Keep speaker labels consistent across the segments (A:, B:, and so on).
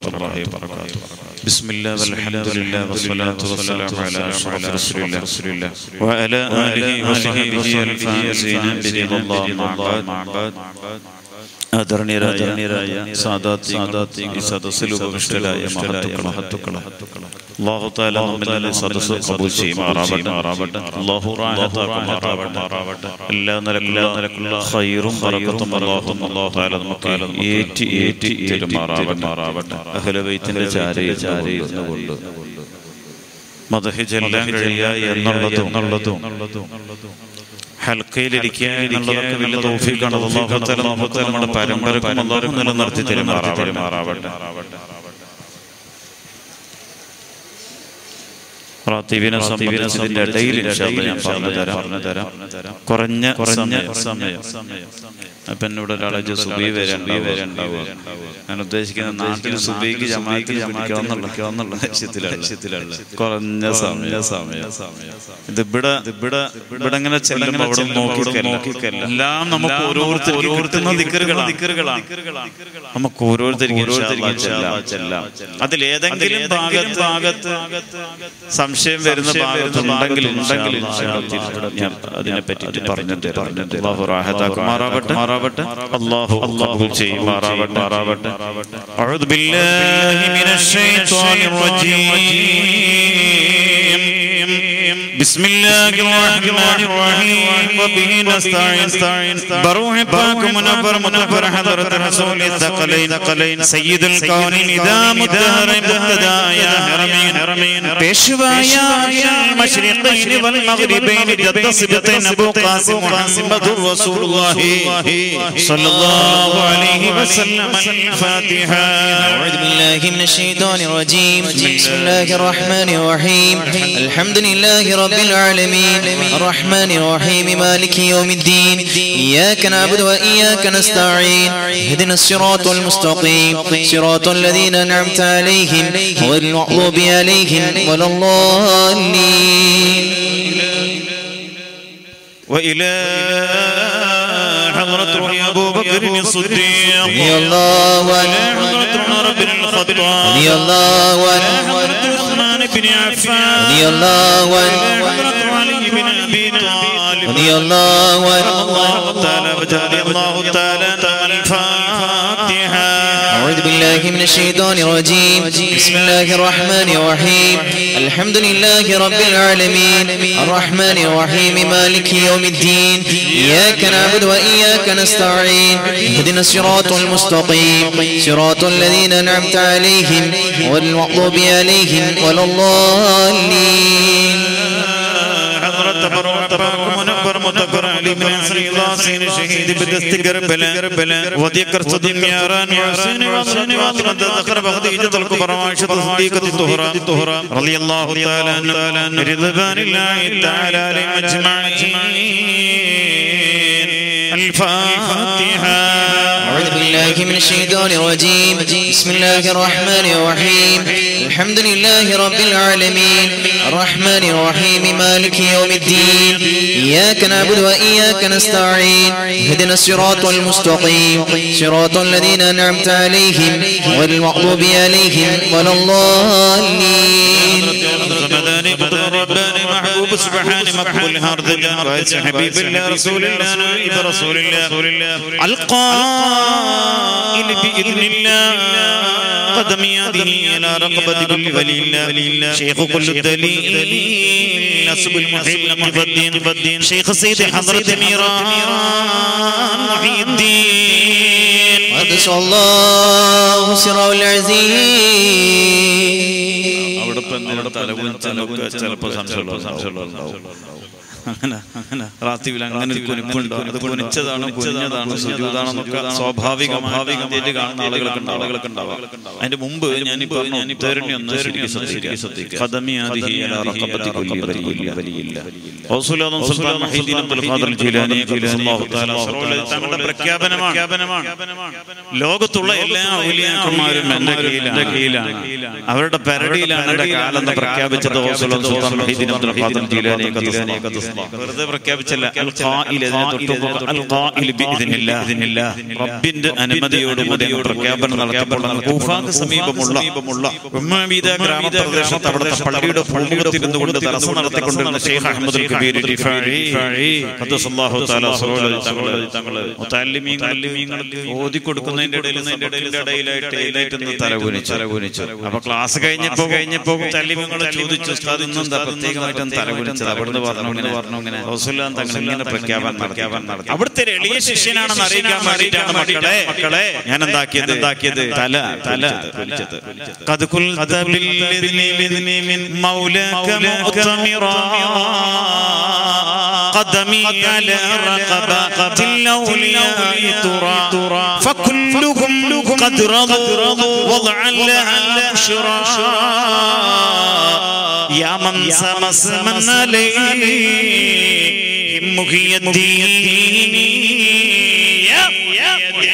A: الله وبركاته بسم الله والحمد لله والصلاة والسلام على أشرف رسول الله وعلى آله وصحبه الفائزين برضا الله مع بعد ആദരണീയരായ സാദാത്തി ഈ സദസ്സിൽ ഉപവിഷ്ടരായ മഹത്തുക്കളെ അല്ലാഹു തആല നമ്മിൽ സദസ്സ് കബൂൽ ചെയ്യുമാറാവട്ടെ അല്ലാഹു റാഹത്താക്കുമാറാവട്ടെ എല്ലാ നിലക്കുള്ള ഖൈറും ബറക്കത്തും അല്ലാഹു അല്ലാഹു തആല നമുക്ക് ഏറ്റി ഏറ്റി തരുമാറാവട്ടെ അഹ്ല ബൈത്തിന്റെ ചാരയിൽ ചാരയിൽ ഇരുന്നുകൊണ്ട് മദഹ് ചെല്ലാൻ കഴിയുക എന്നുള്ളതും എന്നുള്ളതും ഹൽക്കയിലിരിക്കുക എന്നുള്ളതൊക്കെ വലിയ തോഫിക്കാണ് അല്ലാഹു തആല നമുക്ക് നമ്മുടെ പരമ്പരക്കും അല്ലാഹു നിലനിർത്തി തരുമാറാവട്ടെ റാത്തീബിനെ സമീപനത്തിന്റെ ഇടയിൽ ഇൻഷാ അല്ലാഹ് ഞാൻ പറഞ്ഞു തരാം പറഞ്ഞു തരാം കുറഞ്ഞ കുറഞ്ഞ സമയം അപ്പൊ എന്നോട് ഒരാളെ സുബി വരണ്ട വരണ്ടാവുക ഞാൻ ഉദ്ദേശിക്കുന്ന നാട്ടിൽ സുബിക്ക് ജമാഅത്തിൽ ജമാഅത്തിലുള്ള ലക്ഷ്യത്തിലുള്ള കുറഞ്ഞ സമയ സമയം ഇത് ഇവിടെ ഇവിടെ ഇവിടെ ഇങ്ങനെ ചെല്ലുമ്പോൾ അവിടെ നോക്കിക്കല്ല എല്ലാം നമുക്ക് ഓരോരുത്തർ ഓരോരുത്തരുന്ന ദിക്കറുകളാണ് ദിക്കറുകളാണ് നമുക്ക് ഓരോരുത്തർക്കും ചെല്ലാം അതിൽ ഏതെങ്കിലും ഭാഗത്ത് ഭാഗത്ത് സംശയം വരുന്ന ഭാഗത്തുണ്ടെങ്കിൽ ഉണ്ടെങ്കിൽ ഞാൻ അതിനെ പറ്റി പറഞ്ഞു തരാം അള്ളാഹു റാഹത്താക്കുമാറാവട്ടെ മാറാവട്ടെ അള്ളാഹു അള്ളാഹു ചെയ്യുമാറാവട്ടെ മാറാവട്ടെ أعوذ بالله من الشيطان الرجيم بسم الله الرحمن الرحيم وبه نستعين بروح باك منفر متفر حضرة رسول الثقلين ثقلين سيد الكونين إذا مدهر مبتدا يا حرمين حرمين بشوايا المشرقين والمغربين جد سبطين أبو قاسم محمد رسول الله صلى الله عليه وسلم الفاتحة
B: أعوذ بالله من الشيطان الرجيم بسم الله الرحمن الرحيم الحمد لله رب العالمين الرحمن الرحيم مالك يوم الدين إياك نعبد وإياك نستعين اهدنا الصراط المستقيم صراط الذين أنعمت عليهم غير المغضوب عليهم ولا الضالين
A: وإلى حضرة روح أبو بكر الصديق
B: رضي الله
A: وإلى
B: عنه
A: حضرة عمر بن الخطاب
B: رضي الله
A: وإلى
B: عنه
A: حضرة عثمان بن عفان
B: رضي الله
A: وإلى
B: عنه
A: حضرة علي بن أبي طالب
B: رضي الله عنه
A: الله تعالى وجل الله تعالى تم الفاتحة
B: أعوذ بالله من الشيطان الرجيم بسم الله الرحمن الرحيم الحمد لله رب العالمين الرحمن الرحيم مالك يوم الدين إياك نعبد وإياك نستعين اهدنا الصراط المستقيم صراط الذين أنعمت عليهم غير المغضوب عليهم ولا الضالين
A: حضرت بروح تبارك منبر متكر علي بن سري لاسين شهيد بدست كربلاء وذكر صديق ياران وحسين وحسين فاطمة ذكر بخديجة الكبرى وعائشة الصديقة الطهرى رضي الله تعالى عنه رضوان الله تعالى عليهم أجمعين الفاتحة
B: أعوذ بالله من الشيطان الرجيم بسم الله الرحمن الرحيم الحمد لله رب العالمين الرحمن الرحيم مالك يوم الدين إياك نعبد وإياك نستعين اهدنا الصراط المستقيم صراط الذين أنعمت عليهم غير المغضوب عليهم ولا الضالين
A: رمضان قدر رباني محبوب سبحانه مقبول هارد جان حبيب الله رسول الله نبي رسول الله القائل بإذن الله قدم يده إلى رقبة كل ولي الله شيخ كل الدليل نسب المحل مفدين فالدين شيخ سيد حضرة ميران محي الدين
B: قدس الله سره العزيز
A: അവിടെ തലകുനിച്ചൊക്കെ ചിലപ്പോൾ സംശയമുള്ള സംശയമുണ്ടാവും അങ്ങനെ അങ്ങനെ റാത്തിവിൽ അങ്ങനെ ഒരു കുനിപ്പുണ്ടോ അത് കുനിച്ചതാണോ കുനിഞ്ഞതാണോ സുജൂതാണെന്നൊക്കെ സ്വാഭാവികമായിട്ട് കാണുന്ന ആളുകളൊക്കെ ഉണ്ട് ആളുകളൊക്കെ ഉണ്ടാവാം അതിന്റെ മുമ്പ് ഞാൻ ഈ പറഞ്ഞ ഉത്തരണി ഒന്ന് ശരിക്കും ശ്രദ്ധിക്കുക ഖദമിയാദിഹി അലാ റഖബത്തി കുല്ലി വലിയില്ല വലിയില്ല റസൂലുള്ളാഹി സുബ്ഹാനഹു മഹീദീൻ അബ്ദുൽ ഖാദിർ ജീലാനി ഖുദ്ദുസല്ലാഹു തആല സർവ്വ തങ്ങളുടെ പ്രഖ്യാപനമാണ് ലോകത്തുള്ള എല്ലാ ഔലിയാക്കന്മാരും എന്റെ കീഴിലാണ് കീഴിലാണ് അവരുടെ പരടിയിലാണ് എന്റെ കാലം എന്ന് പ്രഖ്യാപിച്ചത് റസൂലുള്ളാഹി സുബ്ഹാനഹു മഹീദീൻ അബ്ദുൽ ഖാദിർ ജീലാനി ഖുദ്ദുസല്ലാഹു വെറുതെ പ്രഖ്യാപിച്ചല്ല അൽ ഖാഇൽ ഇതിനെ തൊട്ടുമുമ്പ് അൽ ഖാഇൽ ബിഇദ്നില്ലാ. റബ്ബിന്റെ അനുമതിയോടുകൂടി പ്രഖ്യാപനം നടത്തപ്പെടുന്ന കൂഫാക്ക് സമീപമുള്ള ഉമ്മാമീദ ഗ്രാമപ്രദേശത്ത് അവിടുത്തെ പള്ളിയുടെ ഭൂമുഖത്തിരുന്നു കൊണ്ട് തടസ്സം നടത്തിക്കൊണ്ടിരുന്ന ഷെയ്ഖ് അഹമ്മദ് കബീർ റിഫാഇ ഖദ്ദസല്ലാഹു തആല സ്വല്ലല്ലാഹു തങ്ങള് തങ്ങള് മുതല്ലിമീങ്ങൾക്ക് ഓതി കൊടുക്കുന്നതിന്റെ ഇടയിൽ സബക്കിന്റെ ഇടയിലായിട്ട് എഴുന്നേറ്റ് തലകുനിച്ചു തലകുനിച്ചു അപ്പൊ ക്ലാസ് കഴിഞ്ഞപ്പോ കഴിഞ്ഞപ്പോ തല്ലിമീങ്ങൾ ചോദിച്ചു ഉസ്താദ് ഇന്ന് എന്താ പ്രത്യേകമായിട്ടും തലകുനിച്ചത് അവിടുന്ന് പറഞ്ഞു ഇങ്ങനെ പറഞ്ഞു ഇങ്ങനെ റസൂലുള്ളാഹി തങ്ങൾ ഇങ്ങനെ പ്രഖ്യാപനം പ്രഖ്യാപനം നടത്തി അവിടുത്തെ ഒരു എളിയ ശിഷ്യനാണെന്ന് അറിയിക്കാൻ വേണ്ടിയിട്ടാണ് മക്കളെ മക്കളെ ഞാൻ എന്താക്കിയത് എന്താക്കിയത് തല തല കുലിച്ചത് قد قلت بالإذن من مولاك مؤتمرا قدمي على رقبة الأولياء ترى فكلهم قد رضوا وضعا لها بشرى يا من سمسمن عليه محي الدين يا يا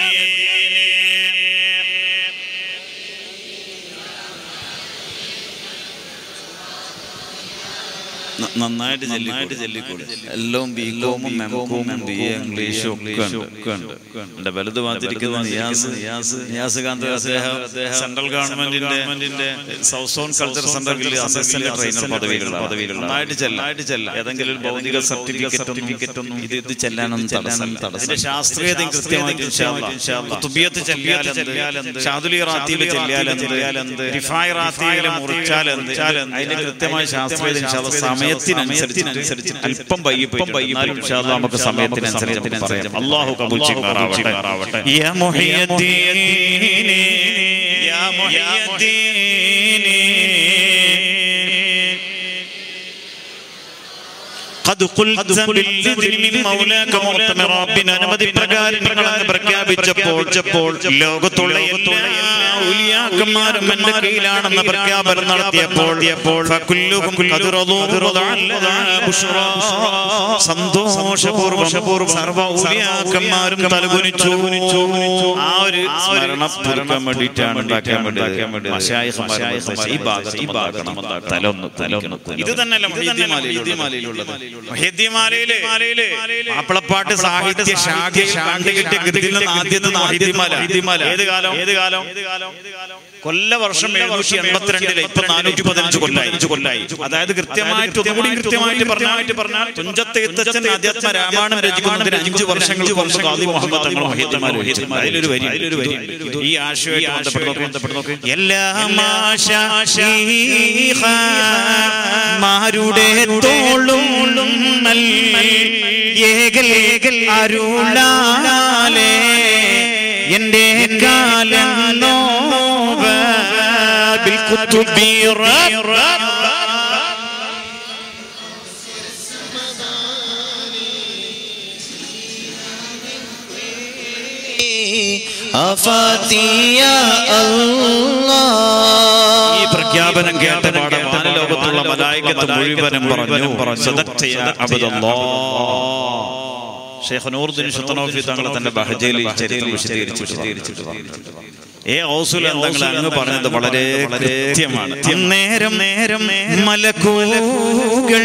A: നന്നായിട്ട് നന്നായിട്ട് ചൊല്ലിക്കൂടെ എല്ലാം ബി കോമും എം കോമും ബി എ ഇംഗ്ലീഷും ഒക്കെ ഉണ്ട് ഒക്കെ ഉണ്ട് എന്റെ വലുത് വാതിരിക്കുന്ന നിയാസ് നിയാസ് നിയാസ് കാന്ത് അദ്ദേഹം സെൻട്രൽ ഗവൺമെന്റിന്റെ സൗത്ത് സോൺ കൾച്ചർ സെന്ററിൽ അസിസ്റ്റന്റ് ട്രെയിനർ പദവിയിലുള്ള പദവിയിലുള്ള നന്നായിട്ട് ചെല്ലായിട്ട് ചെല്ലാം ഏതെങ്കിലും ഒരു ഭൗതിക സർട്ടിഫിക്കറ്റ് സർട്ടിഫിക്കറ്റ് ഒന്നും ഇത് ഇത് ചെല്ലാനൊന്നും തടസ്സം തടസ്സം ശാസ്ത്രീയതയും കൃത്യമായിട്ട് തുബിയത്ത് ചെല്ലാലെന്ത് ഷാദുലി റാത്തിയിൽ ചെല്ലാലെന്ത് റിഫായ് റാത്തിയിൽ മുറിച്ചാലെന്ത് അതിന്റെ കൃത്യമായ ശാസ്ത്രീയത സമയത്തിനനുസരിച്ച് അല്പം വൈകിപ്പം വൈകിപ്പം നമുക്ക് സമയത്തിനനുസരിച്ച് പറയാം അള്ളാഹു കബൂൽ ചെയ്യുമാറാവട്ടെ യാ മുഹിയദ്ദീൻ യാ മുഹിയദ്ദീൻ قد قلت بالإذن من مولاك مؤتمرا ربنا അനുമതി പ്രകാരം നിങ്ങൾ അങ്ങ് പ്രഖ്യാപിച്ചപ്പോൾ ലോകത്തുള്ള എല്ലാ ഔലിയാക്കന്മാരും എന്റെ കീഴിലാണെന്ന് പ്രഖ്യാപനം നടത്തിയപ്പോൾ ഫകുല്ലുഹും ഖദ് റളൂ ബുശ്റാ. സന്തോഷപൂർവ്വം സർവ്വ ഔലിയാക്കന്മാരും തലകുനിച്ചു ആ ഒരു സ്മരണ പുതുക്കാൻ വേണ്ടിയിട്ടാണ് ഉണ്ടാക്കാൻ വേണ്ടി മശായിഖുമാരെ ഈ ഭാഗത്ത് ഈ ഭാഗത്ത് തലൊന്ന് തലൊന്ന് ഇത് തന്നെയല്ല മൊഹീദ്യമാലയിലുള്ളത് മൊഹീദ്യമാലയില് മാപ്പിളപ്പാട്ട് സാഹിത്യ ശാഖ കണ്ടുകിട്ടിയ ഗതിയിൽ നിന്ന് ആദ്യത്തെ മൊഹീദ്യമാല ഏത് കാലം ഏത് കാലം കൊല്ല വർഷം എഴുന്നൂറ്റി എൺപത്തിരണ്ടിലെ ഇപ്പൊ നാനൂറ്റി പതിനഞ്ച് കൊല്ലായി കൊല്ലായി അതായത് കൃത്യമായിട്ട് ഒന്നുകൂടി കൃത്യമായിട്ട് പറഞ്ഞാൽ പറഞ്ഞാൽ തുഞ്ചത്തെ എത്തച്ഛൻ അധ്യാത്മ രാമായണം രചിക്കുന്നതിന് അഞ്ച് വർഷങ്ങൾക്ക് മുമ്പ് ഖാദി മുഹമ്മദ് തങ്ങൾ മൊഹീദ്യമാല രചിച്ചു അതിലൊരു വരി അതിലൊരു വരി ഈ ആശയമായിട്ട് ബന്ധപ്പെട്ട് നോക്കി ബന്ധപ്പെട്ട് നോക്കി എല്ലാം മാരുടെ തോളും ഏകൽ ഏകൽ അരുളാലേ എന്റെ കാലം നോവ بالكتب رب
B: أفاتي يا الله
A: ഈ പ്രഖ്യാപനം കേട്ട പാടെ വാനലോകത്തുള്ള മലായികത്ത് മുഴുവനും പറഞ്ഞു സദക്ത യാ അബ്ദുല്ലാഹ് ഷെയ്ഖ് നൂറുദ്ദീൻ ഷുത്തനോഫി തങ്ങൾ തന്റെ ബഹജയിൽ ഈ ചരിത്രം വിശദീകരിച്ചു വിശദീകരിച്ചിട്ട് പറഞ്ഞിട്ടുണ്ട് ഏ ഔസുൽ തങ്ങൾ അങ്ങ് പറഞ്ഞത് വളരെ കൃത്യമാണ് നേരം നേരം മലക്കൂകൾ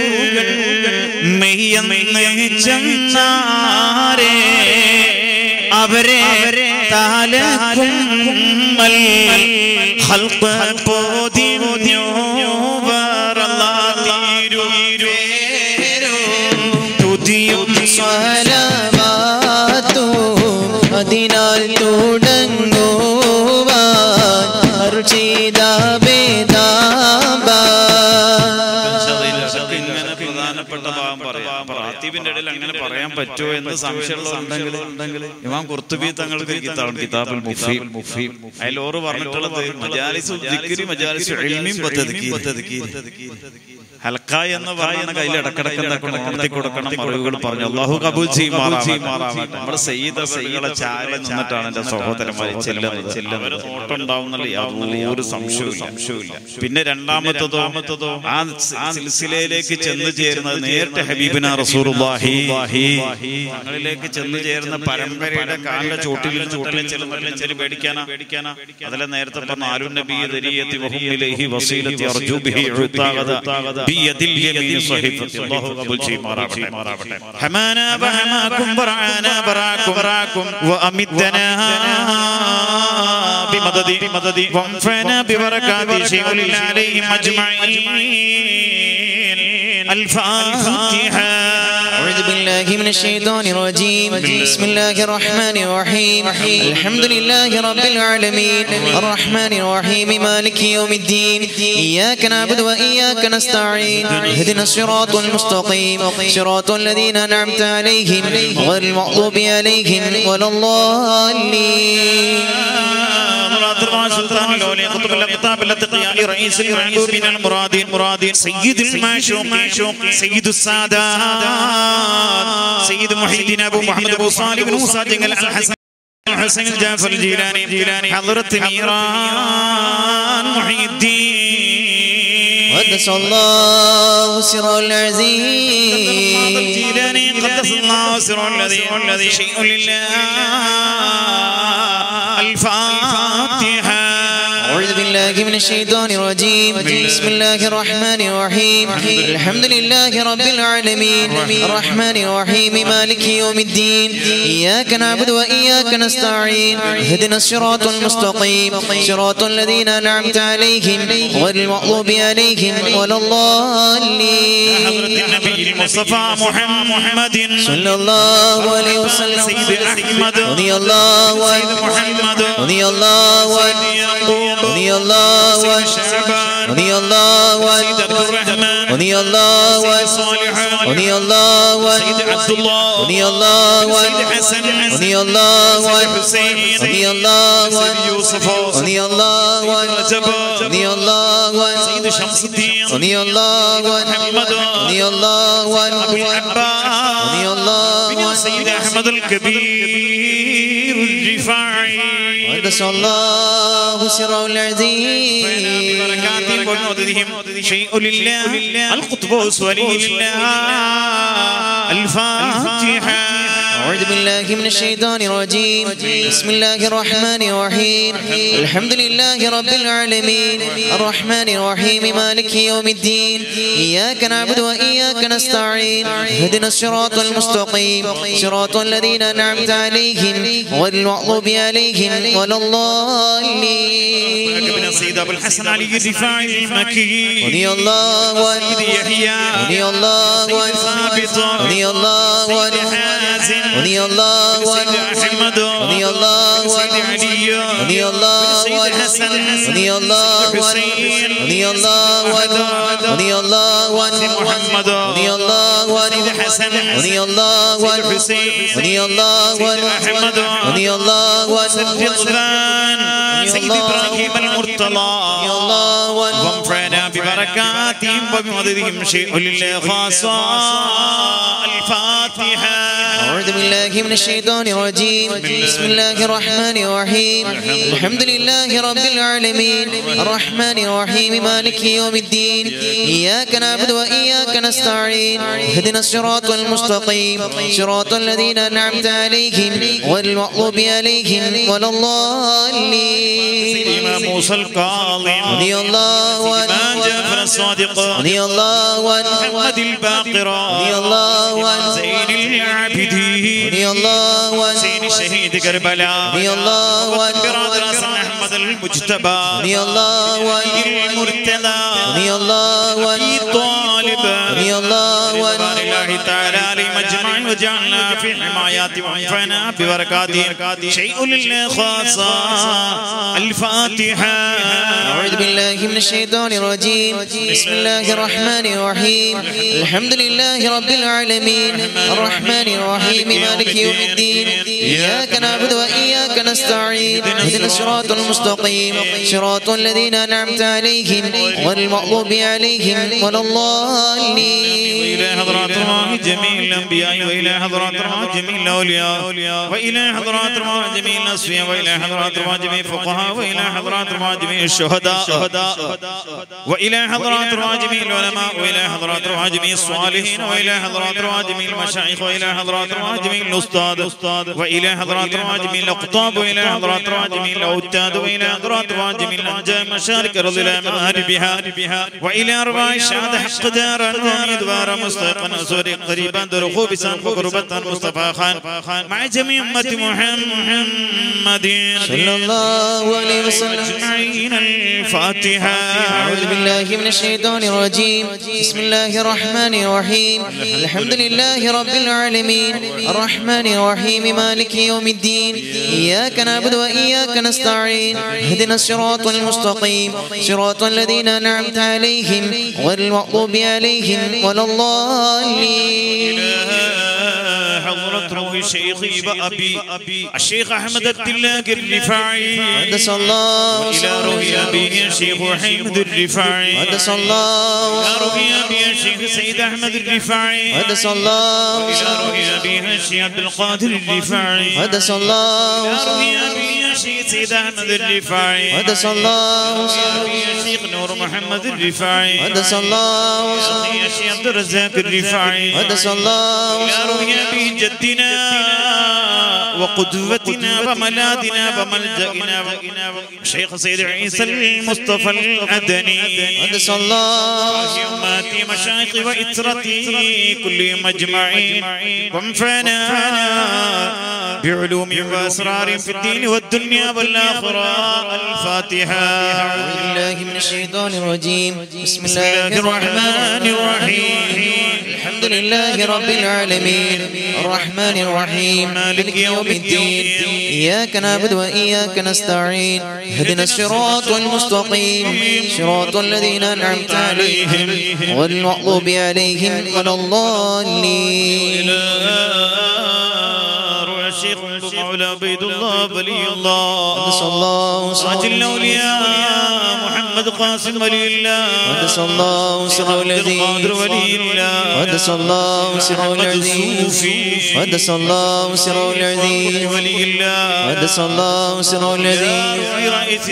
A: മെയ്യെന്നാരേ അവരെ താലക്കുമ്മൽ ഹൽഖ് പോതിഞ്ഞു
B: തുതിയും സ്വലവാത്തും അതിനാൽ തുടങ്ങുവാൻ അരുൾ ചെയ്ത വേദാമ്പ
A: ഇങ്ങനെ പ്രധാനപ്പെട്ട ഭാഗം പറയാം റാത്തീബിന്റെ ഇടയിൽ അങ്ങനെ പറയാൻ പറ്റുമോ എന്ന് സംശയമുണ്ടെങ്കിൽ ഇമാം കുർത്തുബി തങ്ങൾക്ക് ഒരു കിതാബ് കിതാബുൽ മുഫീം മുഫീം അതിൽ ഓറ് പറഞ്ഞിട്ടുള്ളത് മജാലിസു ദിക്രി മജാലിസു ഇൽമിൻ വതദ്കീർ ഹൽക്ക എന്ന് പറയുന്ന കയ്യിൽ ഇടക്കിടക്ക് നടത്തി കൊടുക്കണം അറിവുകൾ പറഞ്ഞു അള്ളാഹു കബൂൽ ചെയ്യുമാറാവട്ടെ നമ്മുടെ സയ്യിദ് സയ്യിദെ ചാര നിന്നിട്ടാണ് എന്റെ സഹോദരന്മാർ ചെല്ലുന്നത് ചെല്ലുന്നത് നോട്ടുണ്ടാവുന്നുള്ള യാതൊരു സംശയവും സംശയവും പിന്നെ രണ്ടാമത്തതോ ആ സിൽസിലയിലേക്ക് ചെന്ന് ചേരുന്നത് നേരിട്ട് ഹബീബിന റസൂലുള്ളാഹി തങ്ങളിലേക്ക് ചെന്ന് ചേരുന്ന പരമ്പരയുടെ കാലിന്റെ ചോട്ടിൽ ചോട്ടിൽ ചെല്ലുന്ന ചെല്ലി പേടിക്കാനാ പേടിക്കാനാ അതിലെ നേരത്തെ പറഞ്ഞ ആലു നബി ദരിയത്തി വഹും ഇലൈഹി വസീലത്തി അർജു ബിഹി ഉത്താഗത ബിയദി ബിയദിൽ യമീൻ സ്വഹിഫത്തി അല്ലാഹു ഖബൂൽ ചെയ്യുമാറാവട്ടെ ഹമാന ബഹമാകും ബറാന ബറാകും ബറാകും വഅമിദ്ദനാ ബിമദദി ബിമദദി വൻഫന ബിബറകാതി ശൈഉൽ അലൈഹിം അജ്മഈൻ الفاتحة
B: أعوذ بالله من الشيطان الرجيم بسم الله الرحمن الرحيم الحمد لله رب العالمين الرحمن الرحيم مالك يوم الدين إياك نعبد وإياك نستعين اهدنا الصراط المستقيم صراط الذين أنعمت عليهم غير المغضوب عليهم ولا الضالين
A: سلطان الأولياء قطب الأقطاب الأتقياء رئيس المحبوبين المرادين مرادين سيد المعشوقين سيد السادات سيد محي الدين أبو محمد أبو صالح بن موسى جنجل الحسن الحسين الجعفر الجيلاني الجيلاني حضرة ميران محي الدين
B: قدس الله سر العزيز
A: الجيلاني قدس الله سر الذي الذي شيء لله الفاتحة
B: أعوذ بالله من الشيطان الرجيم بسم الله الرحمن الرحيم الحمد لله رب العالمين الرحمن الرحيم مالك يوم الدين إياك نعبد وإياك نستعين اهدنا الصراط المستقيم صراط الذين أنعمت عليهم غير المغضوب عليهم ولا
A: حضرة
B: الضالين
A: النبي المصطفى محمد
B: صلى الله عليه وسلم
A: سيد أحمد
B: رضي الله
A: سيد
B: عنه
A: محمد
B: رضي الله
A: سيد
B: عنه
A: يعقوب
B: رضي الله
A: سيد
B: عنه
A: شعبان
B: رضي الله
A: سيد عبد
B: عنه
A: الرحمن
B: رضي الله
A: سيد
B: عنه
A: صالح
B: رضي الله
A: سيد
B: عنه
A: عبد الله
B: رضي الله
A: سيد
B: عنه
A: حسن
B: رضي الله
A: سيد
B: عنه
A: حسين
B: رضي الله
A: سيد
B: عنه
A: يوسف
B: رضي الله عنه
A: رجب
B: رضي الله
A: سيد
B: عنه
A: شمس الدين
B: رضي الله عنه
A: محمد
B: رضي الله عنه
A: أبو العباس
B: رضي الله
A: بن
B: عنه
A: سيد أحمد الكبير الرفاعي
B: قدس الله سر العزيز
A: ببركاتهم ومددهم شيء لله القطب ولي الله الفاتحة
B: أعوذ بالله من الشيطان الرجيم بسم الله الرحمن الرحيم الحمد لله رب العالمين الرحمن الرحيم مالك يوم الدين إياك نعبد وإياك نستعين اهدنا الصراط المستقيم صراط الذين أنعمت عليهم غير المغضوب عليهم ولا الضالين
A: ابن سيد أبو الحسن علي الرفاعي المكي
B: رضي الله عنه
A: سيد يحيى
B: رضي الله
A: سيد
B: عنه
A: ثابت
B: رضي الله
A: سيد
B: عنه
A: حازم
B: رضي الله
A: سيد
B: عنه
A: أحمد
B: رضي الله
A: سيد
B: عنه
A: علي
B: رضي الله
A: سيد
B: عنه
A: حسن
B: رضي الله عنه
A: حسين
B: رضي الله عنه رضي الله
A: سيد
B: عنه
A: محمد
B: رضي الله
A: سيد
B: عنه
A: حسن
B: رضي الله
A: سيد
B: عنه
A: حسين
B: رضي الله
A: سيد
B: عنه
A: أحمد
B: رضي الله
A: سيد
B: عنه
A: رضوان سيد إبراهيم المرتضى
B: رضي الله عنه
A: وانفعنا ببركاتهم وبمددهم شيء لله خاصة الفاتحة
B: أعوذ بالله من الشيطان الرجيم بسم الله الرحمن الرحيم الحمد لله رب العالمين الرحمن الرحيم مالك يوم الدين إياك نعبد وإياك نستعين اهدنا الصراط المستقيم صراط الذين أنعمت عليهم غير المغضوب عليهم ولا الضالين
A: إمام موسى الكاظم
B: رضي الله
A: إمام
B: عنه
A: جعفر الصادق
B: رضي الله عنه
A: محمد الباقر
B: رضي الله عنه
A: زين العابدين
B: رضي الله عنه
A: زين شهيد كربلاء
B: رضي الله عنه
A: برادر حسن أحمد المجتبى
B: رضي الله عنه
A: المرتضى
B: رضي الله
A: أبي
B: عنه
A: طالب
B: رضي الله
A: رضوان
B: عنه
A: الله تعالى عليهم أجمعين وجعلنا في حمايات وانفعنا ببركاتهم شيء لله خاصة الفاتحة
B: أعوذ بالله من الشيطان الرجيم بسم الله الرحمن الرحيم الحمد لله رب العالمين الرحمن الرحيم مالك يوم الدين إياك نعبد وإياك نستعين اهدنا الصراط المستقيم صراط الذين أنعمت عليهم غير المغضوب عليهم ولا الضالين
A: إلى حضرات الله جميل الأنبياء وإلى حضرات رواه جميع الأولياء وإلى حضرات رواه جميع الأصفياء وإلى حضرات رواه جميع الفقهاء وإلى حضرات رواه جميع الشهداء وإلى حضرات رواه جميع العلماء وإلى حضرات رواه جميع الصالحين وإلى حضرات رواه جميع المشايخ وإلى حضرات رواه جميع الأستاذ وإلى حضرات رواه جميع الأقطاب وإلى حضرات رواه جميع الأوتاد وإلى حضرات رواه جميع الأنجاء مشارك رضي الله بها وإلى أرواح الشهادة حق دارا وميدوارا مستيقنا سوري قريبا درخو بسان قربة مصطفى خان مع جميع أمة محمد
B: صلى الله عليه وسلم
A: أجمعين الفاتحة
B: أعوذ بالله من الشيطان الرجيم بسم الله الرحمن الرحيم الحمد لله رب العالمين الرحمن الرحيم مالك يوم الدين إياك نعبد وإياك نستعين اهدنا الصراط المستقيم صراط الذين أنعمت عليهم غير المغضوب عليهم ولا الضالين
A: حضرة روح شيخي وأبي الشيخ أحمد الدلاق الرفاعي
B: قدس الله
A: وإلى روح أبيه الشيخ حمد الرفاعي
B: قدس الله
A: إلى روح أبيه الشيخ سيد أحمد الرفاعي
B: قدس الله
A: وإلى روح أبيه الشيخ عبد القادر الرفاعي
B: قدس الله
A: إلى روح أبيه الشيخ سيد أحمد الرفاعي
B: قدس الله
A: إلى روح الشيخ نور محمد الرفاعي
B: قدس الله
A: إلى الشيخ عبد الرزاق الرفاعي
B: قدس الله
A: إلى روح أبي جدنا وقدوتنا وملاذنا وملجأنا شيخ سيد عيسى المصطفى الأدني
B: قدس الله
A: أماتي مشايخي وإترتي كل مجمعين وانفعنا بعلوم وأسرار في الدين والدنيا والآخرة الفاتحة
B: أعوذ بالله من الشيطان الرجيم بسم
A: بسم
B: الله
A: الله الرحمن الرحيم
B: الحمد لله رب العالمين الرحمن الرحيم مالك يوم الدين إياك نعبد وإياك نستعين اهدنا الصراط المستقيم صراط الذين أنعمت عليهم غير المغضوب عليهم ولا الضالين
A: روح الشيخ مولى عبيد الله ولي الله
B: قدس الله
A: سراج
B: سر
A: الأولياء محمد قاسم ولي الله
B: قدس الله سر
A: عبد القادر
B: الذي
A: ولي الله
B: قدس الله سر
A: محمد
B: العظيم
A: الصوفي
B: قدس الله سر العظيم
A: ولي الله
B: قدس الله سر العظيم
A: يا رئيس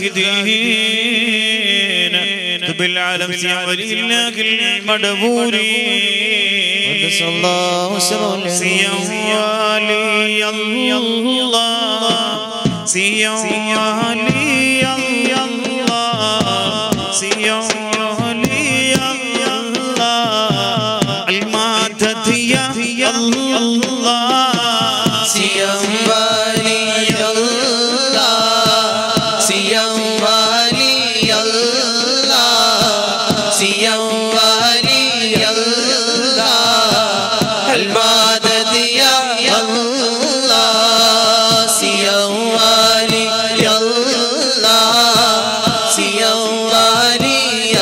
A: الزاهدين تب العالم سيا ولي الله المدبوري
B: قدس الله سر
A: سيا
B: العظيم
A: ولي الله سيا ولي الله سيا ولي الله الماتت يا الله
B: سيم ولي الله سيم ولي الله سيم ولي الله المدد يا الله سيم ولي الله سيم ولي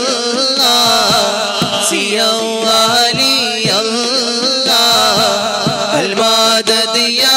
B: الله سيم ولي الله المدد يا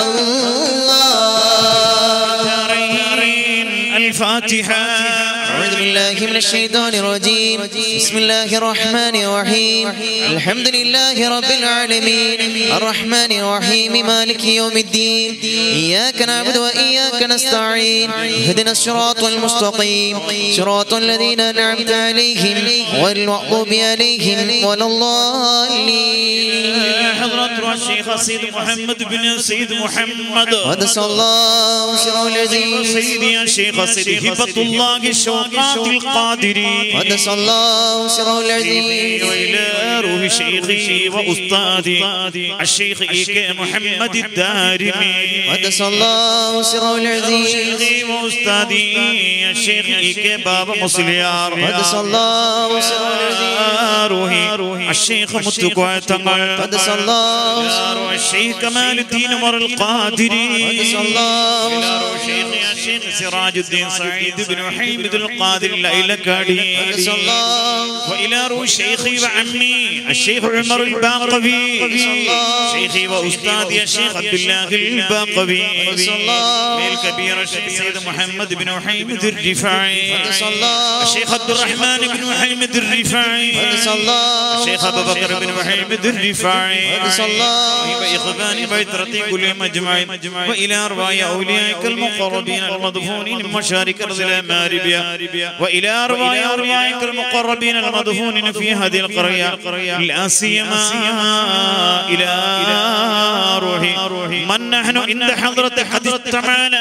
B: الله
A: دارين الفاتحة
B: أعوذ بالله من الشيطان الرجيم بسم الله الرحمن الرحيم الحمد لله رب العالمين الرحمن الرحيم مالك يوم الدين إياك نعبد وإياك نستعين اهدنا الصراط المستقيم صراط الذين أنعمت عليهم غير المغضوب عليهم ولا الضالين
A: حضرة الشيخ سيد محمد بن سيد محمد
B: قدس الله سر العزيز
A: سيدي يا شيخ سيدي هبة الله الشوقات القادري
B: قدس الله سر العزيز
A: وإلى روح شيخي وأستاذي الشيخ إيك محمد الدارمي
B: قدس الله سر العزيز
A: شيخي وأستاذي الشيخ إيك بابا مصليار
B: قدس الله سر العزيز
A: روحي الشيخ متقوى تمام
B: قدس الله
A: يا روح الشيخ كمال الدين مر القادري
B: قدس الله
A: إلى روح شيخ يا شيخ سراج الدين سعيد بن حمد القادري القادر الأيلكادي وإلى روح شيخي وعمي الشيخ عمر الباقبي شيخي وأستاذي الشيخ عبد الله الباقبي الكبير الشيخ سيد محمد بن وحيمد الرفاعي الشيخ عبد الرحمن بن وحيمد الرفاعي الشيخ أبو بكر بن وحيمد الرفاعي وإخواني بيترتي كلهم أجمعين وإلى أرواح أوليائك المقربين المدفونين من مشارق الأرض الأماربية وإلى أرواح أوليائك المقربين المدفونين في هذه القرية لا سيما إلى روحي من نحن عند حضرة قد استمعنا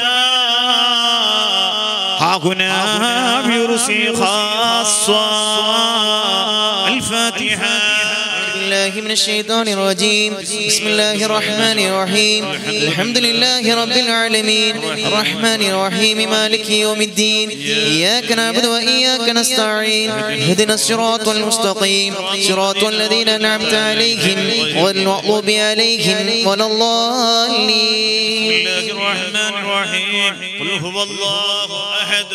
A: ها هنا بيرسي خاصة الفاتحة
B: بالله من الشيطان الرجيم بسم الله الرحمن الرحيم الحمد لله رب العالمين الرحمن الرحيم مالك يوم الدين إياك نعبد وإياك نستعين اهدنا الصراط المستقيم صراط الذين أنعمت عليهم غير المغضوب عليهم ولا
A: بسم
B: الضالين
A: الله الرحمن الرحيم قل هو الله أحد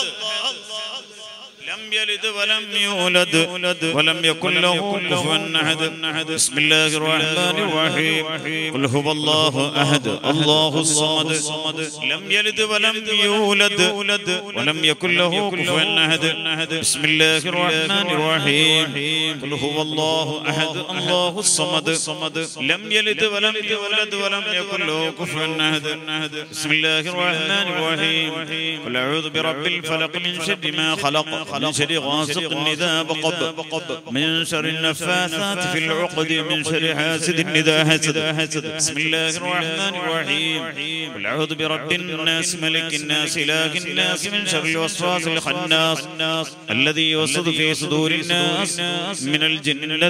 A: لم يلد ولم يولد ولم يكن له كفوا أحد بسم الله الرحمن الرحيم قل هو الله أحد الله الصمد لم يلد ولم يولد ولم يكن له كفوا أحد بسم الله الرحمن الرحيم قل هو الله أحد الله الصمد لم يلد ولم يولد ولم يكن له كفوا أحد بسم الله الرحمن الرحيم قل أعوذ برب الفلق من شر ما خلق من شر غاسق إذا وقب من شر النفاثات في العقد من شر حاسد إذا حسد بسم الله الرحمن الرحيم قل أعوذ برب الناس ملك الناس إله الناس من شر الوسواس الخناس الذي يوسوس في صدور الناس من الجنة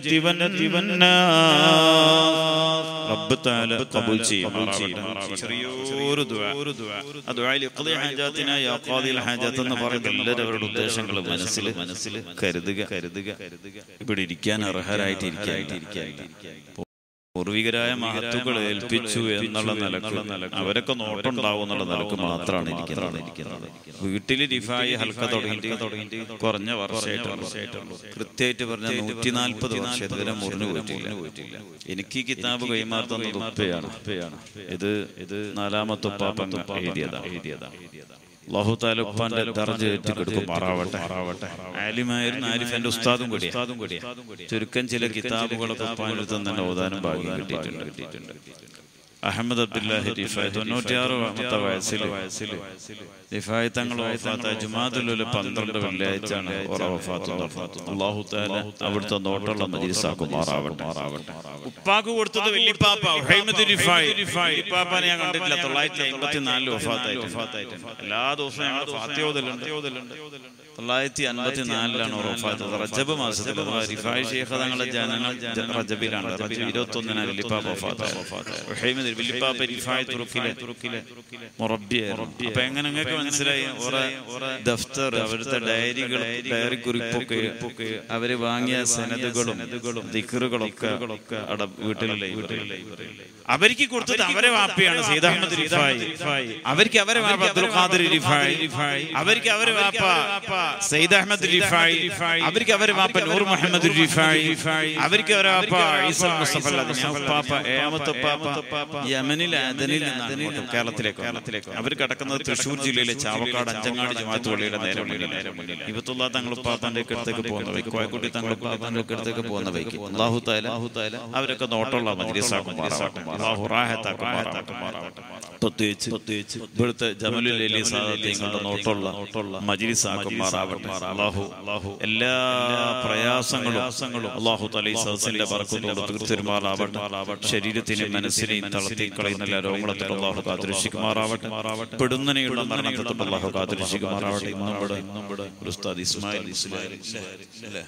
A: والناس റബ്ബ് താല കബൂൽ ചെയ്യുമാറാവട്ടെ. ചെറിയൊരു ദുആ. ആ ദുആയിൽ ഇഖ്ളി ഹാജാത്തിന യാ ഖാദിൽ ഹാജാത്ത് എന്ന് പറയുന്ന എല്ലാവരും അവരുടെ ഉദ്ദേശങ്ങൾ മനസ്സിൽ മനസ്സിൽ കരുതുക കരുതുക ഇവിടെ ഇരിക്കാൻ അർഹരായിട്ട് ഇരിക്കാൻ പൂർവികരായ മഹത്തുക്കൾ ഏൽപ്പിച്ചു എന്നുള്ള നിലക്ക് അവരൊക്കെ നോട്ടുണ്ടാവും എന്നുള്ള നിലക്ക് മാത്രമാണ് ഇരിക്കുന്നത് ഇരിക്കുന്നത് വീട്ടിൽ റിഫായി ഹൽക്ക തുടങ്ങിയിട്ട് തുടങ്ങിയിട്ട് കുറഞ്ഞ വർഷമായിട്ടുള്ളൂ കൃത്യമായിട്ട് പറഞ്ഞ നൂറ്റി നാൽപ്പത് വർഷം ഇതുവരെ മുറിഞ്ഞു പോയിട്ടില്ല എനിക്ക് ഈ കിതാബ് കൈമാറുന്നത് ഉപ്പയാണ് ഇത് ഇത് നാലാമത്തെ ഉപ്പാപ്പൻ എഴുതിയതാണ് എഴുതിയതാണ് അള്ളാഹു താല ഉപ്പാന്റെ ദർജ ഏറ്റുകൊടുക്കുമാറാവട്ടെ ആലിമായിരുന്നു ആരിഫന്റെ ഉസ്താദും കൂടി ഉസ്താദും കൂടി ചുരുക്കം ചില കിതാബുകളൊക്കെ ഉപ്പാനെടുത്ത് തന്നെ ഓതാനും ഭാഗ്യം കിട്ടിയിട്ടുണ്ട് കിട്ടിയിട്ടുണ്ട് അഹമ്മദ് അബ്ദുല്ലാഹി റിഫായ് തൊണ്ണൂറ്റിയാറാമത്തെ വയസ്സിൽ വയസ്സിൽ റിഫായ് തങ്ങൾ വഫാത്ത ജുമാദുലുള്ള പന്ത്രണ്ട് വെള്ളിയാഴ്ചയാണ് ഓറ വഫാത്ത് അള്ളാഹു താല അവിടുത്തെ നോട്ടുള്ള മജിരിസാക്കുമാറാവട്ടെ ഉപ്പാക്ക് കൊടുത്തത് വെള്ളിപ്പാപ്പ ഹൈമദ് റിഫായ് റിഫാപ്പാനെ ഞാൻ കണ്ടിട്ടില്ല തൊള്ളായിരത്തി അമ്പത്തി നാലില് വഫാത്തായിട്ട് എല്ലാ ദിവസവും ഞങ്ങൾ ഫാത്തിയോതലുണ്ട് തൊള്ളായിരത്തി അൻപത്തി നാലിലാണ് വഫാത്ത് റജബ് മാസത്തിൽ അഥവാ റിഫായ് ഷേഖ് തങ്ങളുടെ ജനനം ജ- റജബിലാണ് റജബ് ഇരുപത്തി ഒന്നിനാണ് വെള്ളിപ്പാപ്പ വഫാത്ത് ഹൈമദ് വെള്ളിപ്പാപ്പ റിഫായ് തുറുക്കിലെ തുറുക്കിലെ മുറബിയായിരുന്നു അപ്പൊ എങ്ങനെ നിങ്ങൾക്ക് മനസ്സിലായി ഓറെ ദഫ്തർ അവിടുത്തെ ഡയറികൾ ഡയറി കുറിപ്പൊക്കെ അവര് വാങ്ങിയ സനതുകളും ദിക്കറുകളൊക്കെ അട വീട്ടിലെ അവർക്ക് കൊടുത്തത് അവരെ വാപ്പയാണ് സീദ് അഹമ്മദ് റിഫായി അവർക്ക് അവരെ വാപ്പ അബ്ദുൽ ഖാദിർ റിഫായി അവർക്ക് അവരെ വാപ്പ സയ്യിദ് അഹമ്മദ് റിഫായി അവർക്ക് അവരെ വാപ്പ നൂർ മുഹമ്മദ് റിഫായി അവർക്ക് അവരെ വാപ്പ ഈസൽ മുസ്തഫ അല്ലാദി. ഉപ്പാപ്പ ഏഴാമത്തെ ഉപ്പാപ്പ യമനിൽ ആദനിൽ നിന്നാണ് ഇങ്ങോട്ട് കേരളത്തിലേക്ക് കേരളത്തിലേക്ക് അവർ കിടക്കുന്നത് തൃശ്ശൂർ ജില്ലയിലെ ചാവക്കാട് അഞ്ചങ്ങാടി ജമാഅത്ത് പള്ളിയുടെ നേരെ മുന്നിൽ ഇബത്തുള്ള തങ്ങൾ ഉപ്പാപ്പാന്റെ അടുത്തേക്ക് പോകുന്ന വൈക്ക് കോയക്കുട്ടി തങ്ങൾ ഉപ്പാപ്പാന്റെ അടുത്തേക്ക് പോകുന്ന വൈക്ക് അള്ളാഹു താല അവരൊക്കെ നോട്ടുള്ള മജ്ലിസാക്കുമാറാവട്ടെ അള്ളാഹു റാഹത്താക്കുമാറാവട്ടെ പ്രത്യേകിച്ച് പ്രത്യേകിച്ച് ഇവിടുത്തെ ജമലുൽ അലി സാദത്തിന്റെ നോട്ടുള്ള നോട്ടുള്ള മജ്ലിസാക്കുമാറാവട്ടെ അള്ളാഹു അള്ളാഹു എല്ലാ പ്രയാസങ്ങളും അള്ളാഹു തല ഈ സദസ്സിന്റെ പറക്കുന്നോട് തീർത്തിരുമാറാവട്ടെ ശരീരത്തിനെയും മനസ്സിനെയും തളർത്തി കളയുന്ന എല്ലാ രോഗങ്ങളെ അള്ളാഹു കാത്തിരക്ഷിക്കുമാറാവട്ടെ പെടുന്നനെയുള്ള മരണത്തെ തൊട്ട് അള്ളാഹു കാത്തിരക്ഷിക്കുമാറാവട്ടെ ഇന്നും ഇവിടെ ഇന്നും ഇവിടെ ഒരു ഉസ്താദ് ഇസ്മായിൽ ഇസ്ലാം അല്ലേ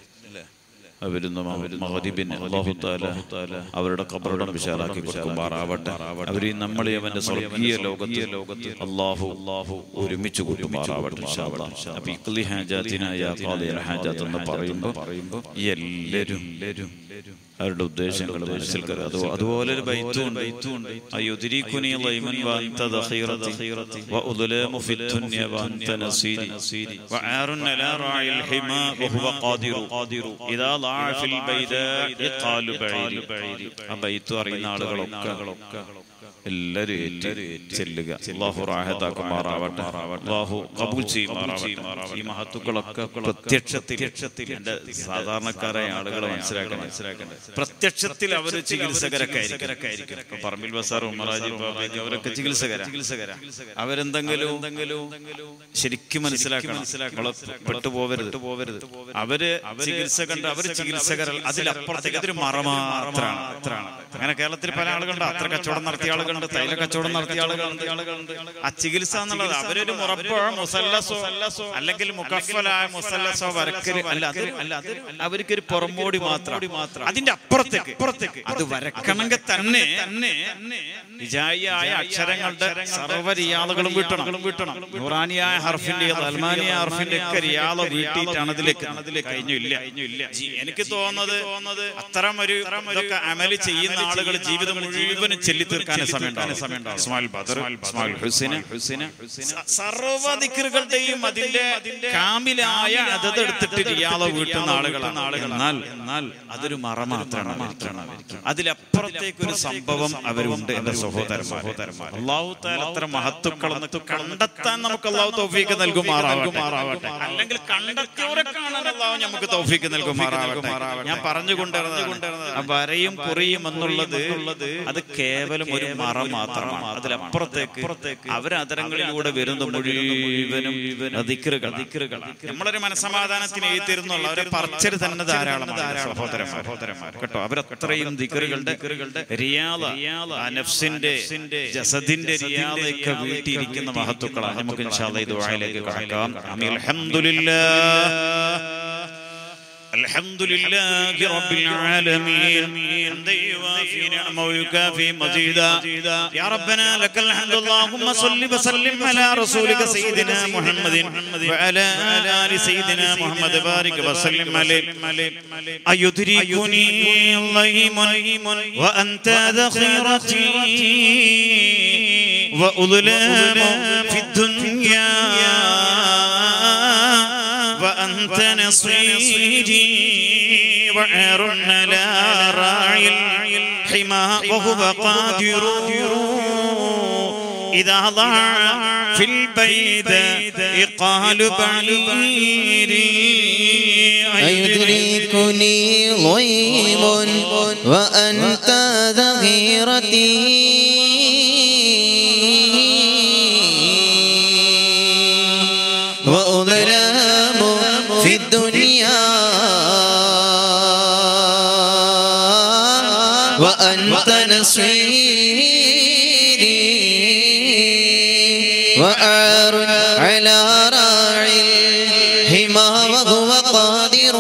A: അവരുന്ന മഹദീബിന് അല്ലാഹു തആല അവരുടെ ഖബറിടം വിശാലാക്കി കൊടുക്കുമാറാവട്ടെ അവർ നമ്മളെ അവന്റെ സ്വർഗീയ ലോകത്ത് ലോകത്ത് അല്ലാഹു അല്ലാഹു ഒരുമിച്ച് കൂട്ടുമാറാവട്ടെ ഇൻഷാ അല്ലാഹ് അപ്പോൾ ഇഖ്ലി ഹാജാത്തിന യാ ഖാദിർ ഹാജാത്ത് എന്ന് പറയുമ്പോൾ പറയുമ്പോൾ എല്ലാവരും എല്ലാവരും അവരുടെ ഉദ്ദേശങ്ങൾ മനസ്സിൽ കരുതുക അത് അതുപോലെ ഒരു ബൈത്തുണ്ട് അയുദ്രീകുനി ലൈമൻ വഅൻത ദഖീറതി വഉദ്ലാമു ഫി ദുനിയ വഅൻത നസീരി വആറുൻ അലാ റാഇൽ ഹിമാ വഹുവ ഖാദിറു ഇദാ ളാഅ ഫിൽ ബൈദാ യഖാലു ബഈരി ആ ബൈത്ത് അറിയുന്ന ആളുകളൊക്കെ എല്ലാവരും ഏറ്റ് ചെല്ലുക അള്ളാഹു റാഹത്താക്കുമാറാവട്ടെ അള്ളാഹു കബൂൽ ചെയ്യുമാറാവട്ടെ ഈ മഹത്തുക്കളൊക്കെ പ്രത്യക്ഷത്തിൽ എന്റെ സാധാരണക്കാരായ ആളുകളെ മനസ്സിലാക്കണം മനസ്സിലാക്കണം പ്രത്യക്ഷത്തിൽ അവർ ചികിത്സകരൊക്കെ ആയിരിക്കും ഇപ്പൊ പറമ്പിൽ ബസാർ ഉമ്മറാജി ബാബാജി അവരൊക്കെ ചികിത്സകരാ ചികിത്സകരാ അവരെന്തെങ്കിലും എന്തെങ്കിലും ശരിക്കും മനസ്സിലാക്കണം നമ്മള് പെട്ടുപോകരുത് പോകരുത് അവര് ചികിത്സ കണ്ട് അവര് ചികിത്സകർ അതിലപ്പുറത്തേക്ക് അതൊരു മറമാത്രമാണ് അങ്ങനെ കേരളത്തിൽ പല ആളുകളുണ്ട് അത്ര കച്ചവടം നടത്തിയ ആളുകളുണ്ട് തൈല കച്ചവടം നടത്തിയ ആളുകളുണ്ട് ആ ചികിത്സ എന്നുള്ളത് അവരൊരു മുറപ്പോ മുസല്ലസോ അല്ലെങ്കിൽ മുക്കഫലായ മുസല്ലസോ വരക്കല് അല്ല അത് അല്ല അത് അവർക്കൊരു പുറമോടി മാത്രം അതിന്റെ അപ്പുറത്തേക്ക് അപ്പുറത്തേക്ക് അത് വരക്കണമെങ്കിൽ തന്നെ തന്നെ വിജായിയായ അക്ഷരങ്ങളുടെ സർവ്വ റിയാളുകളും വീട്ടണം വീട്ടണം നൂറാനിയായ ഹർഫിന്റെ അൽമാനിയ ഹർഫിന്റെ ഒക്കെ റിയാള് വീട്ടിയിട്ടാണ് അതിലേക്ക് അതിലേക്ക് കഴിഞ്ഞു ഇല്ല ജി- എനിക്ക് തോന്നുന്നത് അത്തരം ഒരു ഇതൊക്കെ അമല് ചെയ്യുന്ന ആളുകൾ ജീവിതം മുഴുവനും ചെല്ലി തീർക്കാൻ സമയം ഉണ്ടാവും. ഇസ്മായിൽ ബദർ, ഇസ്മായിൽ ഹുസൈന്, സ- സർവ്വ ദിക്റുകളുടെയും അതിന്റെ കാമിലായ അതത് എടുത്തിട്ട് റിയാള വീട്ടുന്ന ആളുകളാണ് എന്നാൽ എന്നാൽ അതൊരു മറ മാത്രമാണ് മാത്രമാണ് അതിലപ്പുറത്തേക്ക് ഒരു സംഭവം അവരുണ്ട് എന്റെ സഹോദരന്മാർ അള്ളാഹു താല അത്ര മഹത്തുക്കൾ എന്നൊക്കെ കണ്ടെത്താൻ നമുക്ക് അള്ളാഹു തൗഫീക്ക് നൽകുമാറാവട്ടെ അല്ലെങ്കിൽ കണ്ടെത്തിയവരെ കാണാൻ അള്ളാഹു നമുക്ക് തൗഫീക്ക് നൽകുമാറാവട്ടെ ഞാൻ പറഞ്ഞുകൊണ്ടിരുന്നത് ആ വരയും കുറിയും എന്നുള്ളത് അത് കേവലം ഒരു മറ മാത്രമാണ് അതിലപ്പുറത്തേക്ക് അവരതരങ്ങളിലൂടെ വരുന്ന മുഴുവനും ദിക്റുകൾ ദിക്റുകൾ നമ്മളൊരു മനസമാധാനത്തിന് എഴുതിരുന്നുള്ള അവരെ പറിച്ചത് തന്നെ ധാരാളം സഹോദരന്മാർ സഹോദരന്മാർ കേട്ടോ അവരത്രയും ദിക്റുകളുടെ റിയാല ആ നഫ്സിന്റെ ജസദിന്റെ റിയാലയൊക്കെ വീട്ടിയിരിക്കുന്ന മഹത്തുക്കളാണ് നമുക്ക് ഇൻഷാ അല്ലാഹ് ഈ ദുആയിലേക്ക് കടക്കാം ആമീൻ അൽഹംദുലില്ലാഹ് الحمد لله رب العالمين حمدا يوافي نعمه ويكافي مزيدا يا ربنا لك الحمد اللهم صل وسلم على رسولك سيدنا محمد وعلى آل سيدنا محمد بارك وسلم عليه أيدركني الليم وأنت ذخيرتي وأظلام في الدنيا وأنت نصيري وعر على راعي الحمى وهو قادر إذا ضاع في البيد إقال بعيري
B: أيدركني ضيم وأنت ذخيرتي وأظلام في الدنيا وأنت نصيري وآر على راعي الهمى وهو قادر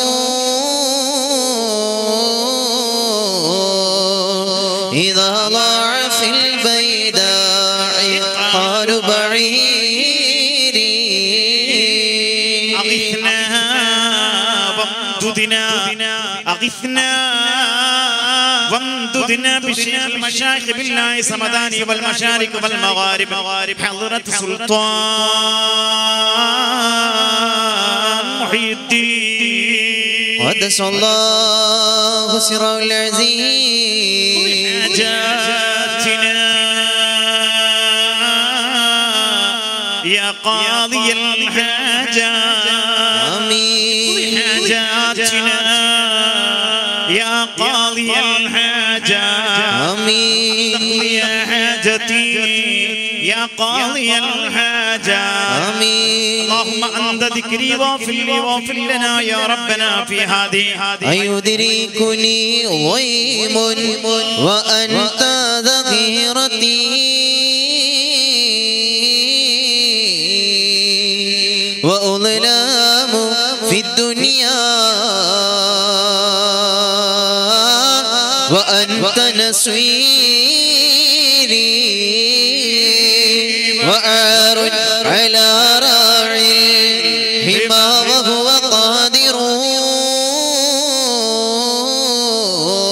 B: إذا ضاع في البيداء قال بعيري
A: أغثنا وامددنا أغثنا وامددنا بشيخ المشايخ بالله سمداني والمشارق والمغارب حضرة سلطان محي الدين
B: قدس الله سره العزيز
A: حاجاتنا يا قاضي الحاجات
B: آمين
A: حاجاتنا يا قاضي الحاجات
B: آمين
A: تقضي حاجتي يا قاضي الحاجات
B: آمين
A: اللهم أنت ذكري واغفر لي واغفر لنا يا ربنا في هذه
B: أيدركني ضيم وأنت ذخيرتي وأظلام في الدنيا وأنت نصيري وآر على راعي الهمى وهو قادر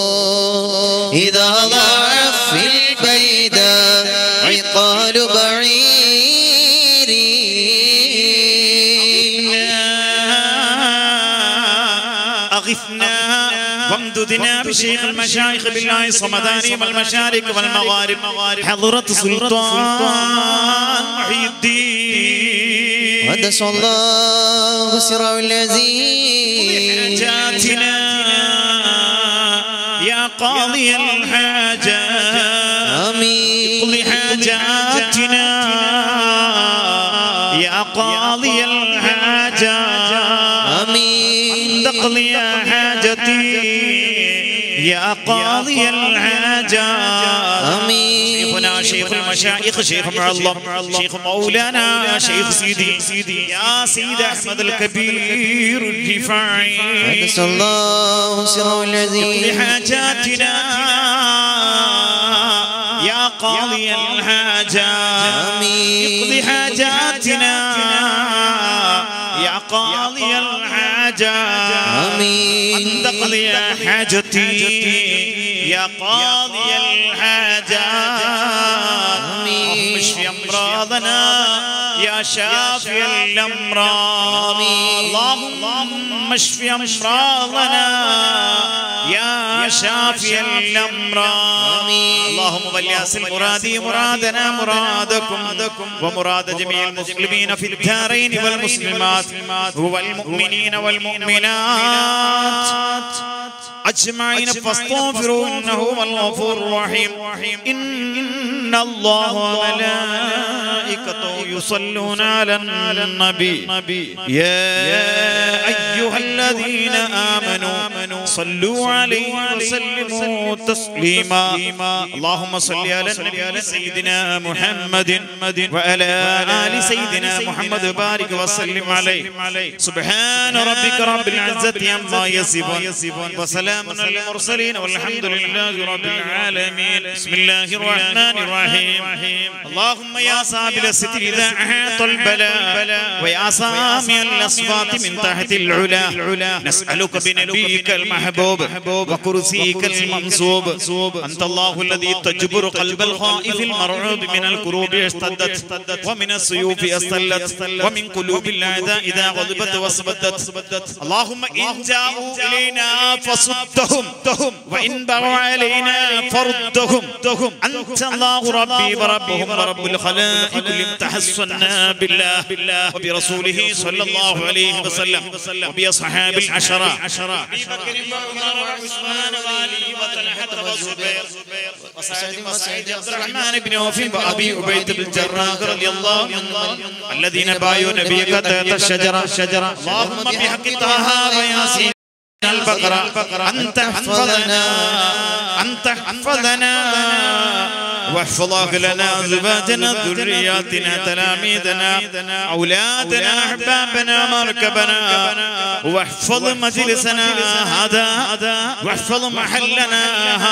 A: أغثنا وامددنا بشيخ المشايخ بالله الصمداني والمشارق والمغارب حضرة سلطان محي الدين
B: قدس الله سره العزيز
A: حاجاتنا يا قاضي الحاجات
B: آمين
A: قضي حاجاتنا يا قاضي الحاجات
B: آمين
A: تقضي حاجتي يا قاضي الحاجات
B: آمين
A: شيخنا شيخ المشايخ شيخ معظم شيخ مولانا شيخ سيدي يا سيد أحمد الكبير الرفاعي
B: قدس الله سره العزيز
A: لحاجاتنا يا قاضي الحاجات
B: آمين.
A: اقضي حاجاتنا يا قاضي الحاجات
B: آمين.
A: أن تقضي حاجتي يا قاضي الحاجات
B: آمين.
A: اللهم اشف أمراضنا يا شافي الأمراض اللهم اشف أمراضنا يا شافي الأمراض اللهم ولياسل مرادي مرادنا مرادكم ومراد جميع المسلمين في الدارين والمسلمات والمؤمنين والمؤمنات أجمعين فاستغفروا إنه هو الغفور الرحيم إن الله وملائكته يصلون على النبي يا أيها الذين آمنوا صلوا عليه وسلموا تسليما اللهم صل على النبي سيدنا محمد وعلى آل سيدنا محمد بارك وسلم عليه سبحان ربك رب العزة عما يصفون وسلام على المرسلين والحمد لله رب العالمين بسم الله الرحمن الرحيم اللهم يا سابل الستر إذا أحاط البلاء ويا سامي الأصوات من تحت العلا نسألك بنبيك المحبوب وكرسيك المنصوب أنت الله الذي تجبر قلب الخائف المرعوب من الكروب اشتدت ومن السيوف استلت ومن قلوب الأعداء إذا غضبت وصبدت اللهم إن جاءوا إلينا فصدهم وإن بغوا علينا فردهم أنت الله ربي وربهم ورب الخلائق لم تحسنا بالله وبرسوله صلى الله عليه وسلم وبأصحاب العشرة أبي بكر وعمر وعثمان وعلي وطلحة والزبير وسعد وسعيد عبد الرحمن بن عوف وأبي عبيد بن الجراح رضي الله عنهم الذين بايعوا نبيك تحت الشجرة الشجرة اللهم بحق طه وياسين البقرة أنت احفظنا أنت احفظنا واحفظ أهلنا زبادنا ذرياتنا تلاميذنا أولادنا أحبابنا مركبنا واحفظ مجلسنا هذا واحفظ محلنا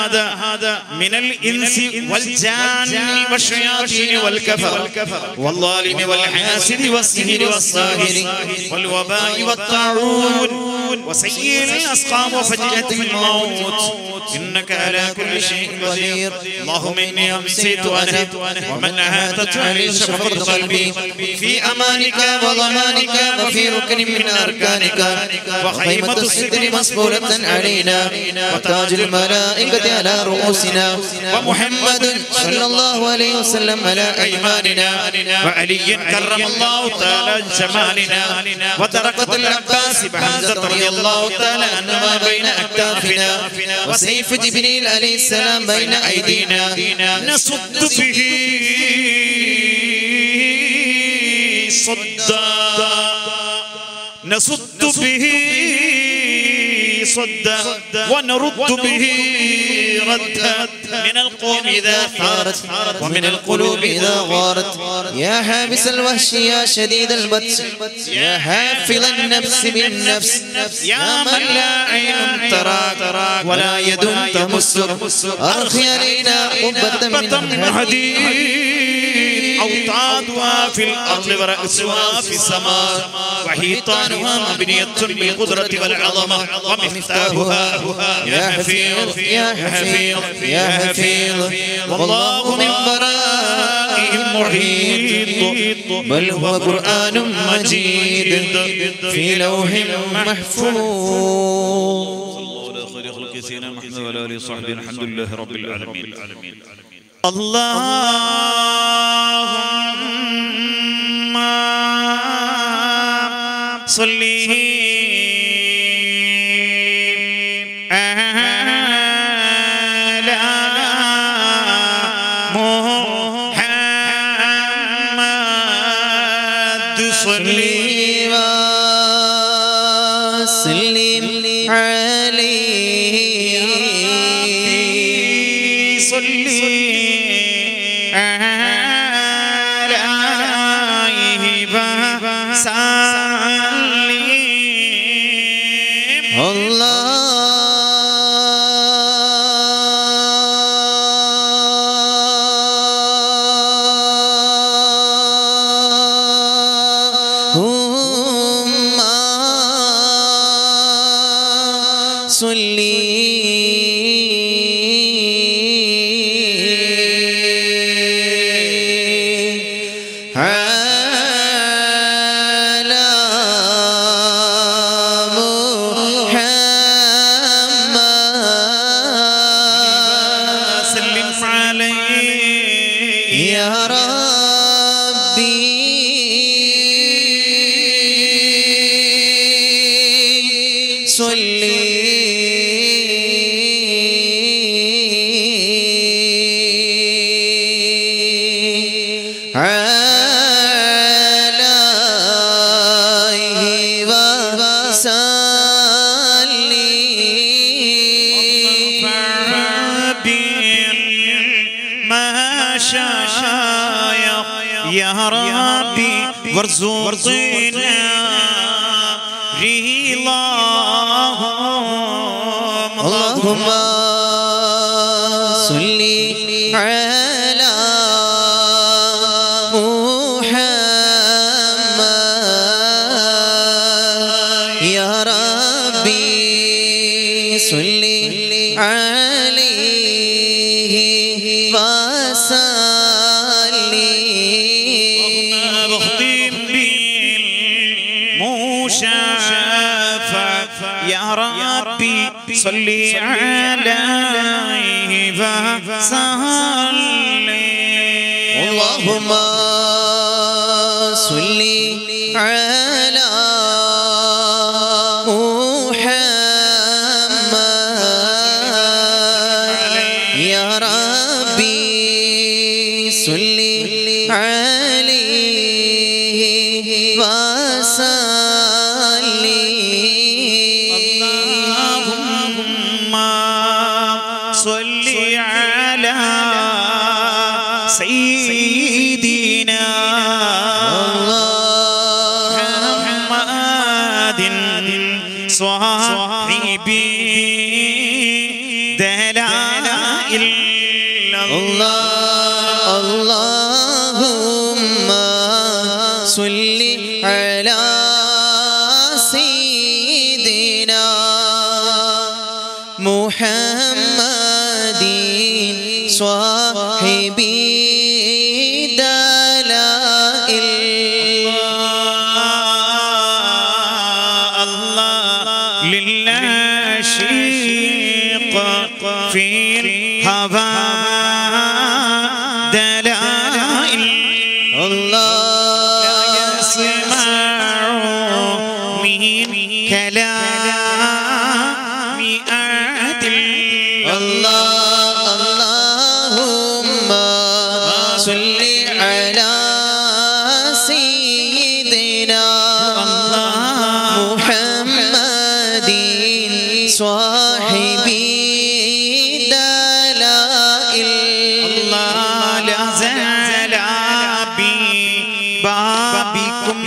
A: هذا من الإنس والجان والشياطين والكفر والظالم والحاسد والسهر والساهر والوباء والطاعون وسيء الأسقام وفجأة الموت إنك على كل شيء قدير اللهم إني أمسيت أنا ومن أهاتت علي شفقة قلبي في أمانك وضمانك وفي ركن من أركانك وخيمة الستر مسبولة علينا
B: وتاج الملائكة على رؤوسنا ومحمد صلى الله عليه وسلم على
A: أيماننا وعلي كرم الله تعالى جمالنا ودرقة العباس بحمزة رضي الله تعالى عنهما بين أكتافنا
B: وسيف جبريل عليه السلام بين أيدينا
A: نصد به صدا نصد به صدا ونرد به ردا من القوم إذا ثارت ومن القلوب إذا غارت
B: يا حابس الوحش يا شديد البطش يا حافظ النفس بالنفس
A: يا من لا عين ترى ولا يد تمس
B: أرخي علينا قبة من حديد
A: أوطادها في الأرض ورأسها في السماء وحيطانها مبنية بالقدرة والعظمة ومفتاحها يا حفيظ
B: يا حفيظ يا حفيظ
A: والله من ورائهم محيط
B: بل هو قرآن مجيد في لوح محفوظ
A: وعلى خير خلق سيدنا محمد وعلى اله وصحبه الحمد لله رب العالمين اللهم صل على محمد صل
B: وسلم عليه
A: صلي عليه وسلم
B: اللهم صلي على محمد
A: سلم عليه
B: يا ربي صلي عليه
A: وسلم ما شاء يا ربي وارزقنا رضاهم
B: اللهم صل على محمد يا ربي صل عليه وسلم
A: بختم بالمشافى يا ربي صلي عليه وسلم
B: اللهم صل على محمد يا ربي صل عليه وسلم
A: اللهم صل على سيدنا محمد صاحبي دلائل
B: الله اللهم صل على سيدنا محمد صاحب دلائل
A: الله لله شيق في الهوى دلائل
B: الله
A: يسمع من كلام عدل
B: الله اللهم صل على سيدنا محمد صاحب دلائل
A: الله لا زال ببابكم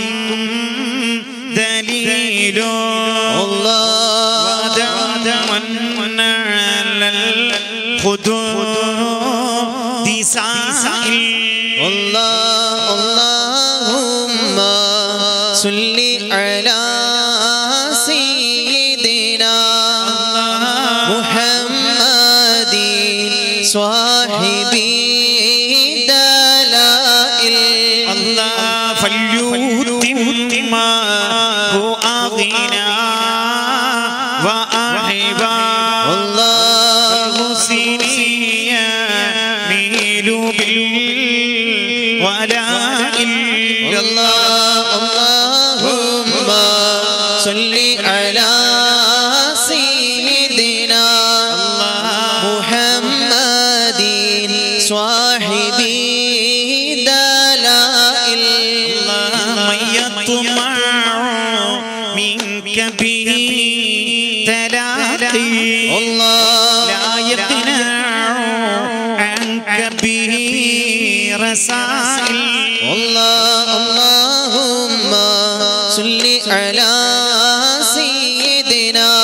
A: دليل
B: الله
A: ودم على الخدود سائل
B: الله اللهم صل على سيدنا محمد صاحب دلائل
A: الله
B: صل على سيدنا محمد صاحب دلائل
A: من يطمع منك به تلاقي
B: الله
A: لا يقنع عنك به رسائل
B: الله اللهم صل على سيدنا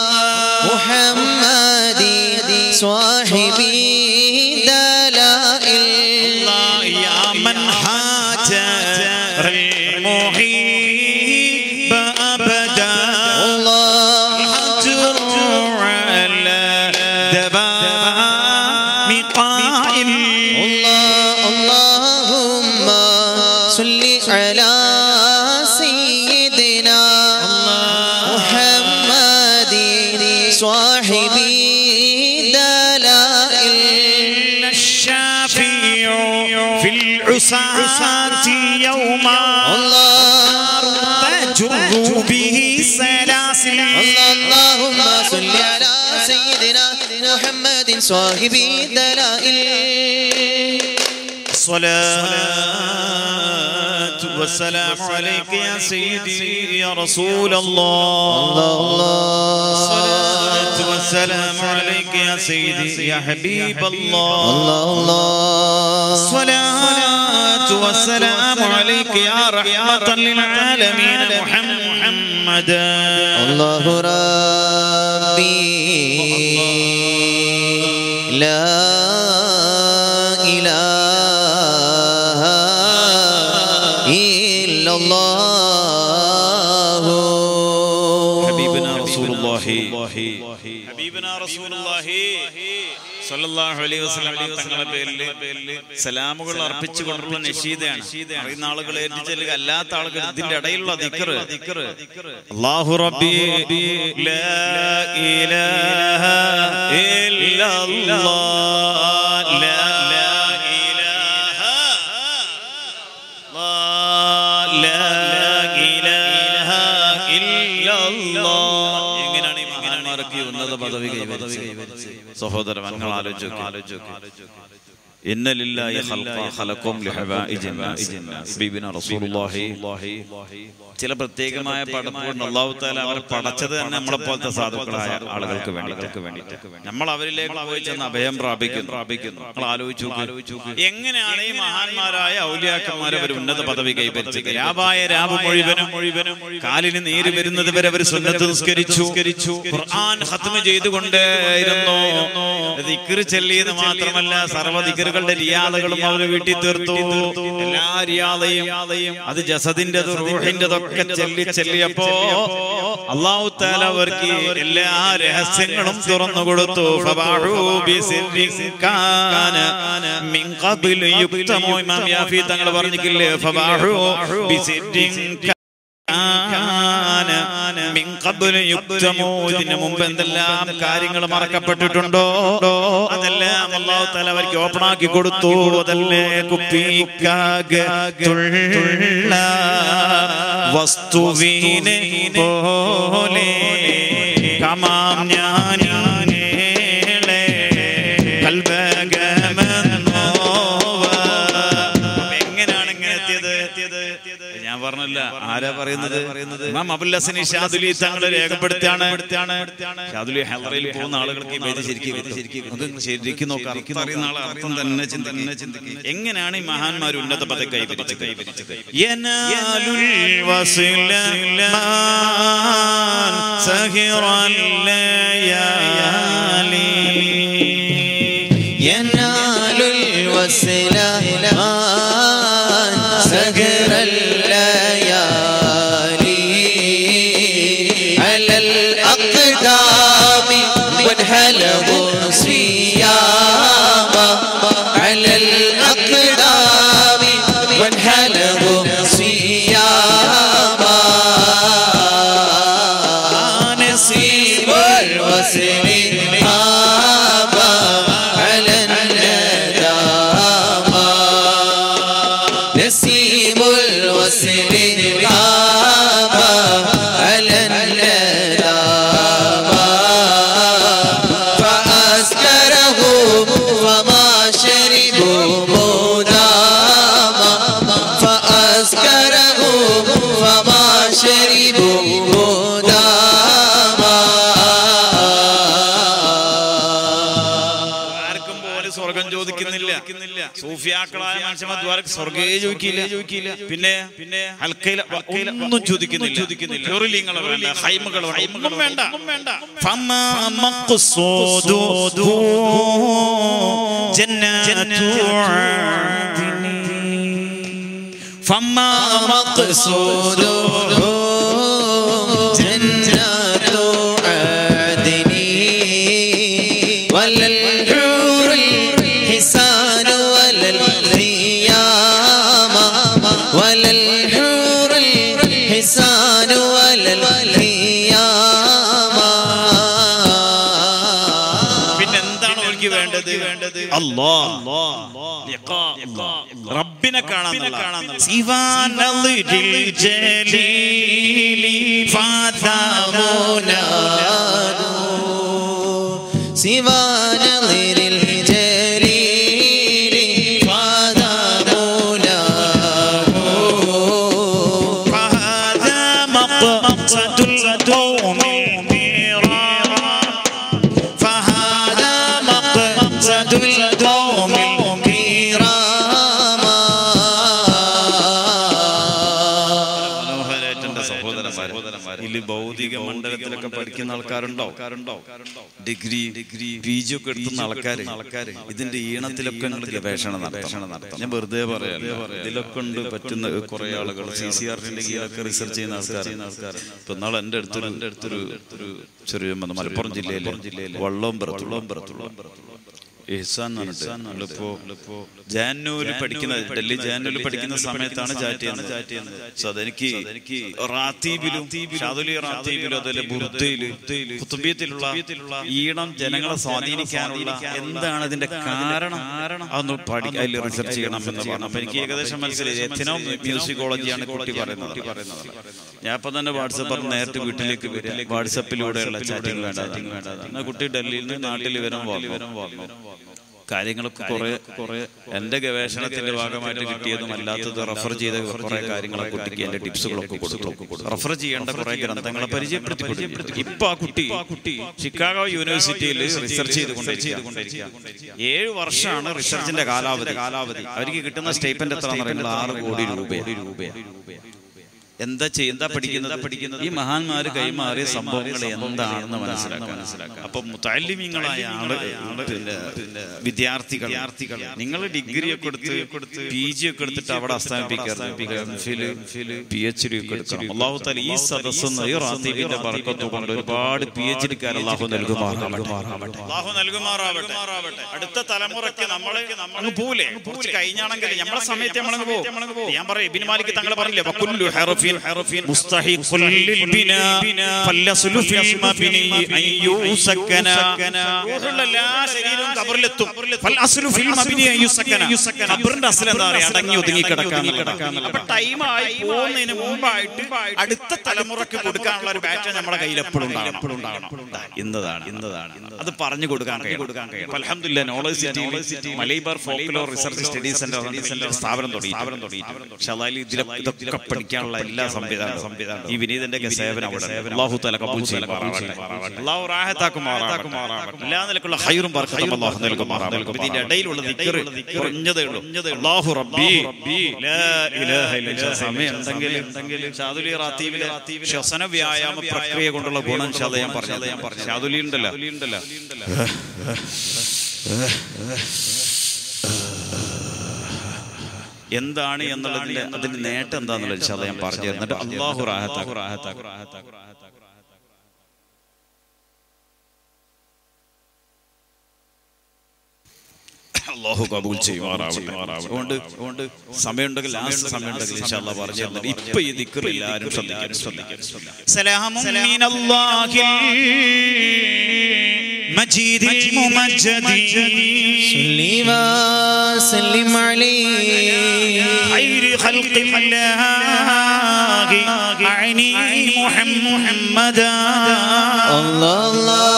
B: محمد صاحب دلائل
A: الله يا من هاجر المحيب أبدا
B: الله
A: الحجر على دوام قائل
B: الله اللهم صل على سيدنا محمد صاحب دلائل
A: الشافع في العصاة يوما
B: الله
A: تجر به سلاسل
B: الله اللهم صل على سيدنا محمد صاحب دلائل
A: الصلاة والسلام عليك يا سيدي يا رسول الله الصلاة والسلام عليك يا سيدي يا حبيب الله
B: الله الله
A: الصلاة والسلام عليك يا رحمة للعالمين محمد
B: الله ربي لا إله إلا الله
A: حبيبنا رسول الله حبيبنا رسول الله സല്ലല്ലാഹു അലൈഹി വസല്ലം തങ്ങളുടെ പേരിൽ സലാമുകൾ അർപ്പിച്ചുകൊണ്ടുള്ള നഷീദയാണ് അറിയുന്ന ആളുകൾ ഏറ്റിച്ചെല്ലുക അല്ലാത്ത ആളുകൾ ഇതിന്റെ ഇടയിലുള്ള ദിക്ർ അല്ലാഹു റബ്ബി ലാ ഇലാഹ ഇല്ലല്ലാഹ് ലാ ഇലാഹ ലാ ഇലാഹ ഇല്ലല്ലാഹ് എങ്ങനെയാണ് ഈ മഹാന്മാർക്ക് ഈ ഉന്നത പദവി കൈവരിച്ചത് സഹോദര നിങ്ങൾ ആലോചിച്ചു إن لله خلقا خلقهم لحوائج الناس حبيبنا رسول الله ചില പ്രത്യേകമായ പടപ്പുകൊണ്ട് അള്ളാഹു താല അവരെ പടച്ചത് തന്നെ നമ്മളെ പോലത്തെ സാധുക്കളായ ആളുകൾക്ക് വേണ്ടിയിട്ട് വേണ്ടിയിട്ട് നമ്മൾ അവരിലേക്ക് പോയി ചെന്ന് അഭയം പ്രാപിക്കുന്നു പ്രാപിക്കുന്നു നമ്മൾ ആലോചിച്ചു നോക്ക്. എങ്ങനെയാണ് ഈ മഹാന്മാരായ ഔലിയാക്കന്മാർ അവർ ഉന്നത പദവി കൈവരിച്ചത് രാവായ രാവ് മുഴുവനും മുഴുവനും കാലിന് നീര് വരുന്നത് വരെ അവർ സുന്നത്ത് നിസ്കരിച്ചു ഖുർആൻ ഖത്മ ചെയ്തുകൊണ്ടേയിരുന്നു ദിക്ർ ചെല്ലിയത് മാത്രമല്ല സർവ്വ ദിക്റുകളുടെ റിയാദകളും അവർ വീട്ടിൽ തീർത്തു എല്ലാ റിയാദയും അത് ജസദിന്റെ റൂഹിന്റെ ഒക്കെ ചെല്ലി ചെല്ലിയപ്പോ അള്ളാഹു താല അവർക്ക് എല്ലാ രഹസ്യങ്ങളും തുറന്നു കൊടുത്തു ഫബാഹു ബിസിർരിൻ കാന മിൻ ഖബ്ലു യുക്തമു ഇമാം യാഫി തങ്ങൾ പറഞ്ഞിട്ടില്ലേ ഫബാഹു ബിസിർരിൻ കാന മിൻ ഖബ്ലു യുക്തമു ഇതിന് മുമ്പ് എന്തെല്ലാം കാര്യങ്ങൾ മറക്കപ്പെട്ടിട്ടുണ്ടോ അതെല്ലാം അള്ളാഹു താല അവർക്ക് ഓപ്പൺ ആക്കി കൊടുത്തു അതല്ലേ കുപ്പിക്കാകുള്ള വസ്തുവിനെ പോലെ കമാം ഞാനേ എങ്ങനെയാണ് ഇങ്ങനെ എത്തിയത് ഞാൻ പറഞ്ഞല്ല ആരാ പറയുന്നത് ഇമാം അബുൽ ഹസൻ ഷാദുലി തങ്ങൾ രേഖപ്പെടുത്തിയാണ് ഷാദുലി ഹലറയിൽ പോകുന്ന ആളുകൾക്ക് ഈ വേദി ശരിക്കും അത് ശരിക്കും നോക്കാം അർത്ഥം അറിയുന്ന ആളെ അർത്ഥം തന്നെ ചിന്തിക്കും എങ്ങനെയാണ് ഈ മഹാന്മാർ ഉന്നത പദ കൈവരിച്ചത് കൈവരിച്ചത് യനാലുൽ വസിലമാൻ സഹിറൽ ലയാലി
B: ينال الوسل سهر الليالي على الأقدام وانهله صياما على الأقدام وانهله صياما نسيب الوسل آبا على الندامة نسيم الوسل آبا على
A: സൂഫിയാക്കളായ മനുഷ്യന്മാർ ദ്വാരക്ക് സ്വർഗേ ചോദിക്കില്ല ചോദിക്കില്ല പിന്നെ പിന്നെ ഹൽക്കയില ഒന്നും ചോദിക്കുന്നില്ല ചോദിക്കുന്നില്ല ചെറുലിങ്ങളെ വേണ്ട ഹൈമകൾ ഒന്നും വേണ്ട
C: فما مقصوده جنات عدن
A: فما
B: مقصوده جنات عدن ولا الحور الحسان ولا الخيام ولا الحور الحسان ولا الخيام
A: പിന്നെ എന്താണ് അവർക്ക് വേണ്ടത് വേണ്ടത് അല്ലാ ലിഖാ അല്ലാ. റബ്ബിനെ കാണാൻ
C: سوى نظر الجليل فذا
B: مناد سوى نظر الجليل فذا مناد
C: فهذا مقصد القوم الميرا فهذا مقصد القوم
A: മനോഹരായിട്ടെന്റെ സഹോദരന്മാരെ ഇതിൽ ഭൗതിക മണ്ഡലത്തിലൊക്കെ പഠിക്കുന്ന ആൾക്കാരുണ്ടോ ഡിഗ്രി ഡിഗ്രി പി ജി ഒക്കെ എടുത്തുന്ന ആൾക്കാർ ആൾക്കാർ ഇതിന്റെ ഈണത്തിലൊക്കെ നിങ്ങൾ ഗവേഷണം നടത്തണം നടത്തണം ഞാൻ വെറുതെ പറയാം ഇതിലൊക്കെ ഉണ്ട് പറ്റുന്ന കുറെ ആളുകൾ സി സി ആറിന്റെ കീഴിലൊക്കെ റിസർച്ച് ചെയ്യുന്ന ആൾക്കാർ ഇപ്പൊ നാളെ എന്റെ അടുത്തൊരു എന്റെ അടുത്തൊരു ഒരു ചെറിയ മലപ്പുറം ജില്ലയിലെ ജില്ലയിലെ വള്ളവും പുറത്തുള്ളവും പുറത്തുള്ളവും ഇഹ്സാൻ എന്ന് പറഞ്ഞിട്ട് ഇപ്പോ ജാനുവിൽ പഠിക്കുന്ന ഡൽഹി ജാനുവിൽ പഠിക്കുന്ന സമയത്താണ് ചാറ്റ് ചെയ്യുന്നത് സോ അതെനിക്ക് എനിക്ക് റാത്തീബിലും ഷാദുലി റാത്തീബിലും അതുപോലെ ബുദ്ധയില് കുത്തുബിയത്തിലുള്ള ഈണം ജനങ്ങളെ സ്വാധീനിക്കാനുള്ള എന്താണ് അതിന്റെ കാരണം അതൊന്ന് പഠി അതിൽ റിസർച്ച് ചെയ്യണം എന്ന് പറഞ്ഞു അപ്പൊ എനിക്ക് ഏകദേശം മനസ്സിലായി എത്തിനോ മ്യൂസിക്കോളജിയാണ് കുട്ടി പറയുന്നത് ഞാൻ ഇപ്പൊ തന്നെ വാട്സപ്പ് നേരിട്ട് വീട്ടിലേക്ക് വരിക വാട്സപ്പിലൂടെയുള്ള ചാറ്റിംഗ് വേണ്ട എന്നാൽ കുട്ടി ഡൽഹിയിൽ നിന്ന് നാട്ടിൽ വരും വന്നു കാര്യങ്ങളൊക്കെ കുറെ കുറെ എന്റെ ഗവേഷണത്തിന്റെ ഭാഗമായിട്ട് കിട്ടിയതും അല്ലാത്തത് റെഫർ ചെയ്ത കുറെ കാര്യങ്ങളൊക്കെ കുട്ടിക്ക് എന്റെ ടിപ്സുകളൊക്കെ കൊടുത്തു റെഫർ ചെയ്യേണ്ട കുറെ ഗ്രന്ഥങ്ങളെ പരിചയപ്പെടുത്തി കൊടുത്തു ഇപ്പൊ ആ കുട്ടി കുട്ടി ഷിക്കാഗോ യൂണിവേഴ്സിറ്റിയിൽ റിസർച്ച് ചെയ്തുകൊണ്ടിരിക്കുക ഏഴ് വർഷമാണ് റിസർച്ചിന്റെ കാലാവധി കാലാവധി അവർക്ക് കിട്ടുന്ന സ്റ്റേറ്റ്മെന്റ് എത്ര പറയുന്നത് ആറ് കോടി രൂപ രൂപ എന്താ ചെയ്യ എന്താ പഠിക്കുന്നത് പഠിക്കുന്നത് ഈ മഹാന്മാര് കൈമാറിയ സംഭവങ്ങൾ എന്താണെന്ന് മനസ്സിലാക്കാൻ മനസ്സിലാക്കാം അപ്പൊ മുത്താലിമ്യങ്ങളായ ആള് പിന്നെ വിദ്യാർത്ഥികൾ വിദ്യാർത്ഥികൾ നിങ്ങൾ ഡിഗ്രി ഒക്കെ എടുത്ത് കൊടുത്ത് പി ജി ഒക്കെ എടുത്തിട്ട് അവിടെ അസ്ഥാപിക്കരുത് പി എച്ച് ഡി ഒക്കെ എടുക്കണം അള്ളാഹു താല ഈ സദസ്സ് ഈ റാത്തീബിന്റെ പറക്കത്ത് കൊണ്ട് ഒരുപാട് പി എച്ച് ഡിക്കാർ അള്ളാഹു നൽകുമാറാവട്ടെ അള്ളാഹു നൽകുമാറാവട്ടെ അടുത്ത തലമുറയ്ക്ക് നമ്മള് അങ്ങ് പോലെ കുറച്ച് കഴിഞ്ഞാണെങ്കിൽ നമ്മളെ സമയത്ത് നമ്മളങ്ങ് പോകും ഞാൻ പറയാം ഇബിൻ മാലിക് തങ്ങൾ പറഞ്ഞില്ലേ വക്കുല്ലു ഹറഫിൻ ഹറഫിൻ മുസ്തഹിഖുൽ ലിൽബിനാ ഫല്ലസ്ലു ഫിൽ മബ്നി അൻ യുസക്കന റൂഹുള്ള എല്ലാ ശരീരവും ഖബറിലെത്തും ഫൽ അസ്ലു ഫിൽ മബ്നി അൻ യുസക്കന ഖബറിന്റെ അസ്ൽ എന്താ പറയാ അടങ്ങി ഒതുങ്ങി കിടക്കാൻ അപ്പൊ ടൈം ആയി പോകുന്നതിന് മുമ്പായിട്ട് അടുത്ത തലമുറക്ക് കൊടുക്കാനുള്ള ഒരു ബാറ്റ നമ്മുടെ കയ്യിൽ എപ്പോഴും ഉണ്ടാകണം എപ്പോഴും ഉണ്ടാകണം ഇന്നതാണ് ഇന്നതാണ് അത് പറഞ്ഞു കൊടുക്കാൻ കൊടുക്കാൻ കഴിയും അലഹമില്ല knowledge city Malabar folklore research study centre സ്ഥാപനം തുടങ്ങി സ്ഥാപനം തുടങ്ങി ഷലാലി ഇതിലൊക്കെ ഇതൊക്കെ പഠിക്കാനുള്ള എല്ലാ സംവിധാനം സംവിധാനം ഈ വിനീതന്റെ ഒക്കെ സേവനം അവിടെ അള്ളാഹു തല കബൂൽ ചെയ്യുമാറാവട്ടെ അള്ളാഹു റാഹത്താക്കുമാറാവട്ടെ എല്ലാ നിലക്കുള്ള ഹൈറും ബർക്കത്തും അള്ളാഹു നൽകുമാറാവട്ടെ ഇതിന്റെ ഇടയിലുള്ള ദിക്റ് കുറഞ്ഞതേ ഉള്ളൂ അള്ളാഹു റബ്ബി ലാ ഇലാഹ ഇല്ലല്ലാഹ് സമയം ഉണ്ടെങ്കിൽ ഷാദുലി റാത്തീബിലെ ശ്വസന വ്യായാമ പ്രക്രിയ കൊണ്ടുള്ള ഗുണം ഷാദ ഞാൻ പറഞ്ഞത് ഞാൻ പറഞ്ഞു ഷാദുലി ഉണ്ടല്ലോ എന്താണ് എന്നുള്ളതിന്റെ അതിന്റെ നേട്ടം എന്താന്നുള്ളത് ഷാദ ഞാൻ പറഞ്ഞു തരുന്നുണ്ട് അള്ളാഹു റാഹത്താക്കു റാഹത്താക്കു റാഹത്താക്കു റാഹത്താക്കു അള്ളാഹു കബൂൽ ചെയ്യുമാറാവട്ടെ അതുകൊണ്ട് അതുകൊണ്ട് സമയമുണ്ടെങ്കിൽ ലാസ്റ്റ് സമയമുണ്ടെങ്കിൽ ഇൻഷാല്ലാ പറഞ്ഞു തരുന്നുണ്ട് ഇപ്പൊ ഈ ദിക്കർ എല്ലാവരും ശ്രദ്ധിക്കാൻ ശ്രദ്ധിക്കാൻ ശ്രദ്ധിക്കാൻ
C: سلام من الله المجيد الممجد
B: صلي وسلم عليه
C: خير خلق الله أعني محمدا
B: الله الله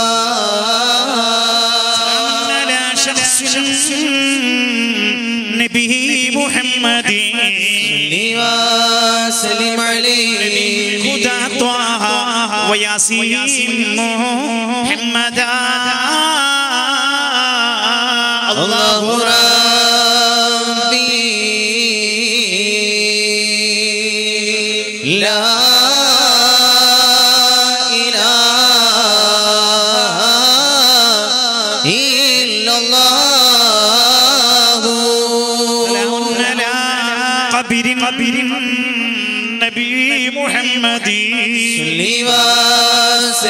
C: على شخص نبي محمد
B: صلي وسلم عليه
C: هدى طه وياسين محمدا
B: الله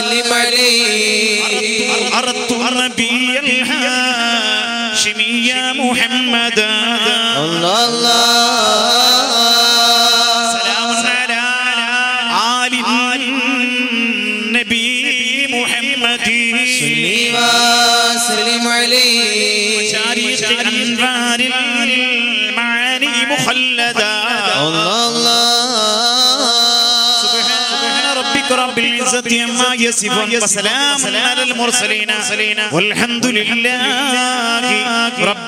B: سلم عليه
C: أردت النبي الهاشمي يا محمد
B: الله الله
C: سلام على آل النبي محمد
B: صلي وسلم عليه
C: شريط أنوار المعاني مخلدا
B: الله الله
C: سبحان ربك رب العزة عما يصفون وسلام على المرسلين والحمد لله رب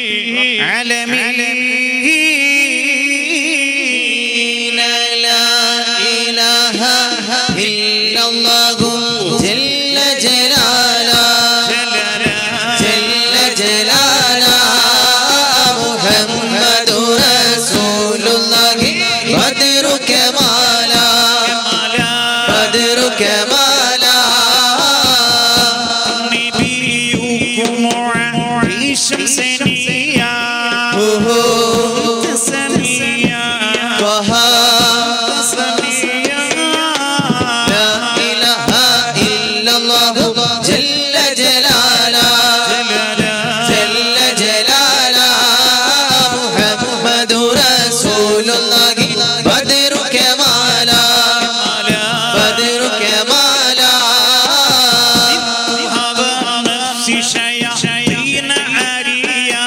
C: العالمين
B: لا إله إلا الله جل جلاله جل جلاله محمد رسول الله بدر كمالا بدر كمالا
C: نبيكم عيشا سنيا تسميا
B: وها
C: تسميا
B: لا إله إلا الله جل جلاله جل جلاله محمد رسول الله بدر كمالا بدر كمالا
C: هذا نفسي شياطين عريا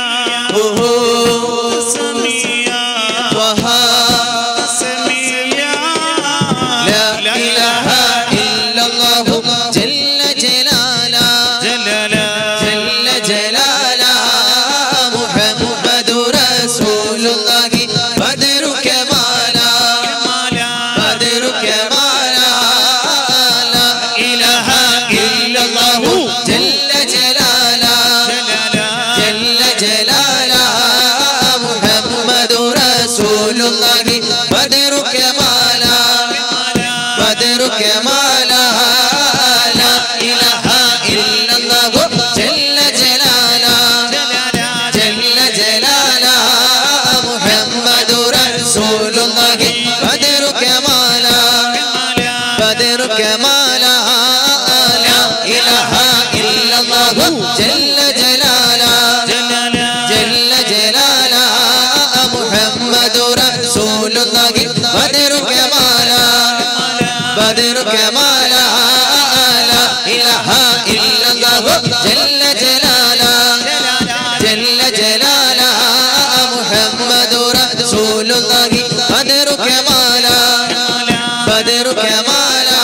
C: سميا
B: وها
C: سميا
B: لا إله إلا الله جل جلاله
C: جلالا
B: جل جلاله محمد رسول الله بدر كمالا بدر كمالا لا إله إلا الله جل جلاله جل جلاله محمد رسول الله بدر كمالا بدر كمالا لا إله إلا الله جل جلاله جل جلاله محمد رسول الله بدر كمالا بدر كمالا لا إله إلا الله جل جلاله جل جلاله محمد رسول الله بدر كمالا بدر كمالا لا إله إلا الله جل جلاله جل جلاله محمد رسول الله بدر كمالا بدر كمالا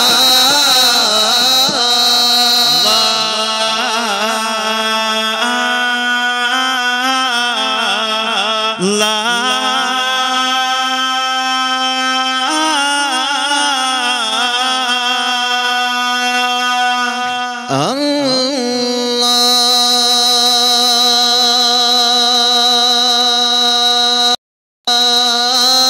B: الله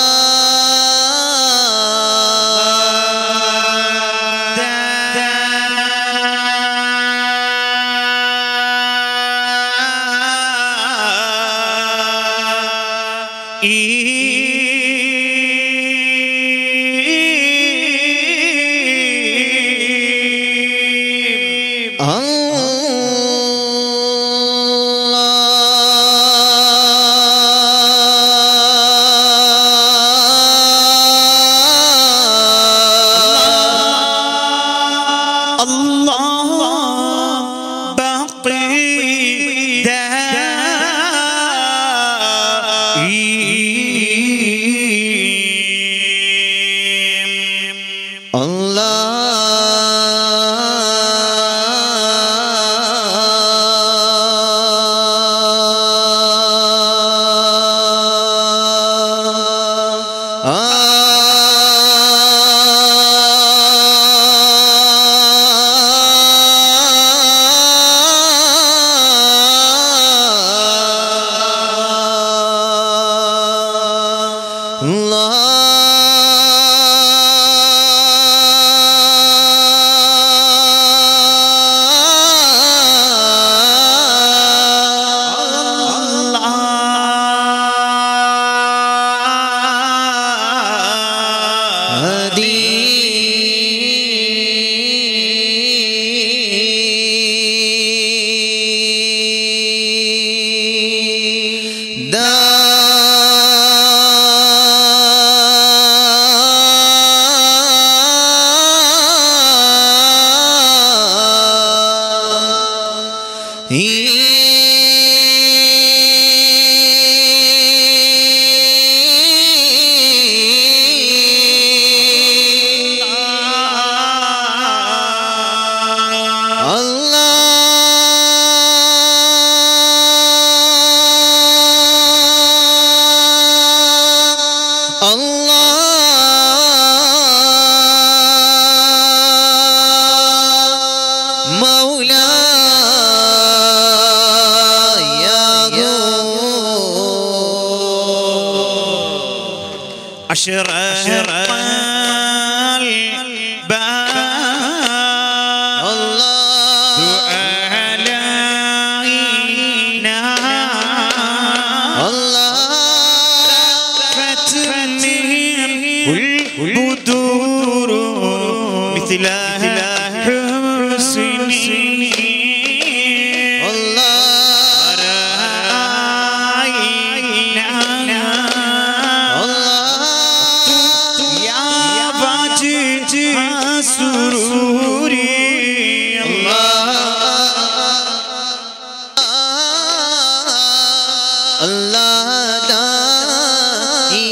C: الله باقي دائم
B: الله
C: أشرق الباب
B: الله
C: علينا
B: الله
C: فتنهم البدور مثل حسنه
B: الله
C: رأينا
B: الله
C: يا واجد سروري
B: الله داعي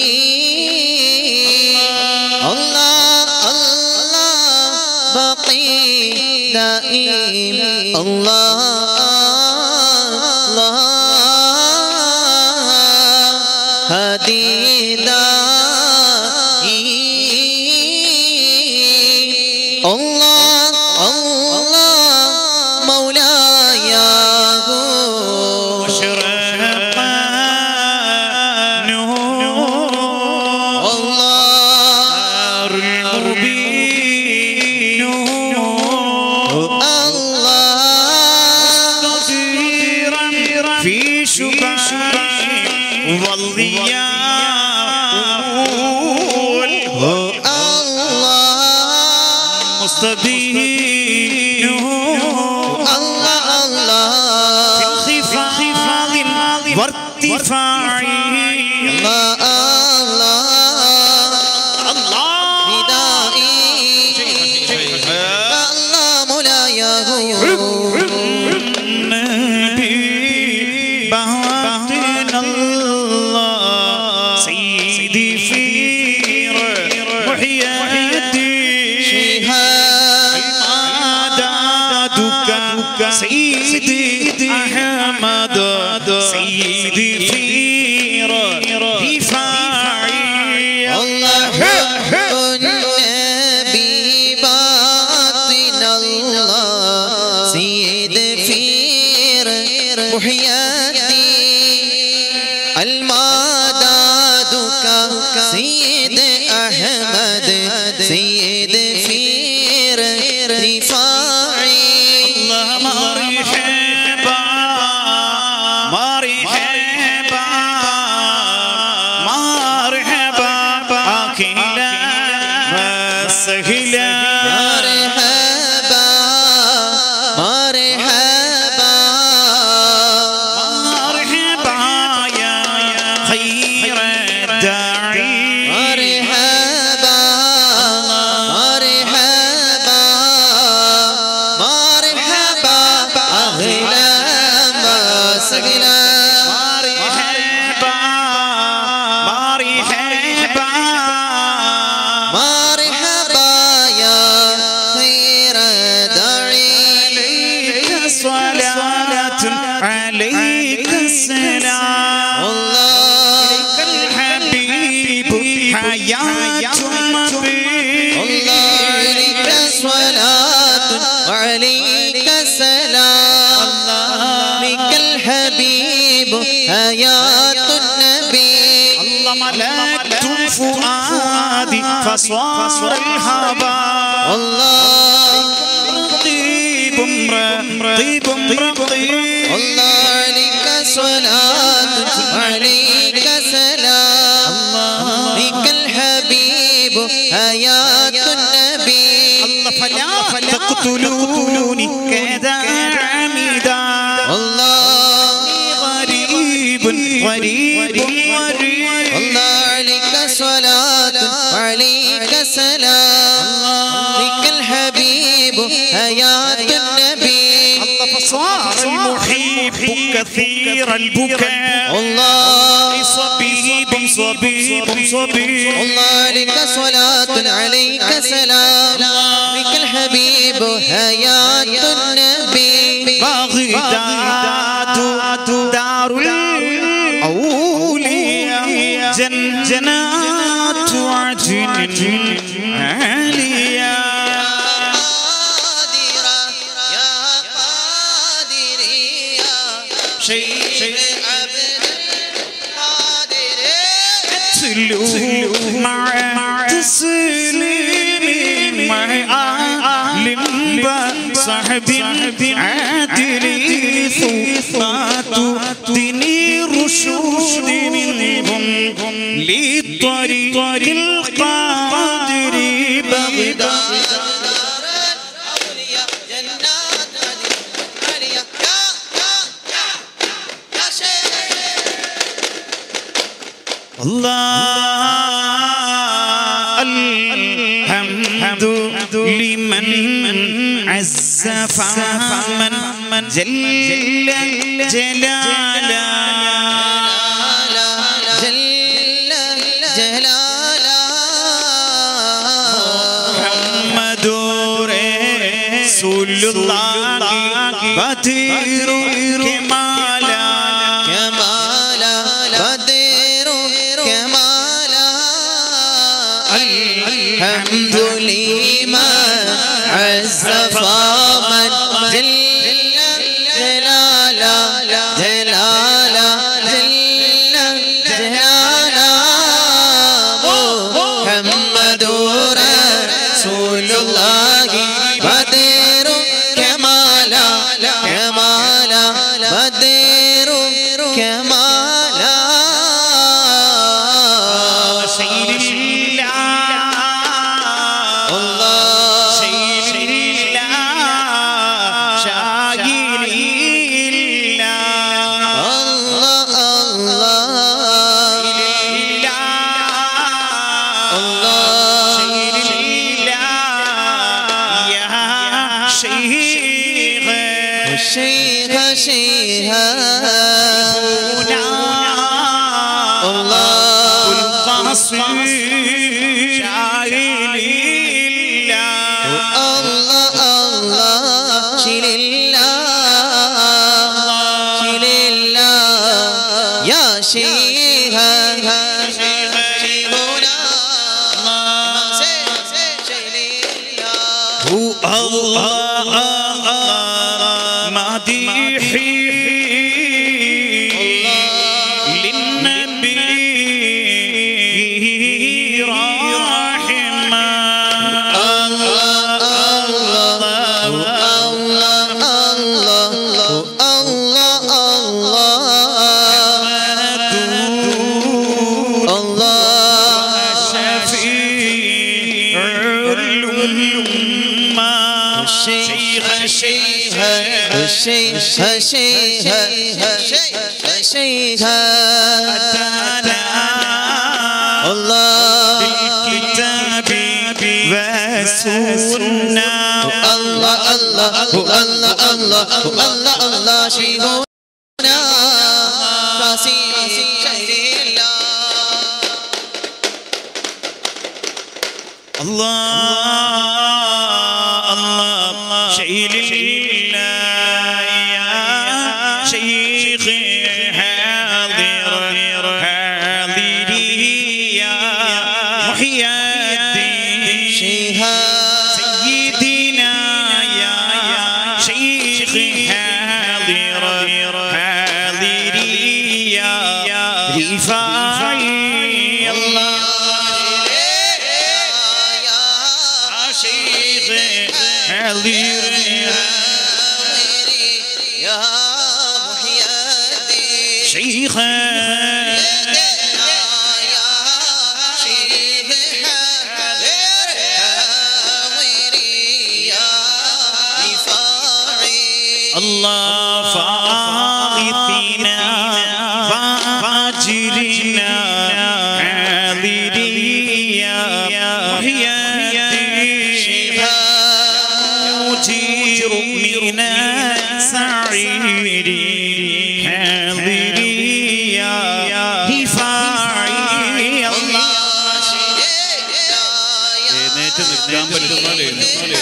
B: الله الله بقي دائم الله الله هدي داعي الله الله مولاي
C: أشرق نور
B: الله
C: المبين
B: الله
C: قديرا في شبه والضياء
B: الله
C: مستبين
B: الله الله
C: في انخفاض وارتفاع
B: الله الله
C: الله
B: ندائي الله مولايه
C: النبي باطن الله سيدي فير محيي الدين
B: شهاب
C: عدادك سيدي أحمد سيدي فير رفاعي
B: الله النبي باطن الله سيد فير محياتي المدادك سيد أحمد سيد فير رفاعي
C: الله مرحبا مرحبا مرحبا أكلا وسهلا
B: مرحبا مرحبا
C: مرحبا يا خير الداعي
B: مرحبا مرحبا مرحبا أهلا وسهلا
C: مرحبا مرحبا
B: مرحبا يا خير داعي
C: عليك صلاة عليك السلام
B: الله
C: الحبيب حياة مبين
B: الله عليك صلاة وعليك سلام عليك الحبيب حياة النبي
C: الله ملكت فؤادي فصار الهباء
B: الله
C: طيب طيب طيب
B: الله عليك صلاة وعليك سلام عليك الحبيب حياة النبي
C: فلا تقتلوني كذا عمدا
B: الله
C: غريب غريب غريب
B: الله عليك صلاة وعليك سلام عليك الحبيب حياة النبي
C: فصار المحب كثير البكاء
B: الله
C: صبيب صبيب صبيب
B: الله عليك صلاة عليك سلام عليك الحبيب حياة النبي
C: بغداد دار الأولياء جن جنات عدن عالية
B: قادرة يا قادر يا
C: شيء
B: عبد القادر
C: تلو وصحب عادل ثبات دني رشود منهم لطريق القادر بغداد الله الحمد لمن عز فمن من جل جلالا محمد رسول الله بدر كمالا
B: الحمد لمن عز فمن جل جلالا جلالا جل جلالا محمد رسول الله بدر كمالا كمالا بدر كمالا
C: سيد الله
B: الله
C: سيد الله شاهد الله
B: الله الله الله الشيخ شيخ الله الله الله شيل الله شيل الله يا شيخ شيخنا شيل الله
C: للنبي رحمه شفيع الأمة شيخ شيخ أتانا بالكتاب والسنة
B: الله الله الله الله الله الله شيخنا راسي شيخ
C: الله الله شيل الله يا شيخ حاضر حاضري يا محي الدين
B: شيخا
C: سيدنا يا شيخ حاضر حاضري يا رفاعي الله يا شيخ حاضر
B: يا محي الدين
C: شيخ الله فاغثنا فاجرنا حاضري يا محي الدين مجير من سعير حاضري يا رفاعي الله എഴുന്നേറ്റ് നിൽക്കാൻ പറ്റുന്നാൽ എഴുന്നേറ്റ്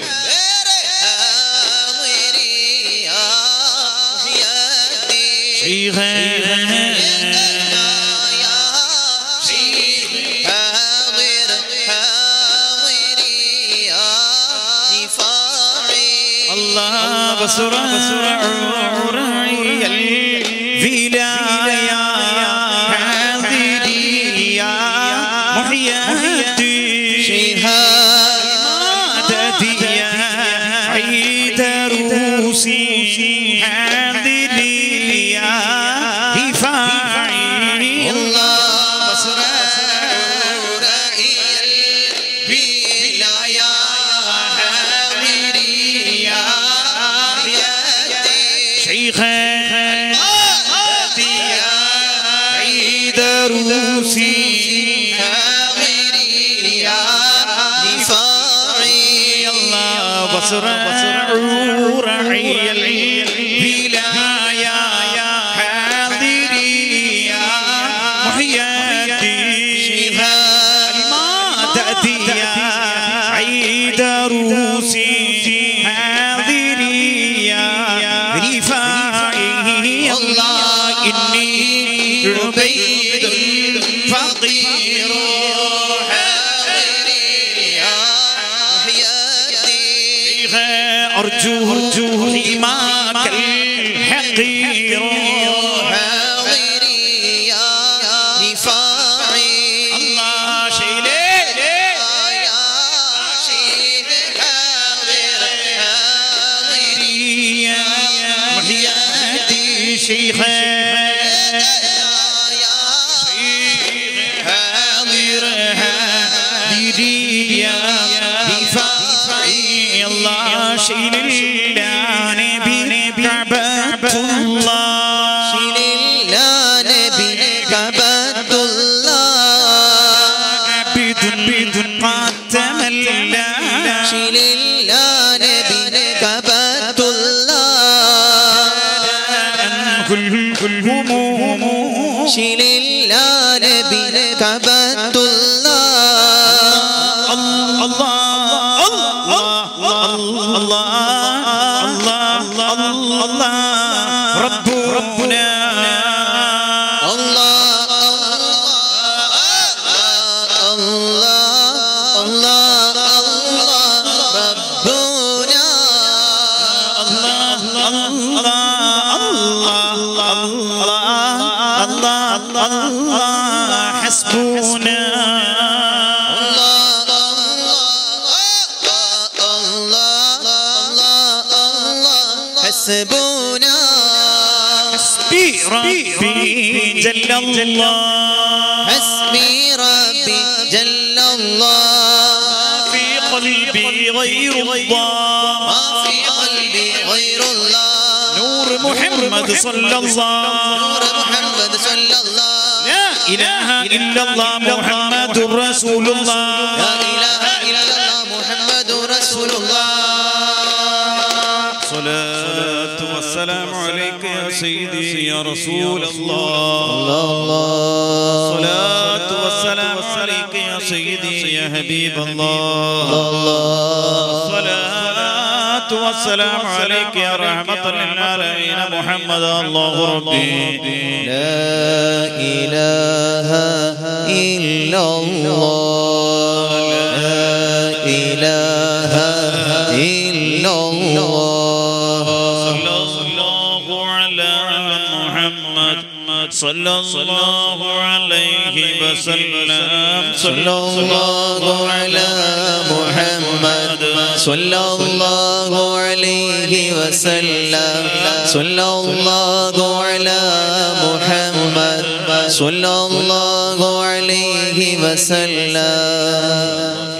C: الله بسرع الولاية حاضري يا محيي الدين مددي يا عيدروسي حاضري يا رفاعي
B: الله مسرور البلا يا حاضري يا
C: شيخا
B: يا
C: عيدروسي
B: حاضري يا دفاعي
C: الله بصر رعي الولاية حاضري يا محيي الدين ما تأتي يا عيد روسي حاضري يا رفاعي الله إني عبيد فقير
B: حاضري يا حياتي
C: أرجوه أرجوه حماك الحقير
B: حاضري يا دفاعي
C: الله شيلي
B: يا شيخ حاضر حاضري
C: يا محياتي شيخة
B: يا
C: حاضر هادري يا دفاعي الله شيل النبي كعبة الله
B: لا نبي كبد الله
C: عبد بدون قد تملى
B: شيل لا نبي كبد الله
C: كل كل هموم
B: شيل لا نبي كبد الله
C: الله الله الله الله الله رب ربنا
B: الله الله الله الله ربنا
C: حسبنا
B: حسبنا
C: حسبي ربي جل الله
B: حسبي ربي جل الله
C: في قلبي غير الله
B: ما في قلبي غير الله
C: نور محمد صلى الله
B: نور محمد صلى الله
C: لا إله إلا الله محمد رسول
B: لا
C: الله
B: إله إلا الله محمد رسول الله
C: صلاة والسلام عليك يا سيدي يا رسول الله
B: الله
C: صلاة والسلام عليك يا سيدي يا حبيب الله
B: الله
C: صلاة والسلام عليك يا رحمة للعالمين محمد الله ربي
B: لا إله إلا الله لا إله إلا الله
C: صلى الله على محمد صلى الله عليه وسلم
B: صلى الله على محمد صلى الله عليه وسلم صلى الله على محمد صلى الله عليه وسلم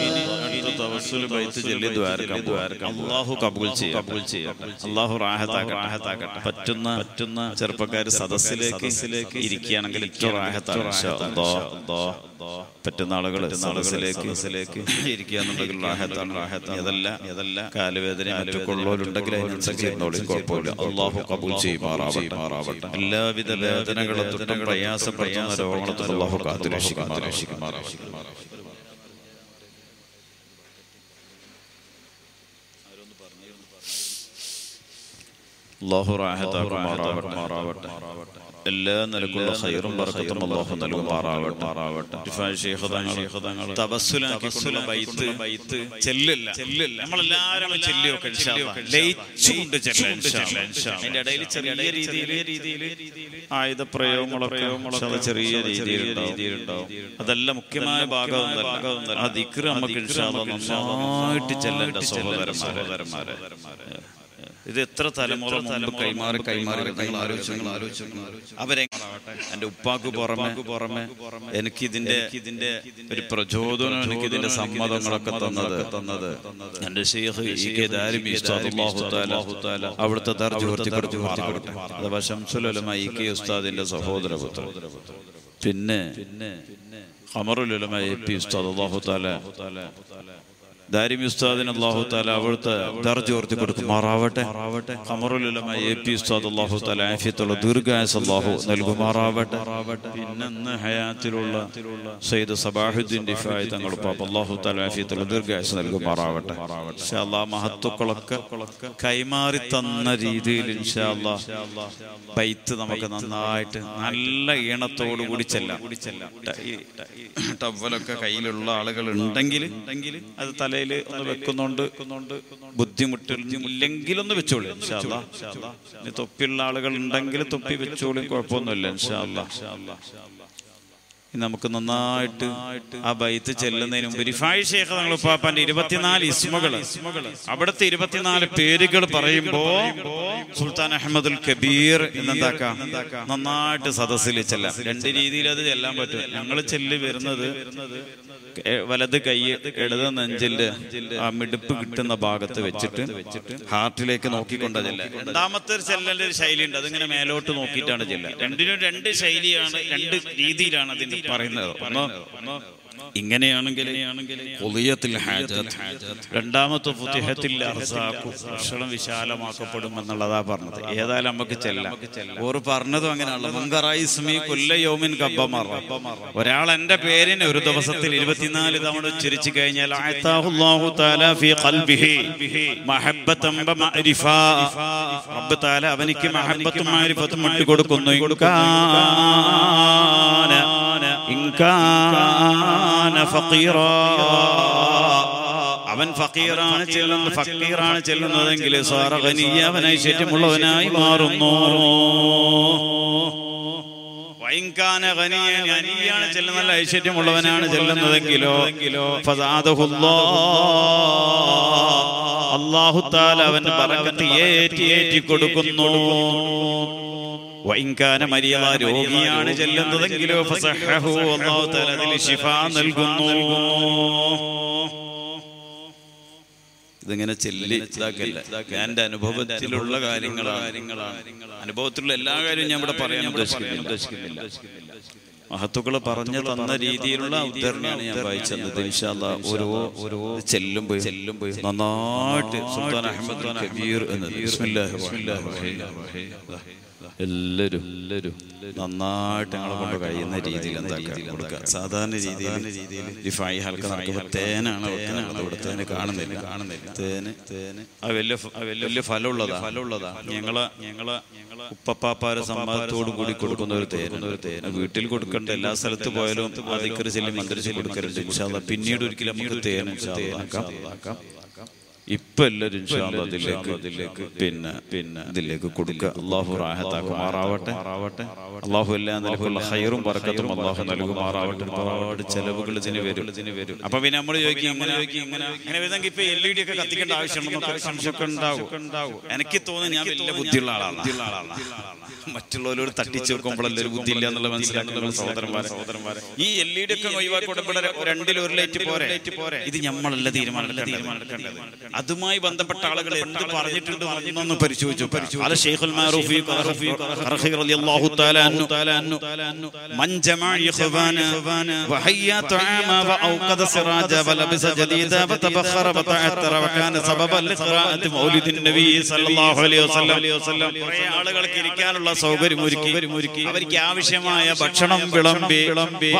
A: അള്ളാഹു കബൂൽ ചെയ്യും കബൂൽ ചെയ്യും അള്ളാഹു റാഹത്താക്കട്ടെ പറ്റുന്ന പറ്റുന്ന ചെറുപ്പക്കാർ സദസ്സിലേക്ക് ഇരിക്കുകയാണെങ്കിൽ ഏറ്റവും റാഹത്താണ് ഇൻഷാ അല്ലാഹ്. പറ്റുന്ന ആളുകൾ സദസ്സിലേക്ക് ഇരിക്കുക എന്നുണ്ടെങ്കിൽ റാഹത്താണ് റാഹത്താണ് അതല്ല അതല്ല കാലുവേദന മറ്റു കൊള്ളോലുണ്ടെങ്കിൽ അതിനനുസരിച്ച് ഇരുന്നോളും കുഴപ്പമില്ല അള്ളാഹു കബൂൽ ചെയ്യുമാറാവട്ടെ മാറാവട്ടെ എല്ലാവിധ വേദനകളും തൊട്ടും പ്രയാസപ്പെടുന്ന രോഗങ്ങളെ തൊട്ട് അള്ളാഹു കാത്തുരക്ഷിക്കുമാറാവട്ടെ അള്ളാഹു റാഹത്താക്കുമാറാവട്ടെ എല്ലാ നിലക്കുള്ള ഹൈറും ബർക്കത്തും അള്ളാഹു നൽകുമാറാവട്ടെ റിഫായ് ശൈഖ് തങ്ങൾ തപസ്സുലാക്കിക്കൊണ്ടുള്ള ബൈത്ത് ബൈത്ത് ചെല്ലില്ല ചെല്ലില്ല നമ്മളെല്ലാവരും ചെല്ലിയൊക്കെ ഇൻഷാ അല്ലാഹ്. ലയിച്ചുകൊണ്ട് ചെല്ലാം ഇൻഷാ അല്ലാഹ്, ഇൻഷാ അല്ലാഹ്. അതിന്റെ ഇടയിൽ ചെറിയ രീതിയിൽ രീതിയിൽ ആയുധപ്രയോഗങ്ങളൊക്കെ ഇൻഷാ അല്ലാഹ് ചെറിയ രീതിയിലുണ്ടാവും അതെല്ലാം മുഖ്യമായ ഭാഗമൊന്നല്ല ആ ദിക്ർ നമുക്ക് ഇൻഷാ അല്ലാഹ് നന്നായിട്ട് ചെല്ലേണ്ട സഹോദരന്മാരെ ഇത് എത്ര തലമുറ മുമ്പ് കൈമാറി കൈമാറി നിങ്ങൾ ആലോചിച്ചു അവരെ എന്റെ ഉപ്പാക്ക് പുറമെ പുറമെ എനിക്ക് ഇതിന്റെ ഇതിന്റെ ഒരു പ്രചോദനം എനിക്ക് ഇതിന്റെ സമ്മതങ്ങളൊക്കെ തന്നത് തന്നത് എന്റെ ഷെയ്ഖ് ഇ കെ ദാരിമി ഉസ്താദ് അല്ലാഹു തആല അവിടുത്തെ ദർജ ഉയർത്തിക്കൊടുത്തു മാറാവട്ടെ അഥവാ ശംസുൽ ഉലമ ഇ കെ ഉസ്താദിന്റെ സഹോദരപുത്രൻ പിന്നെ പിന്നെ ഖമറുൽ ഉലമ എ പി ഉസ്താദ് അല്ലാഹു തആല ദാരിമി ഉസ്താദിന് അള്ളാഹു താല അവിടുത്തെ ദർജ ഉയർത്തി കൊടുക്കുമാറാവട്ടെ ഖമറുലുലമ എ പി ഉസ്താദ് അള്ളാഹു താല ആഫിയത്തുള്ള ദീർഘായസ് അള്ളാഹു നൽകുമാറാവട്ടെ പിന്നെ ഇന്ന് ഹയാത്തിലുള്ള സയ്യിദ് സബാഹുദ്ദീൻ ഡിഫായ് തങ്ങൾ പാപ്പ അള്ളാഹു താല ആഫിയത്തുള്ള ദീർഘായസ് നൽകുമാറാവട്ടെ ഇൻഷാ അല്ലാ മഹത്തുക്കളൊക്കെ കൈമാറി തന്ന രീതിയിൽ ഇൻഷാ അല്ലാ ബൈത്ത് നമുക്ക് നന്നായിട്ട് നല്ല ഈണത്തോടു കൂടി ചെല്ലാം ഈ ടവലൊക്കെ കയ്യിലുള്ള ആളുകൾ ഉണ്ടെങ്കിൽ അത് തലയിൽ ഒന്ന് വെക്കുന്നുണ്ട് ബുദ്ധിമുട്ടില്ലെങ്കിൽ ഒന്ന് വെച്ചോളൂ ഇൻഷാ അല്ലാ. ഇനി തൊപ്പിയുള്ള ആളുകൾ ഉണ്ടെങ്കിൽ തൊപ്പി വെച്ചോളും കുഴപ്പമൊന്നുമില്ല ഇൻഷാ അല്ലാ. ഇനി നമുക്ക് നന്നായിട്ട് ആ ബൈത്ത് ചെല്ലുന്നതിന് മുമ്പ് റിഫായ് ഷേഖ് തങ്ങൾ ഉപ്പാപ്പാന്റെ ഇരുപത്തിനാല് ഇസ്മകൾ അവിടുത്തെ ഇരുപത്തിനാല് പേരുകൾ പറയുമ്പോ സുൽത്താൻ അഹമ്മദുൽ കബീർ എന്നെന്താക്കാം നന്നായിട്ട് സദസ്സിൽ ചെല്ലാം രണ്ട് രീതിയിൽ അത് ചെല്ലാൻ പറ്റും ഞങ്ങൾ ചെല്ലി വരുന്നത് എ- വലത് കൈ ഇടത് നെഞ്ചില് ആ മിടുപ്പ് കിട്ടുന്ന ഭാഗത്ത് വെച്ചിട്ട് ഹാർട്ടിലേക്ക് നോക്കിക്കൊണ്ടാ ചെല്ല രണ്ടാമത്തെ ഒരു ചെല്ലന്റെ ഒരു ശൈലി ഉണ്ട് അതിങ്ങനെ മേലോട്ട് നോക്കിയിട്ടാണ് ചെല്ല രണ്ടിനും രണ്ട് ശൈലിയാണ് രണ്ട് രീതിയിലാണ് അതിന്റെ പറയുന്നത് ഒന്ന് ഇങ്ങനെയാണെങ്കിൽ ഖുദിയത്തുൽ ഹാജത്ത്. രണ്ടാമത്തെ ഫുതിഹത്തിൽ അർസാഖു. ഭക്ഷണം വിശാലമാക്കപ്പെടും എന്നുള്ളതാ പറഞ്ഞത് ഏതായാലും നമുക്ക് ചെല്ലാം ഓർ പറഞ്ഞതും അങ്ങനെയുള്ള മുങ്കറായിസ്മി കൊല്ല യോമിൻ കബ്ബമറ ഒരാൾ എന്റെ പേരിന് ഒരു ദിവസത്തിൽ ഇരുപത്തിനാല് തവണ ഉച്ചരിച്ചു കഴിഞ്ഞാൽ ആയത്താഹുല്ലാഹു തആല ഫീ ഖൽബിഹി മഹബ്ബതൻ വമഅരിഫ റബ്ബ് തആല അവനിക്ക് മഹബ്ബത്തും മഅരിഫത്തും ഇട്ട് കൊടുക്കുന്നു ഇൻകാന ഇൻകാന ഫഖീറാ അവൻ ഫക്കീറാണ് ചെല്ലുന്നത് ഫക്കീറാണ് ചെല്ലുന്നതെങ്കിൽ സാറ ഖനിയ അവൻ ഐശ്വര്യമുള്ളവനായി മാറുന്നു വൈൻകാന ഖനിയൻ ഖനിയാണ് ചെല്ലുന്ന നല്ല ഐശ്വര്യമുള്ളവനാണ് ചെല്ലുന്നതെങ്കിലോ ഫസാദഹുല്ലാ അല്ലാഹു തആല അവന്റെ ബറക്കത്ത് ഏറ്റി ഏറ്റി കൊടുക്കുന്നു വൈൻകാന മരിയ രോഗിയാണ് ചെല്ലുന്നതെങ്കിലോ ഫസഹഹു അല്ലാഹു തആല അതിൽ ശിഫ നൽകുന്നു ഇതിങ്ങനെ ചെല്ലി ഇതാക്കല്ല ഞാൻ എന്റെ അനുഭവത്തിലുള്ള കാര്യങ്ങളാണ് അനുഭവത്തിലുള്ള എല്ലാ കാര്യവും ഞാൻ ഇവിടെ പറയാൻ ഉദ്ദേശിക്കുന്നില്ല മഹത്തുക്കൾ പറഞ്ഞു തന്ന രീതിയിലുള്ള ഉദ്ധരണിയാണ് ഞാൻ വായിച്ചത് ഇൻഷാല്ലാ ഓരോ ഓരോ ചെല്ലുമ്പോൾ ചെല്ലുമ്പോൾ നന്നായിട്ട് സുൽത്താൻ അഹമ്മദ് ഖാൻ കബീർ എന്നത് ബിസ്മില്ലാഹിർ റഹ്മാനിർ റഹീം. എല്ലാവരും എല്ലാവരും നന്നായിട്ട് ഞങ്ങളെ കൊണ്ട് കഴിയുന്ന രീതിയിൽ എന്താക്കുക കൊടുക്കുക സാധാരണ രീതിയിൽ ഡിഫായി ഹൽക്ക നടക്കുമ്പോൾ തേനാണ് വെക്കുന്നത് ഇവിടെ തേന് കാണുന്നില്ല കാണുന്നില്ല തേന് തേന് ആ വലിയ ഫ- ആ വലിയ വലിയ ഫലമുള്ളതാ ഫലമുള്ളതാ ഞങ്ങളെ ഞങ്ങളെ ഉപ്പപ്പാപ്പാരെ സമ്മാനത്തോടു കൂടി കൊടുക്കുന്ന ഒരു തേൻ ഒരു തേൻ വീട്ടിൽ കൊടുക്കേണ്ട എല്ലാ സ്ഥലത്ത് പോയാലും അതിക്കറി ചെല്ലി മന്ത്രിച്ച് കൊടുക്കരുത് ഇൻഷാ അല്ലാ. പിന്നീട് ഒരിക്കലും നമുക്ക് തേൻ ഇൻഷാ അല്ലാ ആക്കാം. ഇപ്പൊ എല്ലാവരും ഇൻഷാ അല്ലാ അതിലേക്ക് അതിലേക്ക് പിന്നെ പിന്നെ ഇതിലേക്ക് കൊടുക്കുക അള്ളാഹു റാഹത്താക്കുമാറാവട്ടെ അള്ളാഹു എല്ലാ നിലക്കുള്ള ഹൈറും പറക്കത്തും അള്ളാഹു നൽകുമാറാവട്ടെ ഒരുപാട് ചെലവുകൾ ഇതിന് വരും ഇതിന് വരും അപ്പൊ പിന്നെ നമ്മൾ ചോദിക്കും ഇങ്ങനെ ചോദിക്കും ഇങ്ങനെ ഇങ്ങനെ വരുന്നെങ്കിൽ ഇപ്പൊ എൽ ഇ ഡി ഒക്കെ കത്തിക്കേണ്ട ആവശ്യമുണ്ടെന്നൊക്കെ ഒരു സംശയമൊക്കെ ഉണ്ടാവും എനിക്ക് തോന്നുന്നു ഞാൻ വലിയ ബുദ്ധിയുള്ള ആളാണ് മറ്റുള്ളവരോട് തട്ടിച്ച് വെക്കുമ്പോഴല്ലേ ഒരു ബുദ്ധി ഇല്ല എന്നുള്ള മനസ്സിലാക്കുന്ന സഹോദരന്മാരെ സഹോദരന്മാരെ ഈ എൽ ഇ ഡി ഒക്കെ ഒഴിവാക്കപ്പെടുമ്പോൾ രണ്ടിൽ ഒരു ലൈറ്റ് പോരെ ഇത് നമ്മളല്ല തീരുമാനമല്ല തീരുമാനമെടുക്കേണ്ടത് അതുമായി ബന്ധപ്പെട്ട ആളുകൾ എന്ത് പറഞ്ഞിട്ടുണ്ട് എന്നൊന്ന് പരിശോധിച്ചു പരിശോധിച്ചു അല ഷെയ്ഖുൽ മാറൂഫി ഖറഫി ഖറഖി റളിയല്ലാഹു തആല അൻഹു തആല അൻഹു മൻ ജമഅ ഇഖ്വാന വഹയ്യ തആമ വഔഖദ സിറാജ വലബസ ജദീദ വതബഖറ വതഅത്തറ വകാന സബബൻ ലിഖറാഅത്തി മൗലിദിൻ നബി സല്ലല്ലാഹു അലൈഹി വസല്ലം കുറേ ആളുകൾക്ക് ഇരിക്കാനുള്ള സൗകര്യം ഒരുക്കി അവർക്ക് ആവശ്യമായ ഭക്ഷണം വിളമ്പി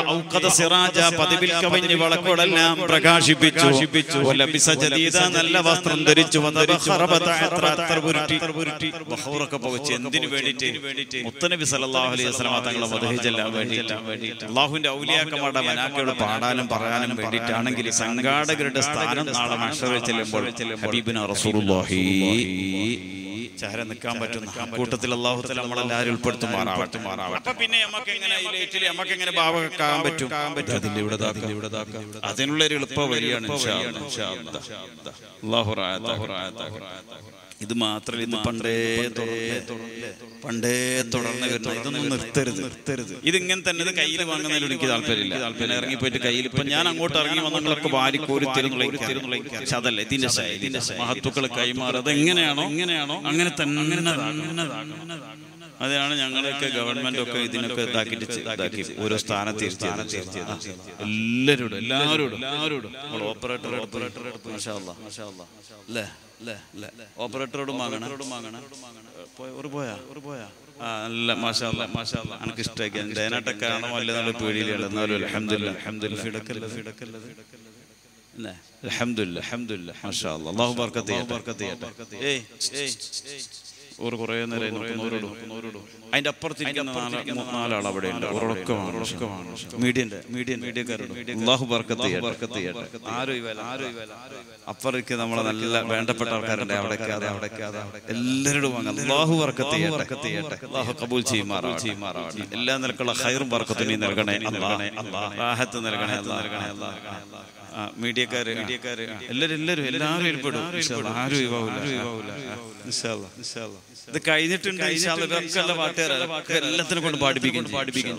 A: വഔഖദ സിറാജ പതിവിൽ കവിഞ്ഞ് വിളക്കുകളെല്ലാം പ്രകാശിപ്പിച്ചു വലബസ ജദീദ നല്ല വസ്ത്രം ധരിച്ചു വതബഖറ ബതഅത്ര അത്തർ പുരുട്ടി ബഹൂറൊക്കെ പുകച്ച് എന്തിനു വേണ്ടിയിട്ട് മുത്തനബി സല്ലല്ലാഹു അലൈഹി വസല്ലമ തങ്ങളെ മദഹിജല്ലാൻ വേണ്ടിയിട്ട് അള്ളാഹുവിന്റെ ഔലിയാക്കന്മാരുടെ മനാക്കയോട് പാടാനും പറയാനും വേണ്ടിയിട്ടാണെങ്കിൽ സംഘാടകരുടെ സ്ഥാനം നാളെ മഷറിൽ ചെല്ലുമ്പോൾ ഹബീബിന റസൂലുള്ളാഹി ചാര നിൽക്കാൻ പറ്റുന്ന കൂട്ടത്തിൽ അള്ളാഹുത്തല നമ്മളെല്ലാവരും ഉൾപ്പെടുത്തുമാറാവട്ടെ അപ്പൊ പിന്നെ നമുക്ക് എങ്ങനെ ഈ ലൈറ്റിൽ നമുക്ക് എങ്ങനെ ഭാവക്കാൻ പറ്റും അതിന്റെ ഇവിടെ അതിനുള്ള ഒരു എളുപ്പ വഴിയാണ് ഇൻഷാ അല്ലാ. ഇൻഷാ അല്ലാ. അല്ലാഹു റായത്താക്കട്ടെ. ഇത് മാത്രമല്ല ഇത് പണ്ടേ തുടർന്ന് പണ്ടേ തുടർന്ന് വരുന്ന ഇതൊന്നും നിർത്തരുത് നിർത്തരുത് ഇതിങ്ങനെ തന്നെ ഇത് കയ്യിൽ വാങ്ങുന്നതിൽ എനിക്ക് താല്പര്യമില്ല താല്പര്യം ഇറങ്ങി പോയിട്ട് കയ്യിൽ ഇപ്പൊ ഞാൻ അങ്ങോട്ട് ഇറങ്ങി വന്നങ്ങളൊക്കെ വാരിക്കോരി തരുന്നുള്ള പക്ഷെ അതല്ല ഇതിന്റെ ശൈലി, ഇതിന്റെ മഹത്വക്കൾ കൈമാറുക അത് എങ്ങനെയാണോ എങ്ങനെയാണോ അങ്ങനെ തന്നെ അതാണ് ഞങ്ങളൊക്കെ ഗവൺമെന്റ് ഒക്കെ ഇതിനൊക്കെ ഇതാക്കിയിട്ട് ചെ- ഇതാക്കി ഓരോ സ്ഥാനത്ത് എല്ലാവരോടും എല്ലാവരോടും എല്ലാവരോടും നമ്മൾ ഓപ്പറേറ്റർ ഓപ്പറേറ്റർ അല്ലേ അല്ലേ അല്ലേ ഓപ്പറേറ്ററോടും വാങ്ങണം വാങ്ങണം പോയ- ഒരു പോയാ ഒരു പോയാ ആ നല്ല മാഷാല്ല മാഷാല്ല എനിക്ക് ഇഷ്ടമാക്കി ഡേനാട്ടൊക്കെ ആണോ അല്ല നല്ല പേടിയിലാണ് എന്നാലും അലഹമില്ല അലഹമില്ല ഫിടക്കല്ല ഫിടക്കല്ല അല്ലേ അലഹമില്ല അലഹമില്ല മാഷാ അല്ലാ. അള്ളാഹു ബർക്കത്ത് ചെയ്യട്ടെ ബർക്കത്ത് ചെയ്യട്ടെ ഏയ് ഏയ് ഒരു കുറേ നേരം നോക്കുന്നവരോടും അതിന്റെ അപ്പുറത്തിരിക്കുന്ന നാല് മൂ- നാലാൾ അവിടെ ഉണ്ട് ഉറക്കമാണ് മീഡിയന്റെ മീഡിയൻ മീഡിയക്കാരോട് അള്ളാഹു ബർക്കത്ത് ചെയ്യട്ടെ ബർക്കത്ത് ചെയ്യട്ടെ ആരും ഈ വേല ആരും ഈ വേല അപ്പുറത്തേക്ക് നമ്മളെ നല്ല വേണ്ടപ്പെട്ട ആൾക്കാരുണ്ട് അവിടേക്ക് അത് അവിടേക്ക് അത് എല്ലാവരോടും വാങ്ങാം അള്ളാഹു ബർക്കത്ത് ചെയ്യട്ടെ ബർക്കത്ത് ചെയ്യട്ടെ അള്ളാഹു കബൂൽ ചെയ്യുമാറാവട്ടെ ചെയ്യുമാറാവട്ടെ എല്ലാ നിലക്കുള്ള ഹൈറും ബർക്കത്തും നീ നൽകണേ അല്ലാഹ് റാഹത്ത് നൽകണേ അല്ലാഹ് നൽകണേ അല്ലാഹ് ആ, മീഡിയക്കാര് മീഡിയക്കാര് എല്ലാവരും എല്ലാവരും എല്ലാവരും ഏർപ്പെടും ആരും ഒഴിവാവില്ല ഇത് കഴിഞ്ഞിട്ടുണ്ട് ഇൻഷാ അല്ലാ. ഇവരൊക്കെ നല്ല പാട്ടുകാരാണ് ഇവരൊക്കെ എല്ലാത്തിനും കൊണ്ട് പാടിപ്പിക്കും പാടിപ്പിക്കും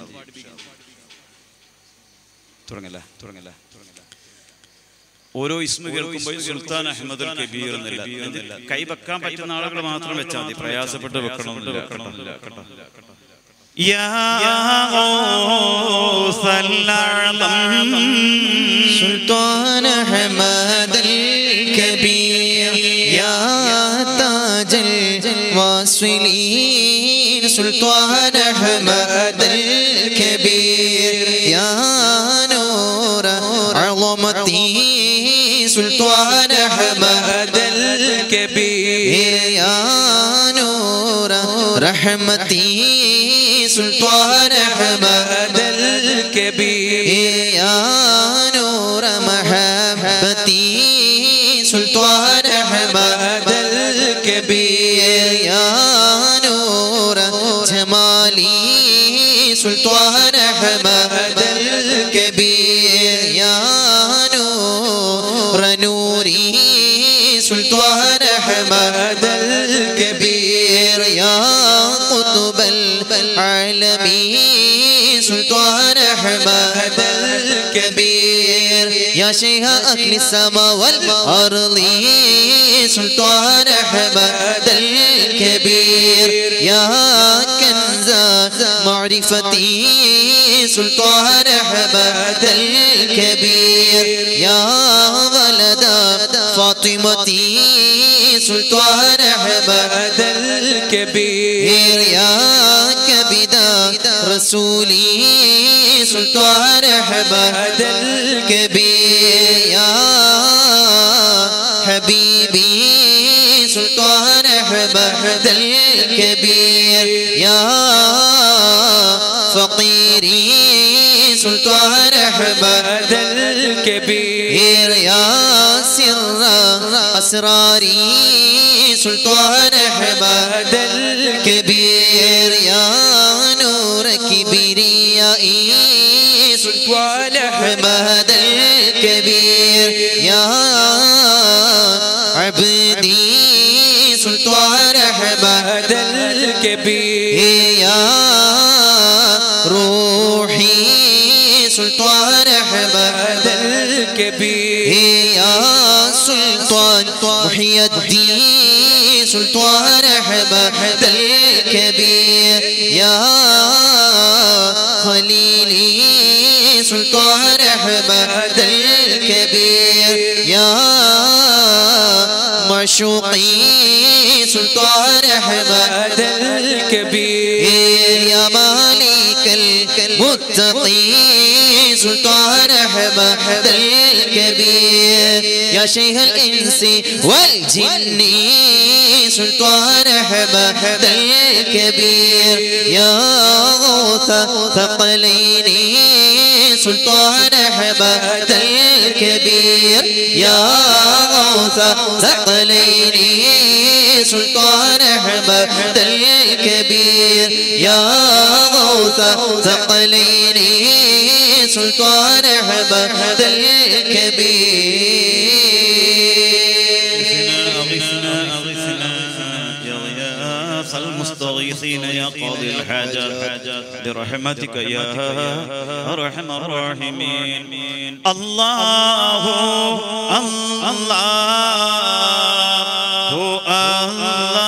A: തുടങ്ങല്ലേ തുടങ്ങല്ലേ ഓരോ ഇസ്മ കേൾക്കുമ്പോൾ സുൽത്താൻ അഹമ്മദ് കബീർ എന്നില്ല എന്നില്ല. കൈ വെക്കാൻ പറ്റുന്ന ആളുകൾ മാത്രം വെച്ചാൽ മതി പ്രയാസപ്പെട്ട് വെക്കണമെന്നില്ല വെക്കണമെന്നില്ല കേട്ടോ يا غوث الأعظم
B: سلطان حماد الكبير يا تاج الواصلين سلطان حماد الكبير يا نور عظمتي سلطان حماد الكبير يا نور رحمتي سلطان حماد الكبير يا نور محبتي سلطان حماد الكبير يا نور جمالي سلطان حماد الكبير يا نور نوري سلطان حماد الكبير يا قطب العالمين سلطان حماد الكبير يا شيخ أكل السماء والأرض سلطان حماد الكبير يا كنز معرفتي سلطان حماد الكبير يا ولد فاطمتي سلطان حماد الكبير يا كبد رسولي سلطان حماد الكبير يا حبيبي سلطان حماد الكبير يا فقيري سلطان حماد الكبير يا سر أسراري سلطان حماد الكبير يا نور كبريائي سلطان حماد الكبير يا عبدي سلطان حماد الكبير يا روحي سلطان حماد الكبير يا سلطان محي الدين سلطان حماد الكبير يا خليلي سلطان حماد الكبير يا معشوقي سلطان حماد الكبير يا مالك المتقين سلطان حماد الكبير يا شيخ الإنس والجن سلطان أحمد الكبير يا غوث ثقلين سلطان أحمد الكبير يا غوث ثقلين سلطان أحمد الكبير يا غوث ثقلين سلطان أحمد الكبير
C: أغثنا أغثنا يا غياث المستغيثين يا قاضي الحاجات برحمتك يا أرحم الراحمين الله الله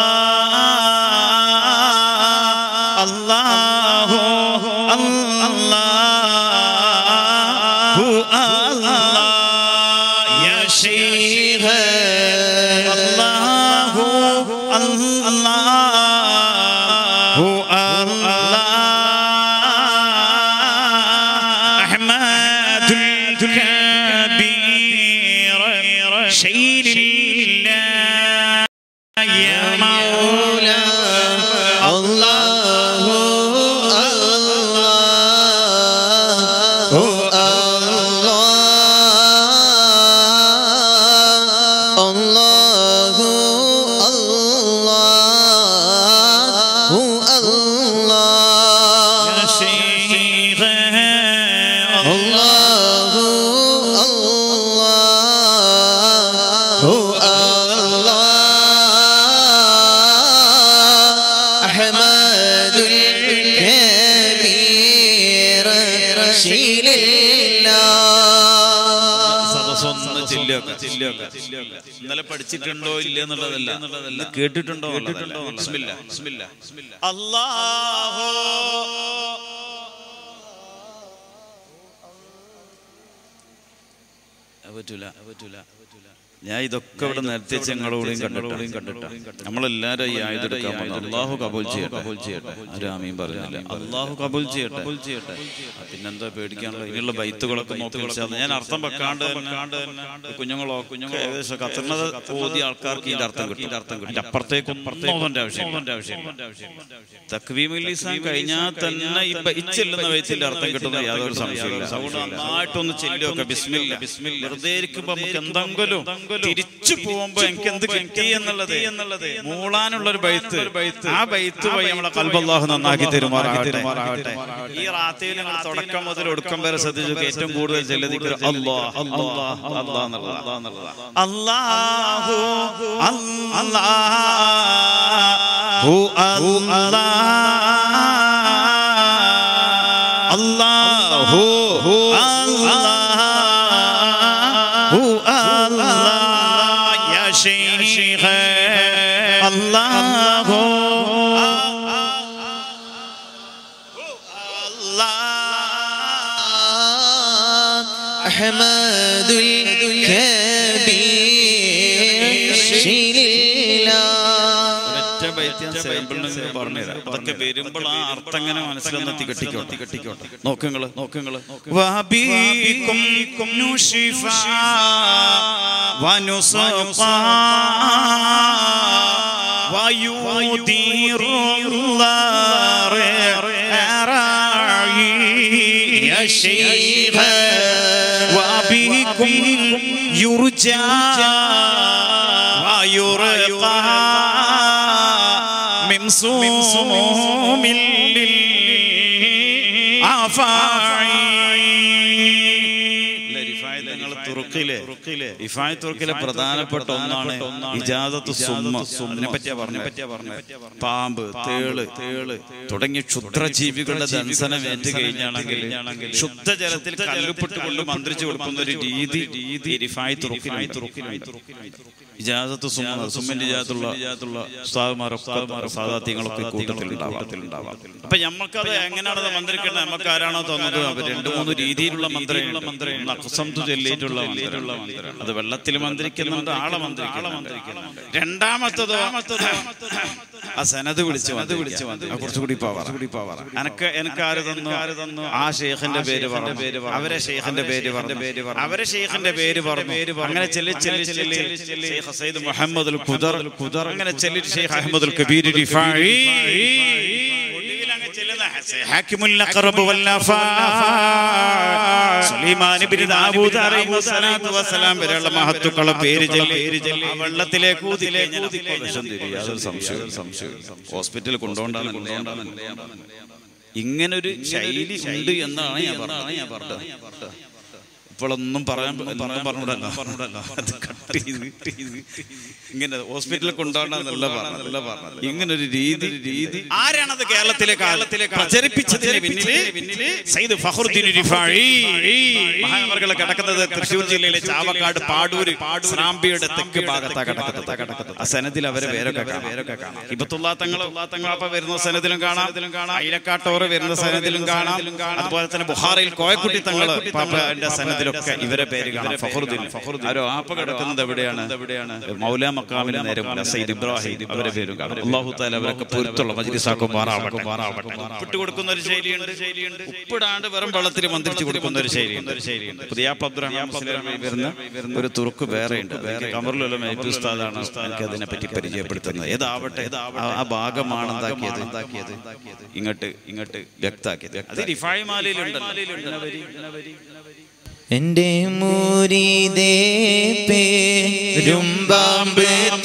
C: الله الله الله الله يا شيخ الله الله الله أحمد الكبير شيل الله يا مولا
B: الله الله الله الله الله
C: يا شيخ
B: الله الله الله أحمد الكبير شيل
C: സദസ്സൊന്ന് ചില്ലയൊക്കെ ചില്ലയൊക്കെ ഇന്നലെ പഠിച്ചിട്ടുണ്ടോ ഇല്ല എന്നുള്ളതല്ല ഇന്ന് കേട്ടിട്ടുണ്ടോ കേട്ടിട്ടുണ്ടോ ബിസ്മില്ല ബിസ്മില്ല അല്ലാഹു പറ്റൂല പറ്റൂല ഞാൻ ഇതൊക്കെ ഇവിടെ നേരത്തെ ഞങ്ങളോടെയും കണ്ടിട്ടോടെയും കണ്ടിട്ടാ നമ്മളെല്ലാരും ഈ ആയുധം എടുക്കാൻ പോകുന്നു അള്ളാഹു കബൂൽ ചെയ്യട്ടെ കബൂൽ ചെയ്യട്ടെ ആമീൻ പറയുന്നില്ല അള്ളാഹു കബൂൽ ചെയ്യട്ടെ കബൂൽ ചെയ്യട്ടെ ആ, പിന്നെന്താ പേടിക്കാനുള്ള ഇനിയുള്ള ബൈത്തുകളൊക്കെ നോക്കി വെച്ചാൽ ഞാൻ അർത്ഥം വെക്കാണ്ട് വെക്കാണ്ട് തന്നെ കുഞ്ഞുങ്ങളോ കുഞ്ഞുങ്ങളോ ഏകദേശം കത്തുന്നത് ഓതിയ ആൾക്കാർക്ക് ഇതിന്റെ അർത്ഥം കിട്ടും ഇതിന്റെ അർത്ഥം കിട്ടും അപ്പുറത്തേക്ക് ഒന്നും ആവശ്യം ആവശ്യം തക്വീമുലിസാൻ കഴിഞ്ഞാൽ തന്നെ ഈ ബ- ഈ ചെല്ലുന്ന വയറ്റിന്റെ അർത്ഥം കിട്ടുന്ന യാതൊരു സംശയമില്ല അതുകൊണ്ട് നന്നായിട്ടൊന്ന് ചെല്ലുമൊക്കെ ബിസ്മില്ല ബിസ്മില്ല വെറുതെ ഇരിക്കുമ്പോ നമുക്ക് എന്തെങ്കിലും തിരിച്ചു പോകുമ്പോ എനിക്ക് എന്ത് കിട്ടി എന്നുള്ളത് എന്നുള്ളത് മൂളാനുള്ള ഒരു ബൈത്ത് ആ ബൈത്ത് വഴി നമ്മളെ കൽബല്ലാഹ് നന്നാക്കി തരുമാറാകട്ടെ ഈ റാത്തയിൽ ഞങ്ങൾ തുടക്കം മുതൽ ഒടുക്കം വരെ ശ്രദ്ധിച്ചു ഏറ്റവും കൂടുതൽ ചെല്ലതിക്ക് അല്ലാഹ് അല്ലാഹ് അല്ലാഹ് എന്നുള്ളതാ അല്ലാഹു അല്ലാഹു അല്ലാഹു അല്ലാഹു അല്ലാഹ് യാ ശൈഖ് അല്ലാഹു
B: أحمد الكبير شيل
C: ഒരൊറ്റ ബൈറ്റ് ഞാൻ സാമ്പിളിന് നിങ്ങൾക്ക് പറഞ്ഞുതരാം അതൊക്കെ വരുമ്പോൾ ആ അർത്ഥം എങ്ങനെ മനസ്സിലൊന്ന് തികട്ടിക്കോട്ടെ തികട്ടിക്കോട്ടെ നോക്കുങ്ങള് നോക്കുങ്ങള് വബീകും നുഷിഫ വനുസഖാ ويدير الله راعي يا شيخ وبكم يرجى ويرقى من صوم തുറക്കിലെ പ്രധാനപ്പെട്ട ഒന്നാണ് ഇജാദത്ത് സുമ്മ സുമ്മിനെ പറ്റിയാ പറഞ്ഞു പറ്റിയാ പറഞ്ഞു പാമ്പ് തേള് തേള് തുടങ്ങിയ ക്ഷുദ്രജീവികളുടെ ദംശനം ഏറ്റു കഴിഞ്ഞാണെങ്കിൽ ശുദ്ധജലത്തിൽ കല്ലുപ്പെട്ട് കൊണ്ട് മന്ത്രിച്ചു കൊടുക്കുന്ന ഒരു രീതി രീതി റിഫായി തുറക്കിലായി തുറക്കിലായി ഇജാസത്ത് സുമ്മ സുമ്മിന്റെ ഇജാത്തുള്ള ഉസ്താദുമാരൊക്കെ സാദാത്യങ്ങളൊക്കെ കൂട്ടത്തിലുണ്ടാവാം അപ്പൊ നമ്മൾക്കത് എങ്ങനെയാണ് അത് മന്ത്രിക്കേണ്ടത് നമുക്ക് ആരാണോ തോന്നുന്നത് അവർ രണ്ട് മൂന്ന് രീതിയിലുള്ള മന്ത്രിയുള്ള മന്ത്രി നക്സംതു ചൊല്ലിയിട്ടുള്ള മന്ത്രിയുള്ള മന്ത്രി അത് വെള്ളത്തിൽ മന്ത്രിക്കുന്നുണ്ട് ആളെ മന്ത്രിക്കുന്നുണ്ട് രണ്ടാമത്തതോ ആ സനത് വിളിച്ച് വന്ന് വിളിച്ച് വന്ന് കുറച്ചുകൂടി പവർ എനക്ക് എനിക്ക് ആര് തന്നു ആര് തന്നു ആ ഷെയ്ഖിന്റെ പേര് പറഞ്ഞു പേര് അവരെ ഷെയ്ഖിന്റെ പേര് പറഞ്ഞു പേര് പറഞ്ഞു അവരെ ഷെയ്ഖിന്റെ പേര് പറഞ്ഞു അങ്ങനെ ചെല്ലി ചെല്ലി ചെല്ലി ഷെയ്ഖ് സയ്യിദ് മുഹമ്മദ് ഖുദർ ഖുദർ അങ്ങനെ ചെല്ലി ഷെയ്ഖ് അഹമ്മദ് കബീർ റിഫായി ഒടുവിൽ അങ്ങ് ചെല്ലുന്ന ഹാക്കിമുൽ അഖറബ് വല്ലഫാ സുലൈമാൻ ഇബ്നു ദാവൂദ് അലൈഹി സ്വലാത്തു വസ്സലാം വരെയുള്ള മഹത്തുക്കളെ പേര് ചൊല്ലി ആ വെള്ളത്തിലേക്ക് ഊതിലേ വിഷം തിരിയും യാതൊരു സംശയവും സംശയവും ഹോസ്പിറ്റലിൽ കൊണ്ടുപോകണ്ടാണ് കൊണ്ടുപോകണ്ടാണ് ഇങ്ങനൊരു ശൈലി ഉണ്ട് എന്നാണ് ഞാൻ പറഞ്ഞത് ഞാൻ പറഞ്ഞത് ഇപ്പോഴൊന്നും പറയാൻ ഒന്നും പറഞ്ഞൂടല്ലോ പറഞ്ഞൂടല്ലോ അത് കട്ട് ചെയ്ത് ഇങ്ങനെ ഹോസ്പിറ്റലിൽ കൊണ്ടുപോകണമെന്നല്ല പറഞ്ഞല്ല പറഞ്ഞത് ഇങ്ങനെ ഒരു രീതി രീതി ആരാണത് കേരളത്തിലെ കാലത്തിലെ പ്രചരിപ്പിച്ചതിന് പിന്നില് സയ്യിദ് ഫഖറുദ്ദീൻ റിഫായി മഹാനവർകളെ കിടക്കുന്നത് തൃശ്ശൂർ ജില്ലയിലെ ചാവക്കാട് പാടൂര് സ്രാമ്പിയുടെ തെക്ക് ഭാഗത്താ കിടക്കുന്നത് കിടക്കുന്നത് ആ സനത്തിൽ അവരെ പേരൊക്കെ കാണാം പേരൊക്കെ കാണാം ഹിബത്തുല്ലാ തങ്ങൾ തങ്ങളപ്പ വരുന്ന സനത്തിലും കാണാം കാണാം അയിലക്കാട്ടോറ് വരുന്ന സനത്തിലും കാണാം അതുപോലെ തന്നെ ബുഹാറയിൽ കോയക്കുട്ടി തങ്ങൾ പാപ്പന്റെ സനത്തിലൊക്കെ ഇവരെ പേര് കാണാം ഫഖറുദ്ദീൻ ഫഖറുദ്ദീൻ ആരോ ആപ്പ കിടക്കുന്നത് എവിടെയാണ് എവിടെയാണ് മൗലാ മക്കാമിന് നേരെ മുന്നിൽ സയ്യിദ് ഇബ്രാഹിം അവരെ പേരും കാണാം അള്ളാഹു താല അവരൊക്കെ പൊരുത്തുള്ള മജ്ലിസാക്കും മാറാവട്ടെ മാറാവട്ടെ ഉപ്പിട്ട് കൊടുക്കുന്ന ഒരു ശൈലിയുണ്ട് ശൈലിയുണ്ട് ഉപ്പിടാണ്ട് വെറും വെള്ളത്തിൽ മന്ത്രിച്ച് കൊടുക്കുന്ന ഒരു ശൈലിയുണ്ട് ഒരു ശൈലിയുണ്ട് പുതിയ അബ്ദുറഹ്മാൻ മുസ്ലിം വരുന്ന ഒരു തുറുക്ക് വേറെയുണ്ട് വേറെ കമറിലുള്ള മേപ്പി ഉസ്താദാണ് എനിക്ക് അതിനെ പറ്റി പരിചയപ്പെടുത്തുന്നത് ഏതാവട്ടെ ആ- ആ ഭാഗമാണ് എന്താക്കിയത് എന്താക്കിയത് ഇങ്ങോട്ട് ഇങ്ങോട്ട് വ്യക്താക്കിയത് അത് റിഫായ് മാലയിലുണ്ടല്ലോ
B: എന്റെ മൂരിതേ പേരുമ്പാമ്പ്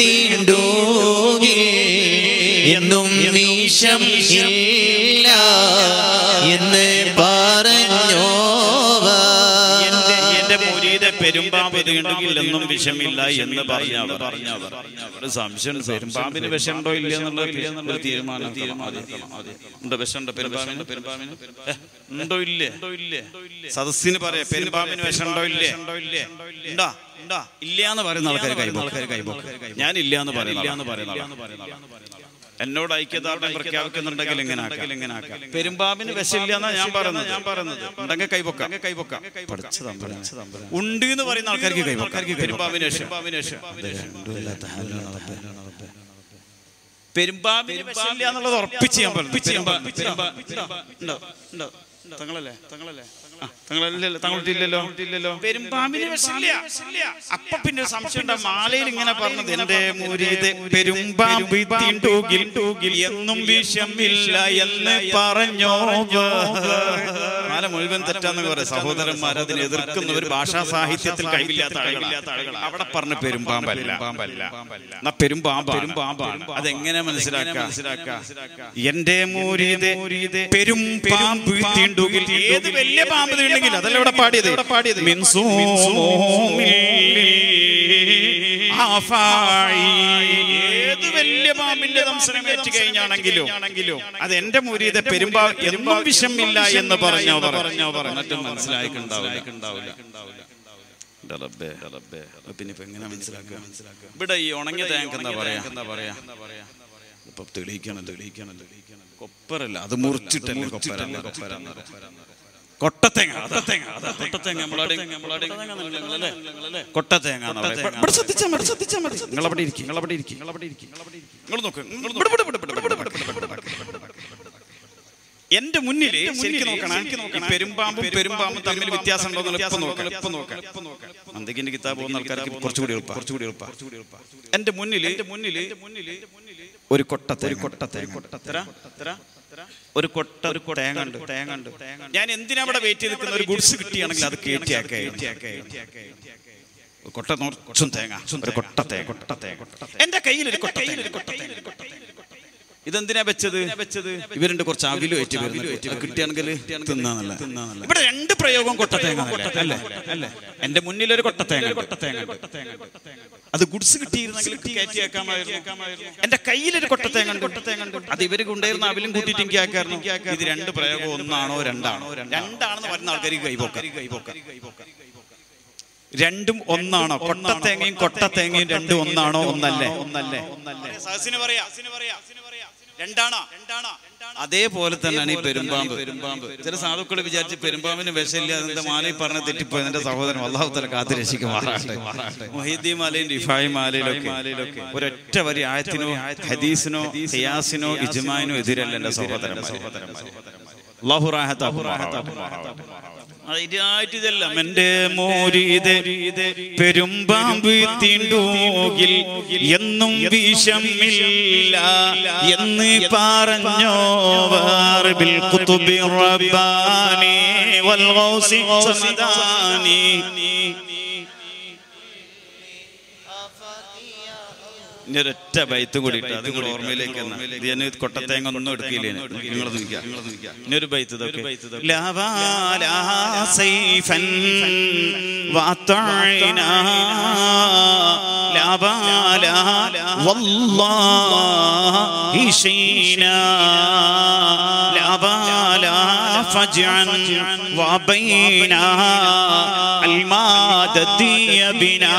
B: തീണ്ടൂകി എന്നും വിഷം ഇല്ല എന്ന് പറഞ്ഞോവ
C: എന്റെ എന്റെ മുരീതെ പെരുമ്പാമ്പ് തീണ്ടുകില്ലെന്നും വിഷമില്ല എന്ന് പറഞ്ഞവർ പറഞ്ഞവർ ഒരു സംശയം പെരുമ്പാമ്പിന് വിഷമുണ്ടോ ഇല്ല എന്നുള്ള ഒരു തീരുമാനം തീരുമാനം ഉണ്ടോ വിഷമുണ്ടോ പെരുമ്പാമ്പിന് പെരുമ്പാമ്പിന് ഏ, ഉണ്ടോ ഇല്ലേ ഉണ്ടോ ഇല്ലേ സദസ്സിന് പറയാം പെരുമ്പാമ്പിന് വിഷമുണ്ടോ ഇല്ലേ ഉണ്ടോ ഉണ്ടോ ഇല്ല എന്ന് പറയുന്ന ആൾക്കാർ കൈപോക്ക് കൈപോക്ക് ഞാൻ ഇല്ല എന്ന് പറയുന്ന ഇല്ല എന്ന് പറയുന്ന ആളാ. എന്നോട് ഐക്യദാർഢ്യം പ്രഖ്യാപിക്കുന്നുണ്ടെങ്കിൽ എങ്ങനെ ആക്കാം എങ്ങനെ ആക്കാം പെരുമ്പാമ്പിന് വിഷമില്ല എന്നാ ഞാൻ പറയുന്നത് ഞാൻ പറയുന്നത് ഉണ്ടെങ്കിൽ കൈപൊക്കാം കൈപൊക്കാം പഠിച്ച തമ്പുരാൻ. ഉണ്ട് എന്ന് പറയുന്ന ആൾക്കാർക്ക് കൈപൊക്കാം പെരുമ്പാമ്പിന് വിഷം പെരുമ്പാമ്പിന് വിഷമില്ല എന്നുള്ളത് ഉറപ്പിച്ച് ഞാൻ പറഞ്ഞു പെരുമ്പാ- പെരുമ്പാ- ഉണ്ടോ ഉണ്ടോ തങ്ങളല്ലേ തങ്ങളല്ലേ ആ, തങ്ങളല്ലല്ലോ തങ്ങളിട്ടില്ലല്ലോ ഇല്ലല്ലോ പെരുമ്പാമ്പിന് വിഷമില്ല അപ്പൊ പിന്നെ ഒരു സംശയം ഉണ്ട് മാലയിൽ ഇങ്ങനെ പറഞ്ഞത് എന്റെ മുരീത് പെരുമ്പാമ്പ് തീണ്ടൂകിൽ തൂകിൽ എന്നും വിഷമില്ല എന്ന് പറഞ്ഞോ മാല മുഴുവൻ തെറ്റാന്ന് പറയാം സഹോദരന്മാർ അതിനെ എതിർക്കുന്ന ഒരു ഭാഷാ സാഹിത്യത്തിൽ കഴിവില്ലാത്ത ആളുകൾ അവിടെ പറഞ്ഞ പെരുമ്പാമ്പല്ല എന്നാ പെരുമ്പാമ്പ് പെരുമ്പാമ്പാണ് അതെങ്ങനെ മനസ്സിലാക്കാം എന്റെ മൂരീത് പെരുമ്പാമ്പ് തീണ്ടുകിൽ ഏത് വലിയ പാമ്പ് തീണ്ടെങ്കിൽ അതല്ല ഇവിടെ പാടിയത് പാടിയത് ഏത് വലിയ പാമ്പിന്റെ ദംശനം ഏറ്റ് കഴിഞ്ഞാണെങ്കിലും അത് എന്റെ മുരീത് പെരുമ്പാ എന്നും വിഷമില്ല എന്ന് പറഞ്ഞോ പറഞ്ഞോ പറഞ്ഞിട്ട് മനസ്സിലായിട്ടുണ്ടാവില്ല പിന്നെ ഇപ്പൊ എങ്ങനെ മനസ്സിലാക്കുക ഇവിടെ ഈ ഉണങ്ങിയ തേങ്ങ എന്താ പറയാ എന്താ പറയാ ഇപ്പൊ തെളിയിക്കണം തെളിയിക്കണം തെളിയിക്കണം കൊപ്പരല്ല അത് മുറിച്ചിട്ടല്ലേ കൊപ്പരല്ല കൊപ്പര കൊട്ടത്തേങ്ങ കൊട്ടത്തേങ്ങ അതാ കൊട്ടത്തേങ്ങ നമ്മളവിടെ നമ്മളവിടെ കൊട്ടത്തേങ്ങ ഇവിടെ ശ്രദ്ധിച്ചാൽ മതി ശ്രദ്ധിച്ചാൽ മതി നിങ്ങൾ അവിടെ ഇരിക്കും നിങ്ങൾ അവിടെ ഇരിക്കും നിങ്ങൾ അവിടെ ഇരിക്കും നിങ്ങൾ നോക്ക് നിങ്ങൾ ഇവിടെ, ഇവിടെ, ഇവിടെ, ഇവിടെ, ഇവിടെ, ഇവിടെ, ഇവിടെ, ഇവിടെ, ഇവിടെ. എന്റെ മുന്നിൽ ശരിക്കും നോക്കണം ഈ പെരുമ്പാമ്പും പെരുമ്പാമ്പും തമ്മിൽ വ്യത്യാസം ഉണ്ടോ എന്ന് ഇപ്പൊ നോക്കാം ഇപ്പൊ നോക്കാം മന്ദിക്കിന്റെ കിതാബ് പോകുന്ന ആൾക്കാർക്ക് കുറച്ചുകൂടി എളുപ്പം കുറച്ചുകൂടി എളുപ്പം എന്റെ മുന്നിൽ എന്റെ മുന്നിൽ ഒരു കൊട്ടത്തെ ഒരു കൊട്ടത്തെ കൊട്ടത്തര ഒരു കൊട്ട ഒരു തേങ്ങ ഉണ്ട് തേങ്ങ ഉണ്ട് ഞാൻ എന്തിനാ അവിടെ വെയിറ്റ് ചെയ്ത് നിൽക്കുന്ന ഒരു ഗുഡ്സ് കിട്ടിയാണെങ്കിൽ അത് കേറ്റിയാക്കേ കൊട്ട നിറച്ചും തേങ്ങ ഒരു കൊട്ട തേങ്ങ കൊട്ട തേങ്ങ എന്റെ കയ്യിൽ ഒരു കൊട്ട തേങ്ങ ഒരു കൊട്ട തേങ്ങ ഒരു കൊട്ട തേങ്ങ ഇതെന്തിനാ വെച്ചത് വെച്ചത് ഇവരുണ്ട് കുറച്ച് അവിലും ഏറ്റ് വരുന്നത് കിട്ടിയാണെങ്കിൽ തിന്നാന്നല്ല ഇവിടെ രണ്ട് പ്രയോഗം കൊട്ടത്തേങ്ങ അല്ലേ അല്ലേ എന്റെ മുന്നിൽ ഒരു കൊട്ടത്തേങ്ങ കൊട്ടത്തേങ്ങ അത് ഗുഡ്സ് കിട്ടിയിരുന്നെങ്കിൽ കയറ്റിയേക്കാമായിരുന്നു എന്റെ കയ്യിലൊരു കൊട്ടത്തേങ്ങ ഉണ്ട് കൊട്ടത്തേങ്ങ ഉണ്ട് അത് ഇവര് കൊണ്ടുവരുന്ന അവിലും കൂട്ടിയിട്ട് എനിക്ക് ആക്കായിരുന്നു ഇത് രണ്ട് പ്രയോഗം ഒന്നാണോ രണ്ടാണോ രണ്ടാണെന്ന് പറയുന്ന ആൾക്കാർക്ക് കൈപോക്ക കൈപോക്ക രണ്ടും ഒന്നാണോ കൊട്ടത്തേങ്ങയും കൊട്ടത്തേങ്ങയും രണ്ടും ഒന്നാണോ ഒന്നല്ലേ ഒന്നല്ലേ ഒന്നല്ലേ സഹസിന് പറയാ രണ്ടാണോ അതേപോലെ തന്നെയാണ് ഈ പെരുമ്പാമ്പ് പെരുമ്പാമ്പ് ചില സാധുക്കൾ വിചാരിച്ച് പെരുമ്പാമ്പിന് വിഷമില്ല അതിന്റെ മാലയിൽ പറഞ്ഞ തെറ്റിപ്പോയി എന്റെ സഹോദരൻ അള്ളാഹു തല കാത്തു രക്ഷിക്കുമാറാട്ടെ മൊഹീദ്ദീൻ മാലയും റിഫായി മാലയിലൊക്കെ ഒരൊറ്റ വരി ആയത്തിനോ ഹദീസിനോ ഹിയാസിനോ ഇജ്മാനോ എതിരല്ല എന്റെ സഹോദരൻ അള്ളാഹു റാഹത്താക്കുമാറാവട്ടെ അതിനായിട്ട് ഇതെല്ലാം എന്റെ മോരീത് പെരുമ്പാമ്പ് തീണ്ടൂകിൽ എന്നും വിഷമില്ല എന്ന് പറഞ്ഞോവർ ബിൽ കുതുബി റബ്ബാനി വൽ ഗൗസി സമദാനി ഇനി ഒരൊറ്റ ബൈത്തും കൂടി ഇട്ട് അത് കൂടി ഓർമ്മയിലേക്ക് വന്നാ. ഇത് ഞാൻ കൊട്ടത്തേങ്ങ ഒന്നും എടുക്കില്ലേ നിങ്ങൾ ഇനി ഒരു ബൈത്ത് ഇതൊക്കെ ലാവാ ലാ സൈഫൻ വാത്തഅനാ ലാവാ ലാ വല്ലാഹി ശൈനാ ലാവാ ലാ ഫജ്അൻ വബൈനാ المادة بنا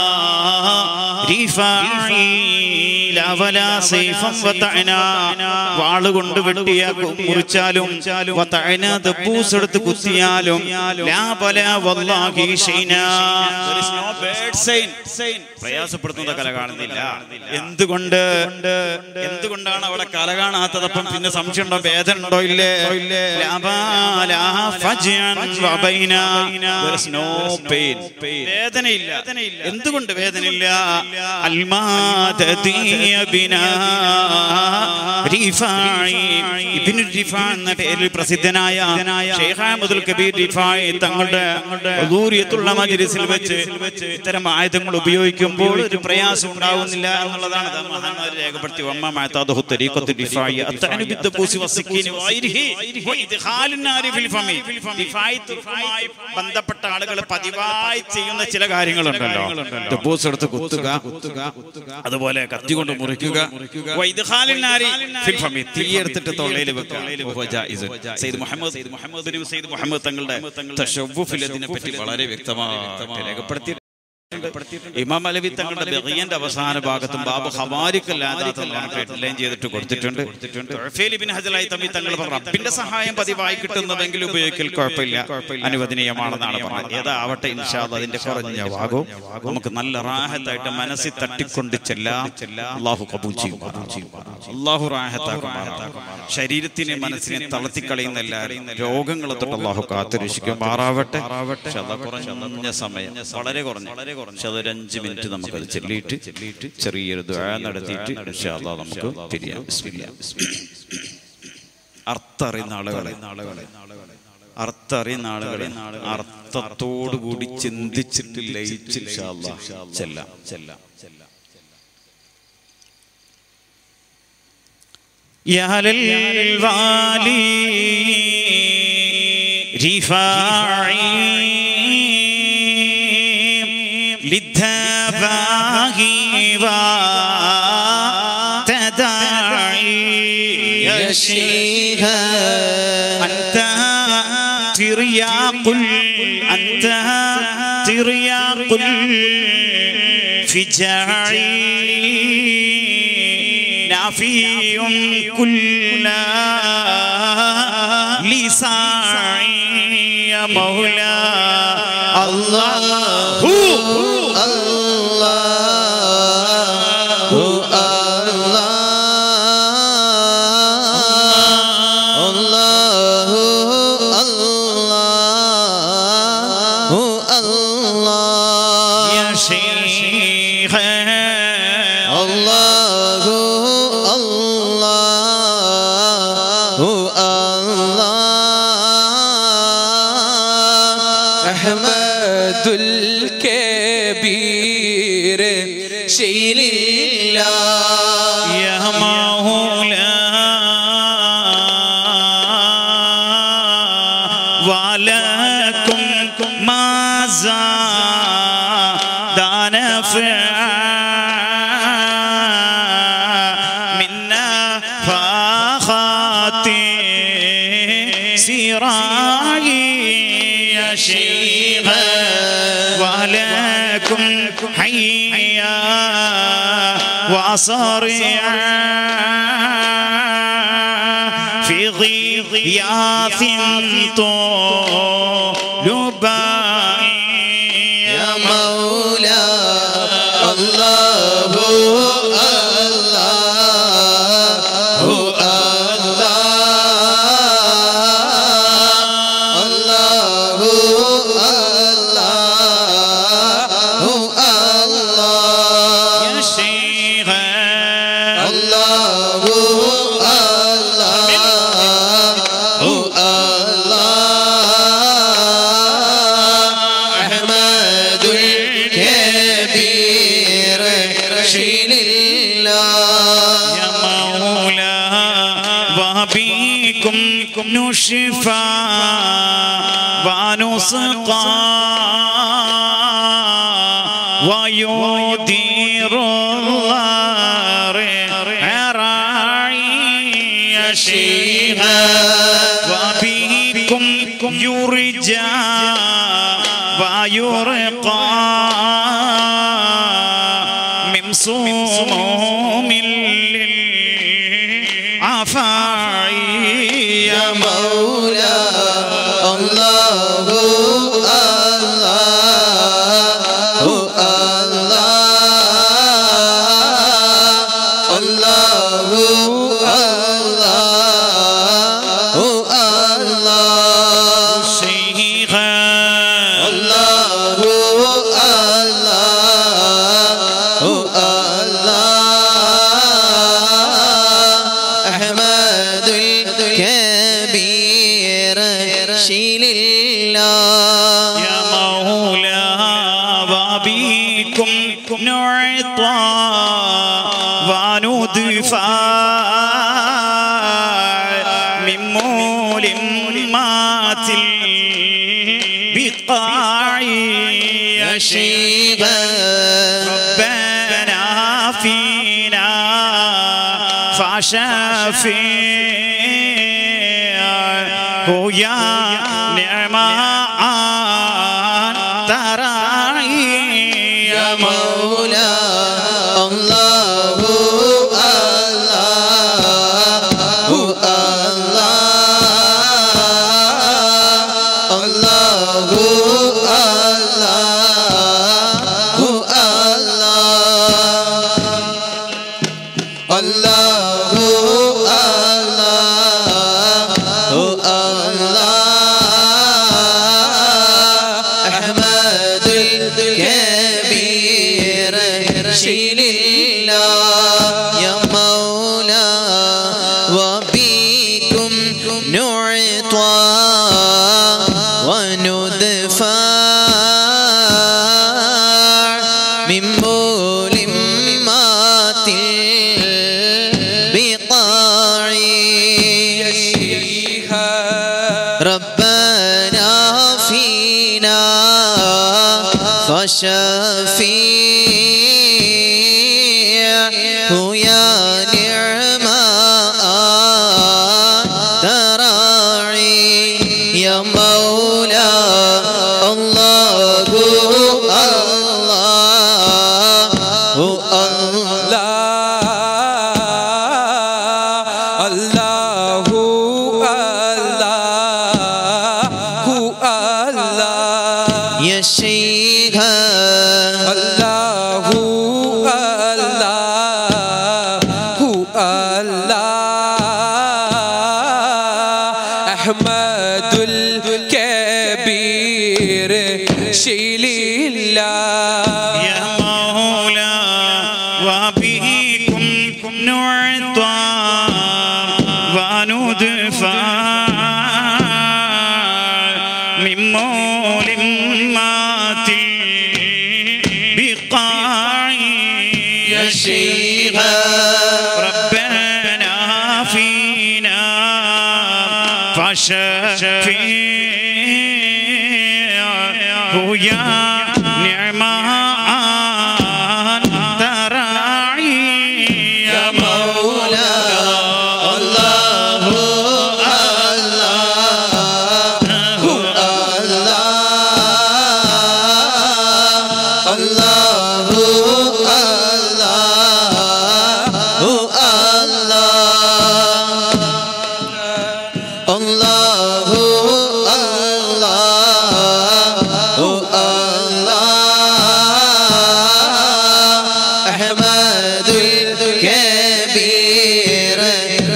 C: رفاعي لا ولا سيفا وطعنا വാളുകൊണ്ട് വെട്ടിയ മുറിച്ചാലും വതഅന ദബ്ബൂസ് എടുത്ത് കുത്തിയാലും ലാ ബല വല്ലാഹി Shaina There is no bad sign. പ്രയാസപ്പെടുത്തുന്ന കല കാണുന്നില്ല എന്തുകൊണ്ട് എന്തുകൊണ്ടാണ് അവിടെ കല കാണാത്തത് അപ്പം പിന്നെ സംശയമുണ്ടോ വേദന ഉണ്ടോ ഇല്ലേ ലാ ബല ഫജ്അൻ വബൈന There is no pain. വേദനയില്ല എന്തുകൊണ്ട് വേദനയില്ല അൽമാദീയ ബിനാ റിഫായി ഇബ്നു റിഫാ എന്ന പേരിൽ പ്രസിദ്ധനായ ഷെയ്ഖ് അഹ്മദുൽ കബീർ റിഫായി തങ്ങളുടെ ഹുദൂരിയത്തുള്ള മജ്ലിസിൽ വെച്ച് ഇത്തരം ആയുധങ്ങൾ ഉപയോഗിക്കുമ്പോൾ ഒരു പ്രയാസം ഉണ്ടാവുന്നില്ല എന്നുള്ളതാണ് അത് മഹാന്മാർ രേഖപ്പെടുത്തി വമ്മ മഅതാദഹു തരീഖത്തു റിഫായി അത്തഅനു ബിദ്ദബൂസി വസ്സിക്കീനി വൈരിഹി വഇദ്ഖാലുൻ നാരി ഫിൽ ഫമി റിഫായി തുർഫുമായി ബന്ധപ്പെട്ട ആളുകൾ പതിവായി ചെയ്യുന്ന ചില കാര്യങ്ങളുണ്ടല്ലോ ദബ്ബൂസ് എടുത്ത് കുത്തുക അതുപോലെ കത്തി കൊണ്ട് മുറിക്കുക വൈദ്ഖാലുൻ നാരി ഫിൽ ഫമി തീ എടുത്തിട്ട് തൊള്ളയിൽ വെക്കുക വഹുവ ജായിസ്. സയ്യിദ് മുഹമ്മദ് സയ്യിദ് മുഹമ്മദ് ബിൻ സയ്യിദ് മുഹമ്മദ് തങ്ങളുടെ തശവ്വുഫിൽ ഇതിനെ പറ്റി വളരെ വ്യക്തമായിട്ട് രേഖപ്പെടുത്തി ഇമാം അലവി തങ്ങളുടെ ബഗിയന്റെ അവസാന ഭാഗത്തും ബാബു ഹവാരിക്കല്ലാതാത്തലൈൻ ചെയ്തിട്ട് കൊടുത്തിട്ടുണ്ട് തുഅഫേൽ ഇബ്നു ഹജലായി തമ്മി തങ്ങൾ പറഞ്ഞു റബ്ബിന്റെ സഹായം പതിവായി കിട്ടുന്നതെങ്കിൽ ഉപയോഗിക്കൽ കുഴപ്പമില്ല അനുവദനീയമാണെന്നാണ് പറഞ്ഞത് ഏതാവട്ടെ ഇൻഷാല്ല അതിന്റെ കുറഞ്ഞ ഭാഗവും നമുക്ക് നല്ല റാഹത്തായിട്ട് മനസ്സിൽ തട്ടിക്കൊണ്ട് ചെല്ലാം അള്ളാഹു കബൂൽ ചെയ്യും അള്ളാഹു റാഹത്താക്കും ശരീരത്തിനെ മനസ്സിനെ തളർത്തിക്കളയുന്ന എല്ലാവരെയും രോഗങ്ങളെ തൊട്ട് അള്ളാഹു കാത്തുരക്ഷിക്കുമാറാവട്ടെ പക്ഷെ അത് കുറഞ്ഞ സമയം വളരെ കുറഞ്ഞ പക്ഷെ അതൊരു അഞ്ച് മിനിറ്റ് നമുക്കത് ചെല്ലിയിട്ട് ചെല്ലിയിട്ട് ചെറിയൊരു ദുആ നടത്തിയിട്ട് ഇൻഷാ അല്ലാഹ് നമുക്ക് തിരിയാം ബിസ്മില്ലാ അർത്ഥറിയുന്ന ആളുകളെ അർത്ഥറിയുന്ന ആളുകളെ അർത്ഥത്തോടു കൂടി ചിന്തിച്ചിട്ട് ലയിച്ച് ഇൻഷാ അല്ലാഹ് ചെല്ലാം ചെല്ലാം ചെല്ലാം يا للوالي رفاعي للذباغي وتداعي
B: يا شيخ
C: أنت ترياق ال- أنت ترياق الفجاعي نافي كل لساعي يا مولا الله يا شيخ
B: أحمد الكبير شيل الله
C: يا مولا ولكم ما زاد نفعا منا فاخاتي سراي يا شيخ ولكم حيا وصريعا
A: بغياث طلبائي
B: يا مولا الله الله الله الله الله الله
A: يا شيخ
B: الله الله أحمد الكبير شيل الله
A: يا مولا وبكم نشفى ونسقى ويدير الله راعي يا شيخ وبكم يرجى ويرقى من صموم للعفاعي
B: يا مولا الله الله الله الله الله
A: شيخ
B: الله الله أحمد الكبير شيل الله
A: يا مولا وبكم نعطى وندفع من ملمات البقاع يا شيخ ربنا فينا فشافيه يا نعم تراعي
B: يا مولا الله الله الله الله الله أحمد الكبير شيل الله يا مولا وبكم نعطى وندفع من ملمات البقاع ربنا فينا فشفيع يا نعم تراعي يا مولا الله الله الله
D: الله الله الله
B: يا شيخ
D: الله الله الله أحمد الكبير شيل الله
A: يا مولا وبكم نعطى وندفع من ملمات البقاع يا شيخ ربنا فينا فشفيع يا نعم أنت راعي يا مولا
B: الله الله الله الله الله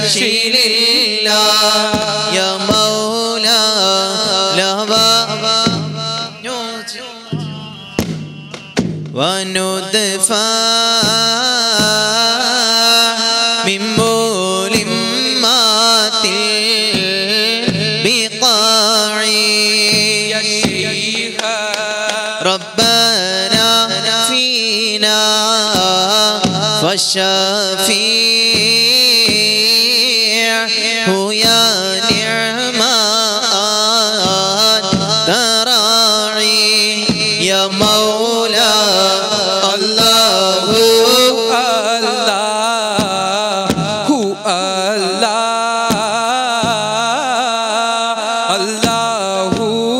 B: شيل يا مولا لوا وندفع من ملمات البقاع
D: يا شيخ
B: ربنا فينا فالشفيع هو يا نعم تراعي يا مولا الله
D: الله هو الله الله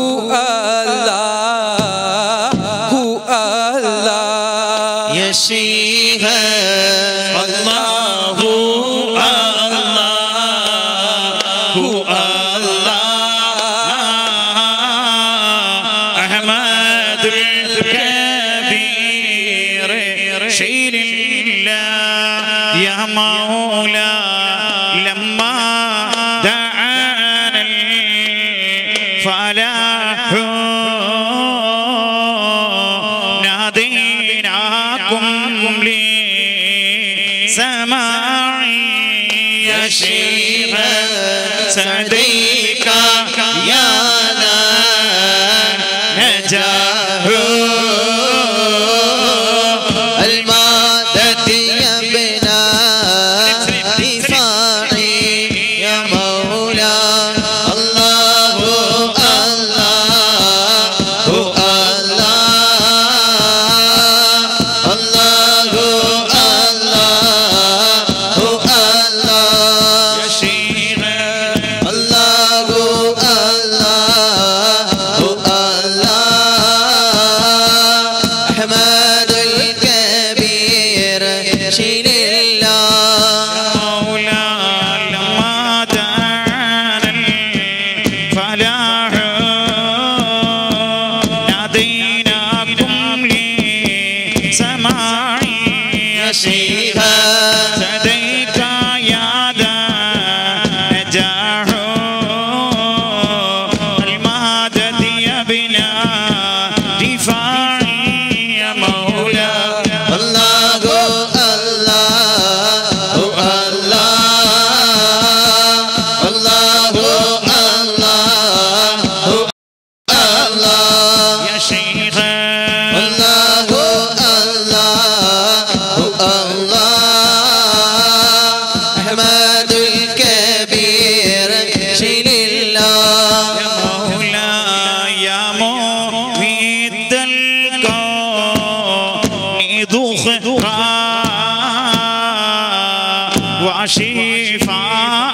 D: الله هو الله
B: يا شيخ
C: الله الله الله أحمد الكبير شيل الله يا مولا لما دعانا الفلاح ناديناكم لسماعي يا شيخ سعديك يا لا نجاه
B: المادة يا ابنا دفاعي يا مولا الله الله الله الله الله الله
C: يا شيخ
B: الله الله الله أحمد الكبير شيل الله
C: مولا لما دعانا الفلاح ناديناكم لسماعي يا شيخ سديك يا ذا نجاح المادة يا بنا دفاعي يا مولا
B: الله الله الله الله الله الله
C: يا شيخ
B: الله الله الله أحمد الكبير شيل الله
C: يا مولا يا مفيد الكون ذخرا وشفاء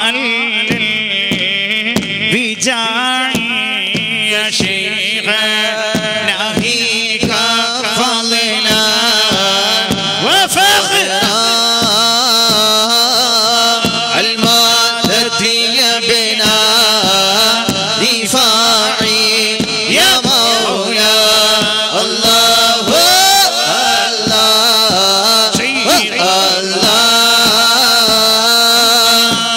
C: للبجاع يا شيخ ناهيك فضلا وفخرا
B: المادة يا بنا دفاعي يا مولا الله الله الله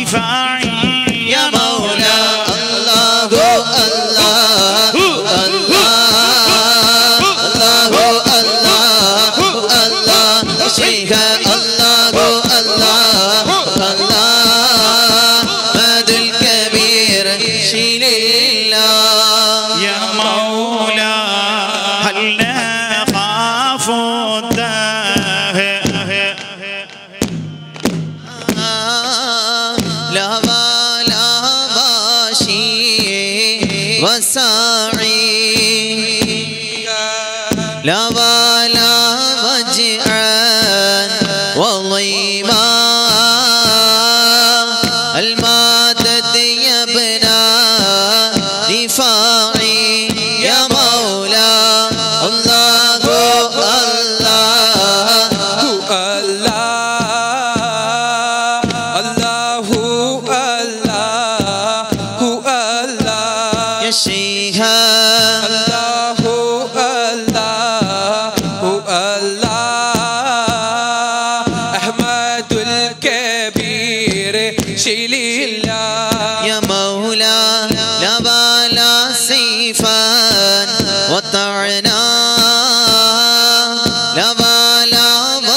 A: رفاعي
B: يا مولا الله الله الله الله الله الله شيخ الله الله الله مد الكبير شيل الله
A: يا مولا هل نخاف الدهر
B: لا ولا باشي وساعي لا ولا وجعا وضيما المادة يبنى دفاعي يا مولا الله الله
D: الله الله الله
B: يا شيخ
D: الله الله الله أحمد الكبير شيل الله
B: يا مولا لا بالا سيفا وطعنا لا بالا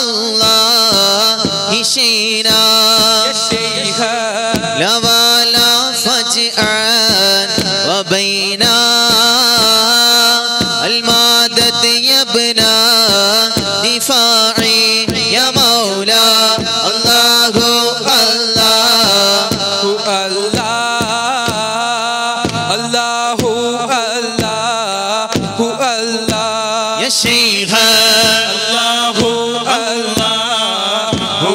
B: والله شينا
D: يا شيخ
B: لا بالا فجأة وبينا المادة يبنى دفاعي يا مولا الله الله
D: الله الله الله
B: يا شيخ
D: الله الله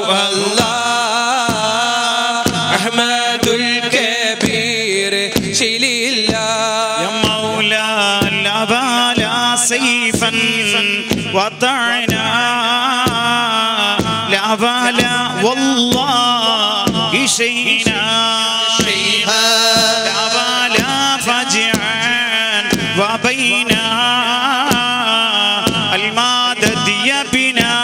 D: الله أحمد الكبير شيل الله
A: يا مولا لا بالا سيفا وضعنا لا بالا والله شينا لا بالا فجعا وبينا المادة يبنا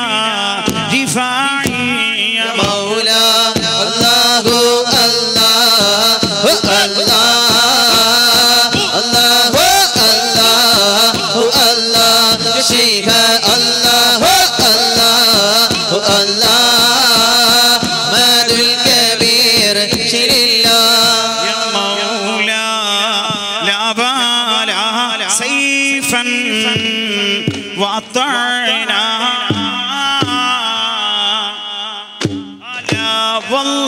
A: رفاعي يا
B: مولا الله الله الله الله الله الله يا شيخ الله الله الله ماد الكبير شيل الله
A: يا مولا لا بالا سيفا وطعنا لا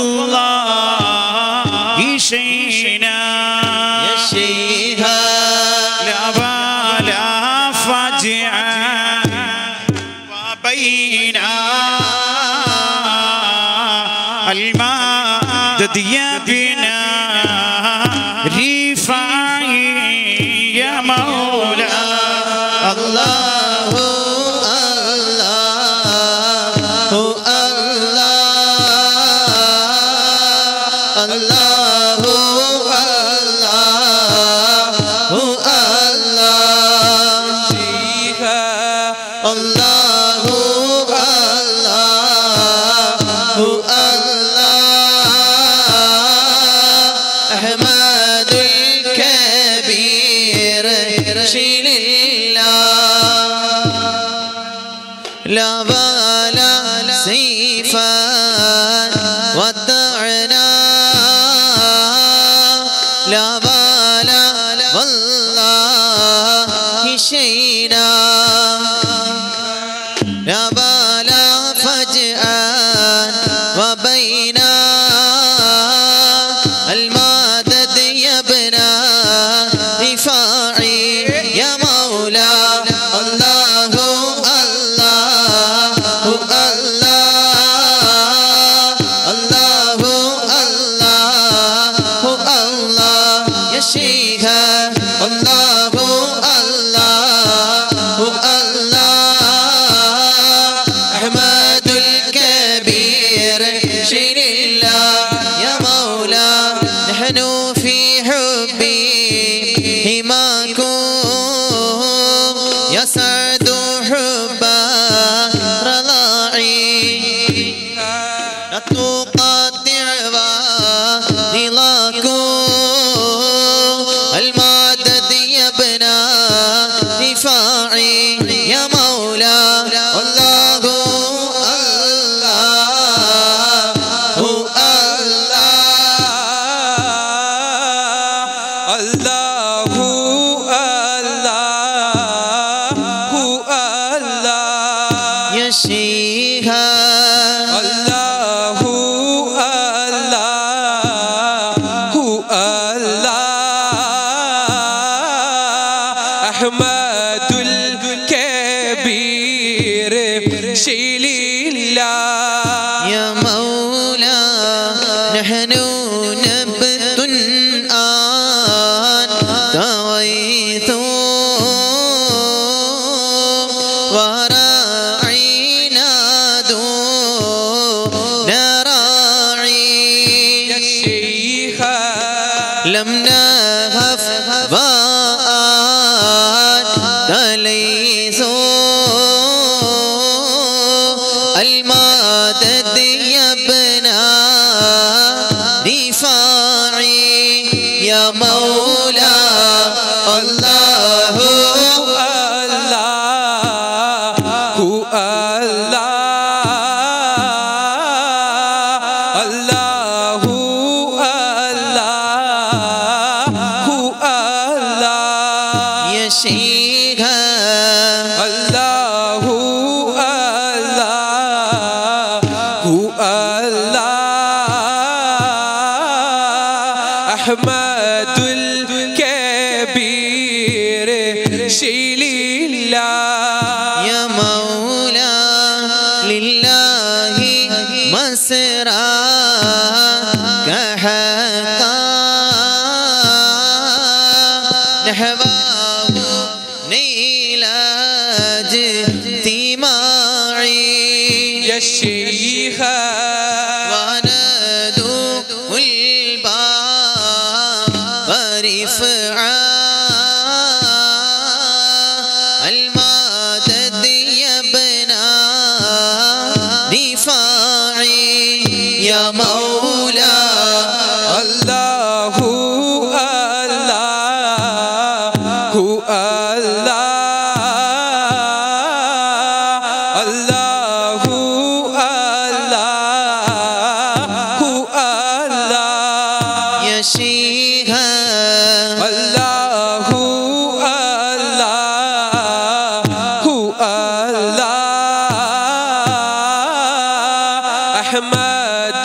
A: والله شينا
B: يا شيخ
A: لا بالا فجعا وبينا المادة يبنا رفاعي يا مولا
B: الله الله الله الله الله الله
D: شيخ
B: الله الله الله أحمد الكبير شيل الله لا بالا سيفا ودعنا لا بالا والله شينا لا بالا فجأة وبينا المادة يبنى رفاعي يا مولا الله الله الله الله الله الله يا شيخ الله الله الله أحمد الكبير شيل الله يا مولا نحن نبت أنت غيث وراعينا دون راعي
D: يا شيخ
B: لم نهف وأنت ليس المدد يبنى رفاعي يا مولا الله
D: الله الله الله
B: يا شيخ
D: الله الله الله أحمد الكبير شيل الله
B: يا مولا لله مسرى كحقا نحواه نيلاج ثماعي
D: يا شيخ
B: وندوق الباب رفعا المدد يبنى رفاعي يا مولا
D: الله الله الله الله الله الله
B: يا شيخ
D: الله الله الله أحمد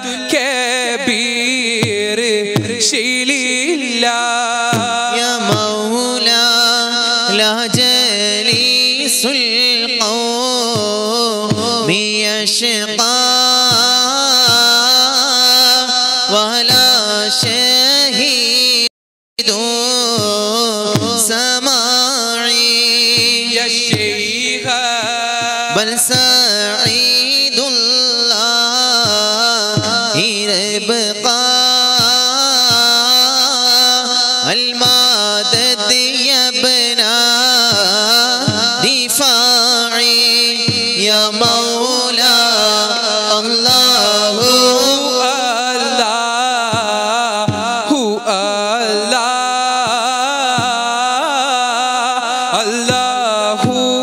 D: الكبير شيل الله
B: يا مولا لا جليس القوم يشقى ولا شهيد سماعي
D: يا شيخ
B: بل سعيد الله يبقى المدد يبنى دفاعي يا مولا الله
D: الله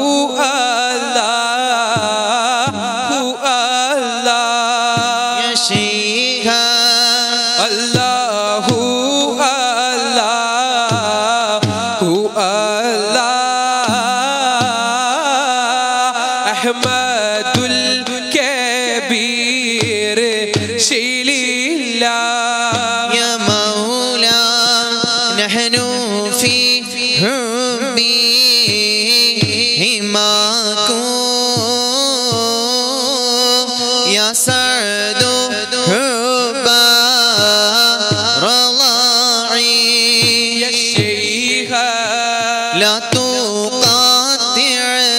D: الله الله
B: يا شيخ
D: الله الله الله أحمد الكبير شيل الله
B: يا مولا نحن في حبهماكم يا سعد حبا رضاعي
D: يا شيخ
B: لا تقاطع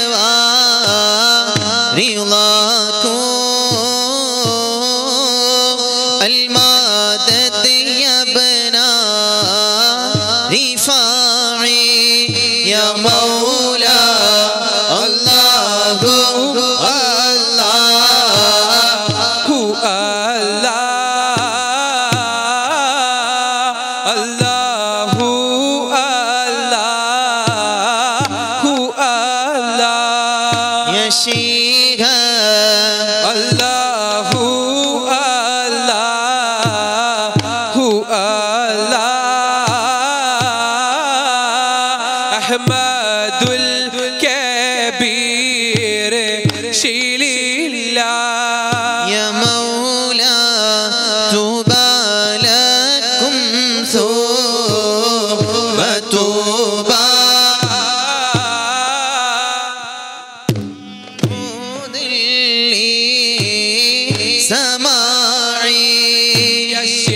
B: رضاكم المدد يبنى رفاعي يا مولا الله الله
D: الله الله الله
B: يا شيخ
D: الله الله الله أحمد الكبير شيل الله
B: يا مولا توبى لكم ثم توبى لي سماعي
D: يا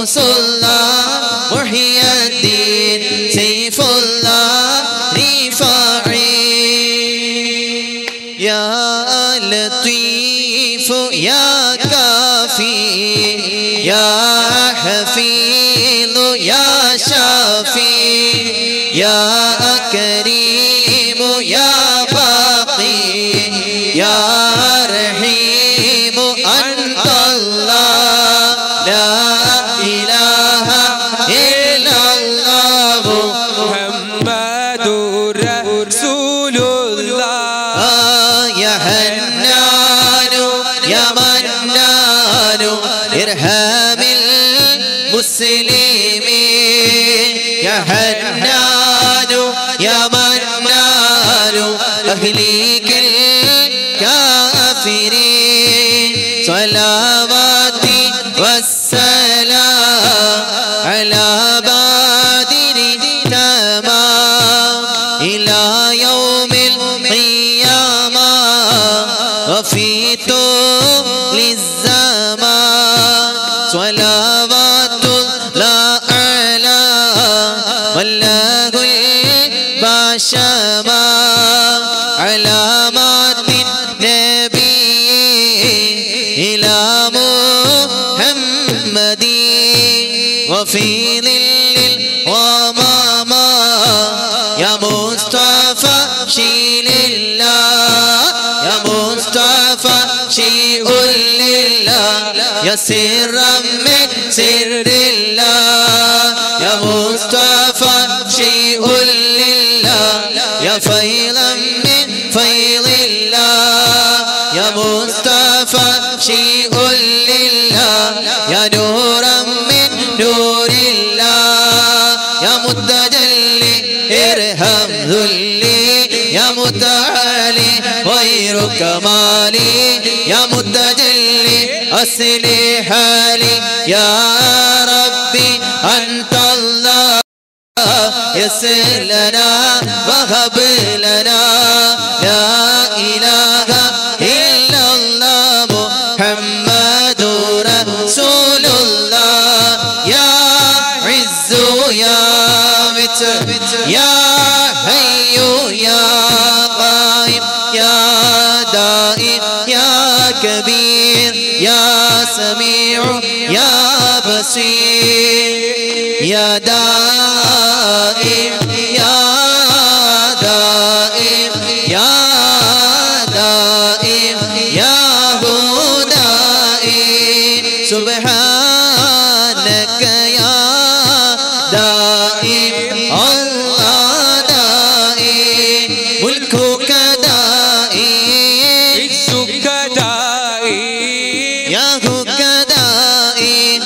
B: غوث الله محي الدين سيف الله رفاعي يا لطيف يا كافي يا حفيظ يا شافي يا كريم يا باقي يا رحيم أنت الله لا إله إلا الله
D: محمد رسول الله
B: آه يا حنان يا منان ارحم المسلمين يا حنان يا منان اهليك الكافرين صلواتي والسلام على بادر تمام إلى يوم القيامة وفي طول الزمان صلوات الله على والله البشما علامات النبي إلى محمد وفي ظل الغمامة يا مصطفى شيل الله يا مصطفى شيء لله يا سرا من سر الله يا مصطفى شيء لله يا فيضا من فيض الله يا مصطفى شيء لله يا نورا من نور الله يا متجلي ارحم ذلي يا متعالي غير كمالي يا متجلي أصلي حالي يا ربي أنت الله يسر لنا وهب لنا لا إله إلا الله محمد رسول الله يا عز يا متر يا حي يا قائم يا دائم يا كبير يا سميع يا بصير يا دائم يا دائم يا دائم يا هو دائم سبحانك يا دائم الله دائم ملكك دائم
D: عزك دائم
B: يا هو دائم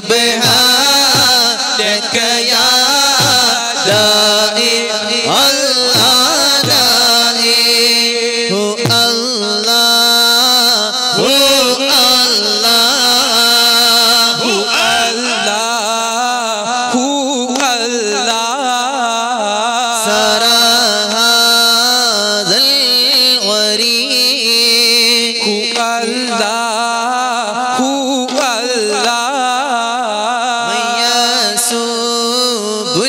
B: سبحانك يا دائم الله دائم هو الله هو الله هو
D: الله هو الله
B: سرى هذا الوريد
D: هو الله هو الله
B: من يسوب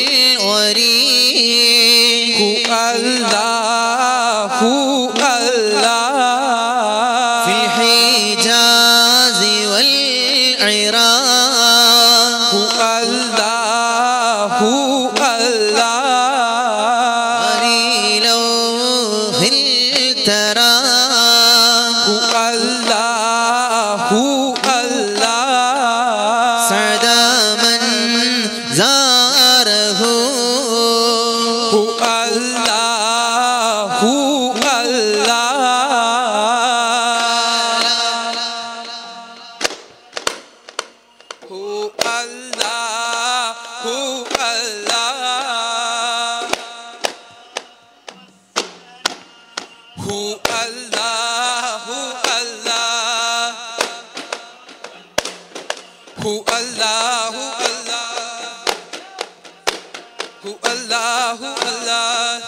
B: الوريد
D: هو الله هو الله
B: في الحجاز والعراق
D: هو الله هو الله
B: ولوح الترى
D: هو الله هو الله
B: سعد من زاره
D: هو الله هو الله هو الله هو الله هو الله هو الله هو الله هو الله هو الله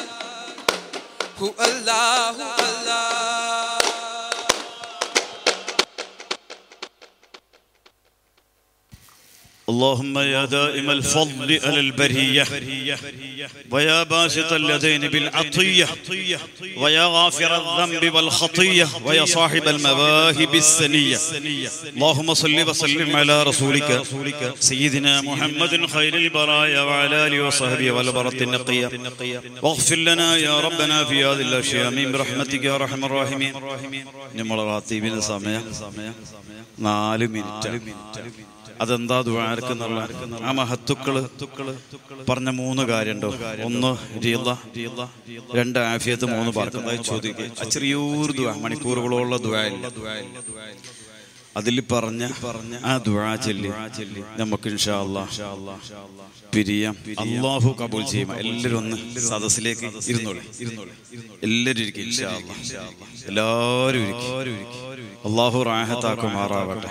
D: هو الله هو الله
A: اللهم يا دائم الفضل على البرية ويا باسط اليدين بالعطية ويا غافر الذنب والخطية ويا صاحب المواهب السنية اللهم صل وسلم على رسولك سيدنا محمد خير البرايا وعلى آله وصحبه والبرة النقية واغفر لنا يا ربنا في هذه الأشياء من برحمتك يا أرحم الراحمين നമ്മളെ റാത്തീബിന് സമയം നാല് മിനിറ്റ് അതെന്താ ദ്വാരക്കെന്നുള്ള ആ മഹത്തുക്കള് പറഞ്ഞ മൂന്ന് കാര്യമുണ്ടോ ഒന്ന് രീത രണ്ട് ആഫിയത്ത് മൂന്ന് പറക്കുന്നതായി ചോദിക്കുക ആ ചെറിയൊരു ദ്വാ മണിക്കൂറുകളോളം ദ്വായില്ല അതിൽ പറഞ്ഞ പറഞ്ഞ ആ ദ്വാ ചൊല്ലി നമുക്ക് ഇൻഷാ അല്ലാ പിരിയാം അള്ളാഹു കബൂൽ ചെയ്യും എല്ലാവരും ഒന്ന് സദസ്സിലേക്ക് ഇരുന്നോളെ ഇരുന്നോളെ എല്ലാവരും ഇരിക്കും ഇൻഷാ അല്ലാ എല്ലാവരും ഇരിക്കും അള്ളാഹു റാഹത്താക്കുമാറാവട്ടെ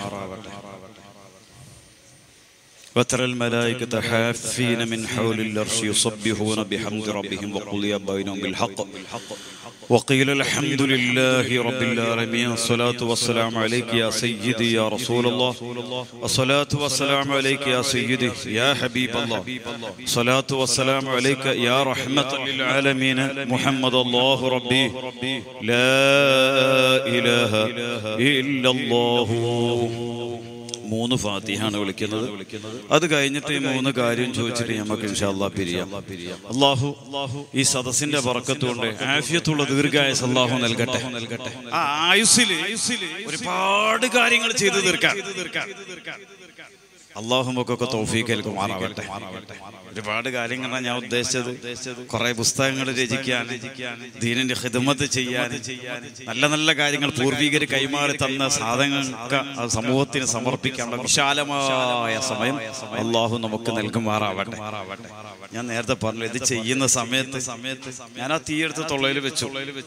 A: وترى الملائكة حافين من حول العرش يصبحون بحمد ربهم وقضي بينهم بالحق وقيل الحمد لله رب العالمين الصلاة والسلام عليك يا سيدي يا رسول الله الصلاة والسلام عليك يا سيدي يا حبيب الله الصلاة والسلام عليك يا رحمة للعالمين محمد الله ربي لا إله إلا الله മൂന്ന് ഫാത്തിഹാണ് വിളിക്കുന്നത് അത് കഴിഞ്ഞിട്ട് ഈ മൂന്ന് കാര്യം ചോദിച്ചിട്ട് നമുക്ക് ഇൻഷാല്ലാ പിരിയാം അള്ളാഹു ഈ സദസ്സിന്റെ പറക്കത്തുകൊണ്ട് ആഫിയത്തുള്ള ദീർഘായുസ് അള്ളാഹു നൽകട്ടെ ആ ആയുസ്സില് ഒരുപാട് കാര്യങ്ങൾ ചെയ്തു തീർക്കാം അള്ളാഹുമൊക്കെ തൗഫീഖ് മാറാവട്ടെ ഒരുപാട് കാര്യങ്ങൾ ഞാൻ ഉദ്ദേശിച്ചത് കുറെ പുസ്തകങ്ങൾ രചിക്കാൻ ദീനിന്റെ ഹിദമത്ത് ചെയ്യാൻ നല്ല നല്ല കാര്യങ്ങൾ പൂർവികർ കൈമാറി തന്ന സാധനങ്ങൾക്ക് ആ സമൂഹത്തിന് സമർപ്പിക്കാനുള്ള വിശാലമായ സമയം അള്ളാഹു നമുക്ക് നൽകുമാറാവട്ടെ ഞാൻ നേരത്തെ പറഞ്ഞു ഇത് ചെയ്യുന്ന സമയത്ത് സമയത്ത് ഞാൻ ആ തീ എടുത്ത് തൊള്ളയിൽ വെച്ചു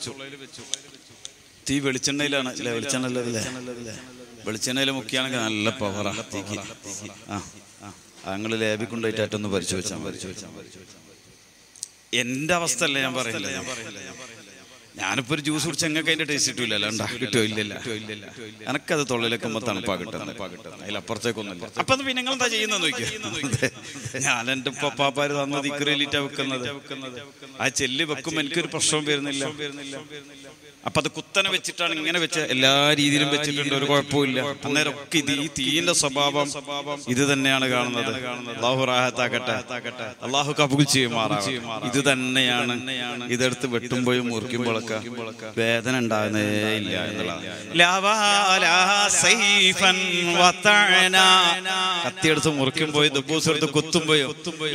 A: തീ വെളിച്ചെണ്ണയിലാണ് അല്ലേ വെളിച്ചെണ്ണല്ലേ വെളിച്ചെണ്ണയിൽ മുക്കിയാണെങ്കിൽ നല്ല പവറാ തീക്ക് ആ ഞങ്ങൾ ലേബിൽ കൊണ്ടുപോയിട്ട് ഏറ്റൊന്ന് പരിശോധിച്ചാൽ പരിശോധിച്ചാൽ എന്റെ അവസ്ഥ അല്ല ഞാൻ പറയുന്നില്ല ഞാൻ ഞാനിപ്പോ ഒരു ജ്യൂസ് കുടിച്ച് ഞങ്ങൾക്ക് അതിന്റെ ടേസ്റ്റ് കിട്ടൂലല്ലോ ഉണ്ടാ കിട്ടോ ഇല്ലല്ല എനക്കത് തൊള്ളിലേക്കുമ്പോ തണുപ്പാ കിട്ടുന്നത് അതിലപ്പുറത്തേക്കൊന്നുമില്ല അപ്പൊ അത് പിന്നെ നിങ്ങൾ എന്താ ചെയ്യുന്നത് നോക്കിയോ ഞാൻ എന്റെ പപ്പാപ്പാര് തന്ന ദിക്കറിയിലിട്ടാ വെക്കുന്നത് ആ ചെല്ല് വെക്കുമ്പോ എനിക്കൊരു പ്രശ്നവും വരുന്നില്ല അപ്പൊ അത് കുത്തനെ വെച്ചിട്ടാണ് ഇങ്ങനെ വെച്ച എല്ലാ രീതിയിലും വെച്ചിട്ടുണ്ട് ഒരു കുഴപ്പമില്ല അന്നേരം ഒക്കെ ഇത് ഈ തീന്റെ സ്വഭാവം ഇത് തന്നെയാണ് കാണുന്നത് അള്ളാഹു റാഹത്താക്കട്ടെ അള്ളാഹു കബൂൽ ചെയ്യുമാറാവും ഇത് തന്നെയാണ് ഇതെടുത്ത് വെട്ടുമ്പോഴും മുറിക്കുമ്പോഴൊക്കെ വേദന ഉണ്ടാകുന്നേ ഇല്ല എന്നുള്ളതാണ് കത്തിയെടുത്ത് മുറിക്കുമ്പോഴും ദബൂസ് എടുത്ത് കുത്തുമ്പോഴും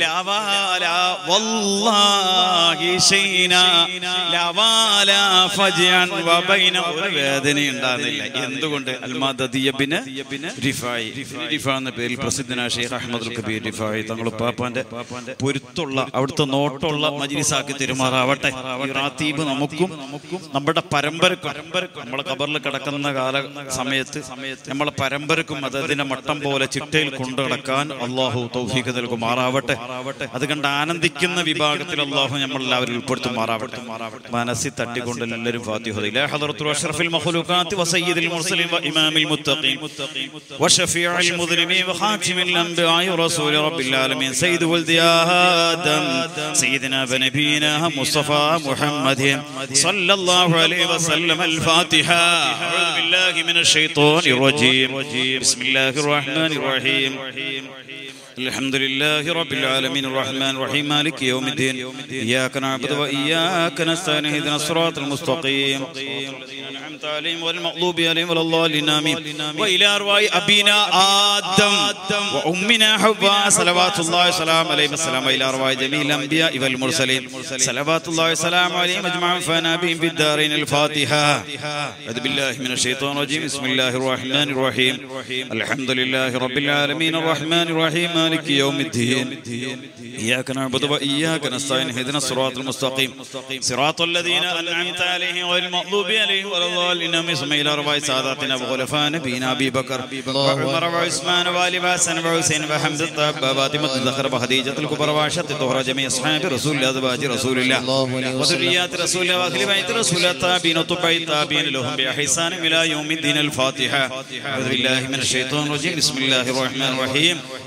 A: ഒരു വേദന ഉണ്ടാകുന്നില്ല എന്തുകൊണ്ട് അൽമാദിയബിന് റിഫായി റിഫ എന്ന പേരിൽ പ്രസിദ്ധനായ ഷെയ്ഖ് അഹമ്മദ് കബീർ റിഫായി തങ്ങൾ പാപ്പാന്റെ പൊരുത്തുള്ള അവിടുത്തെ നോട്ടുള്ള മജിലിസാക്കി തെരുമാറാവട്ടെ ഈ റാത്തീബ് നമുക്കും നമ്മുടെ പരമ്പരക്കും നമ്മളെ കബറിൽ കിടക്കുന്ന കാല സമയത്ത് നമ്മളെ പരമ്പരക്കും അതതിന്റെ മട്ടം പോലെ ചിട്ടയിൽ കൊണ്ടു നടക്കാൻ അള്ളാഹു തൗഫീഖ് നൽകുമാറാവട്ടെ അത് കണ്ട് ആനന്ദിക്കുന്ന വിഭാഗത്തിൽ അള്ളാഹു നമ്മൾ എല്ലാവരും ഉൾപ്പെടുത്തുമാറാവട്ടെ മനസ്സിൽ തട്ടിക്കൊണ്ട് എല്ലാവരും ഫാത്തിഹ إلى حضرة أشرف المخلوقات وسيد المرسلين وإمام المتقين وشفيع المذنبين وخاتم الأنبياء ورسول رب العالمين سيد ولد آدم سيدنا ونبينا مصطفى محمد صلى الله عليه وسلم الفاتحة أعوذ بالله من الشيطان الرجيم بسم الله الرحمن الرحيم الحمد لله رب العالمين الرحمن الرحيم مالك يوم الدين إياك نعبد وإياك نستعين اهدنا الصراط المستقيم أنعمت عليهم والمغضوب عليهم ولا الضالين آمين وإلى أرواح أبينا آدم وأمنا حواء صلوات الله وسلام عليهم السلام وإلى أرواح جميع الأنبياء والمرسلين صلوات الله وسلام عليهم أجمعين فانا بهم في الدارين الفاتحة أعوذ بالله من الشيطان الرجيم بسم الله الرحمن الرحيم الحمد لله رب العالمين الرحمن الرحيم مالك يوم الدين إياك نعبد وإياك نستعين اهدنا الصراط المستقيم صراط الذين أنعمت عليهم غير المغضوب عليهم ولا الضالين بسم إلى أربع ساداتنا وخلفاء نبينا أبي بكر وعمر وعثمان وآل حسن وحسين وحمد الطاب وفاطمة الزهر وخديجة الكبرى وعائشة الطهرى جميع أصحاب رسول الله أزواج رسول الله وذريات رسول الله وأهل بيت رسول الله التابعين وتبع التابعين لهم بإحسان إلى يوم الدين الفاتحة أعوذ بالله من الشيطان الرجيم بسم الله الرحمن الرحيم الحمد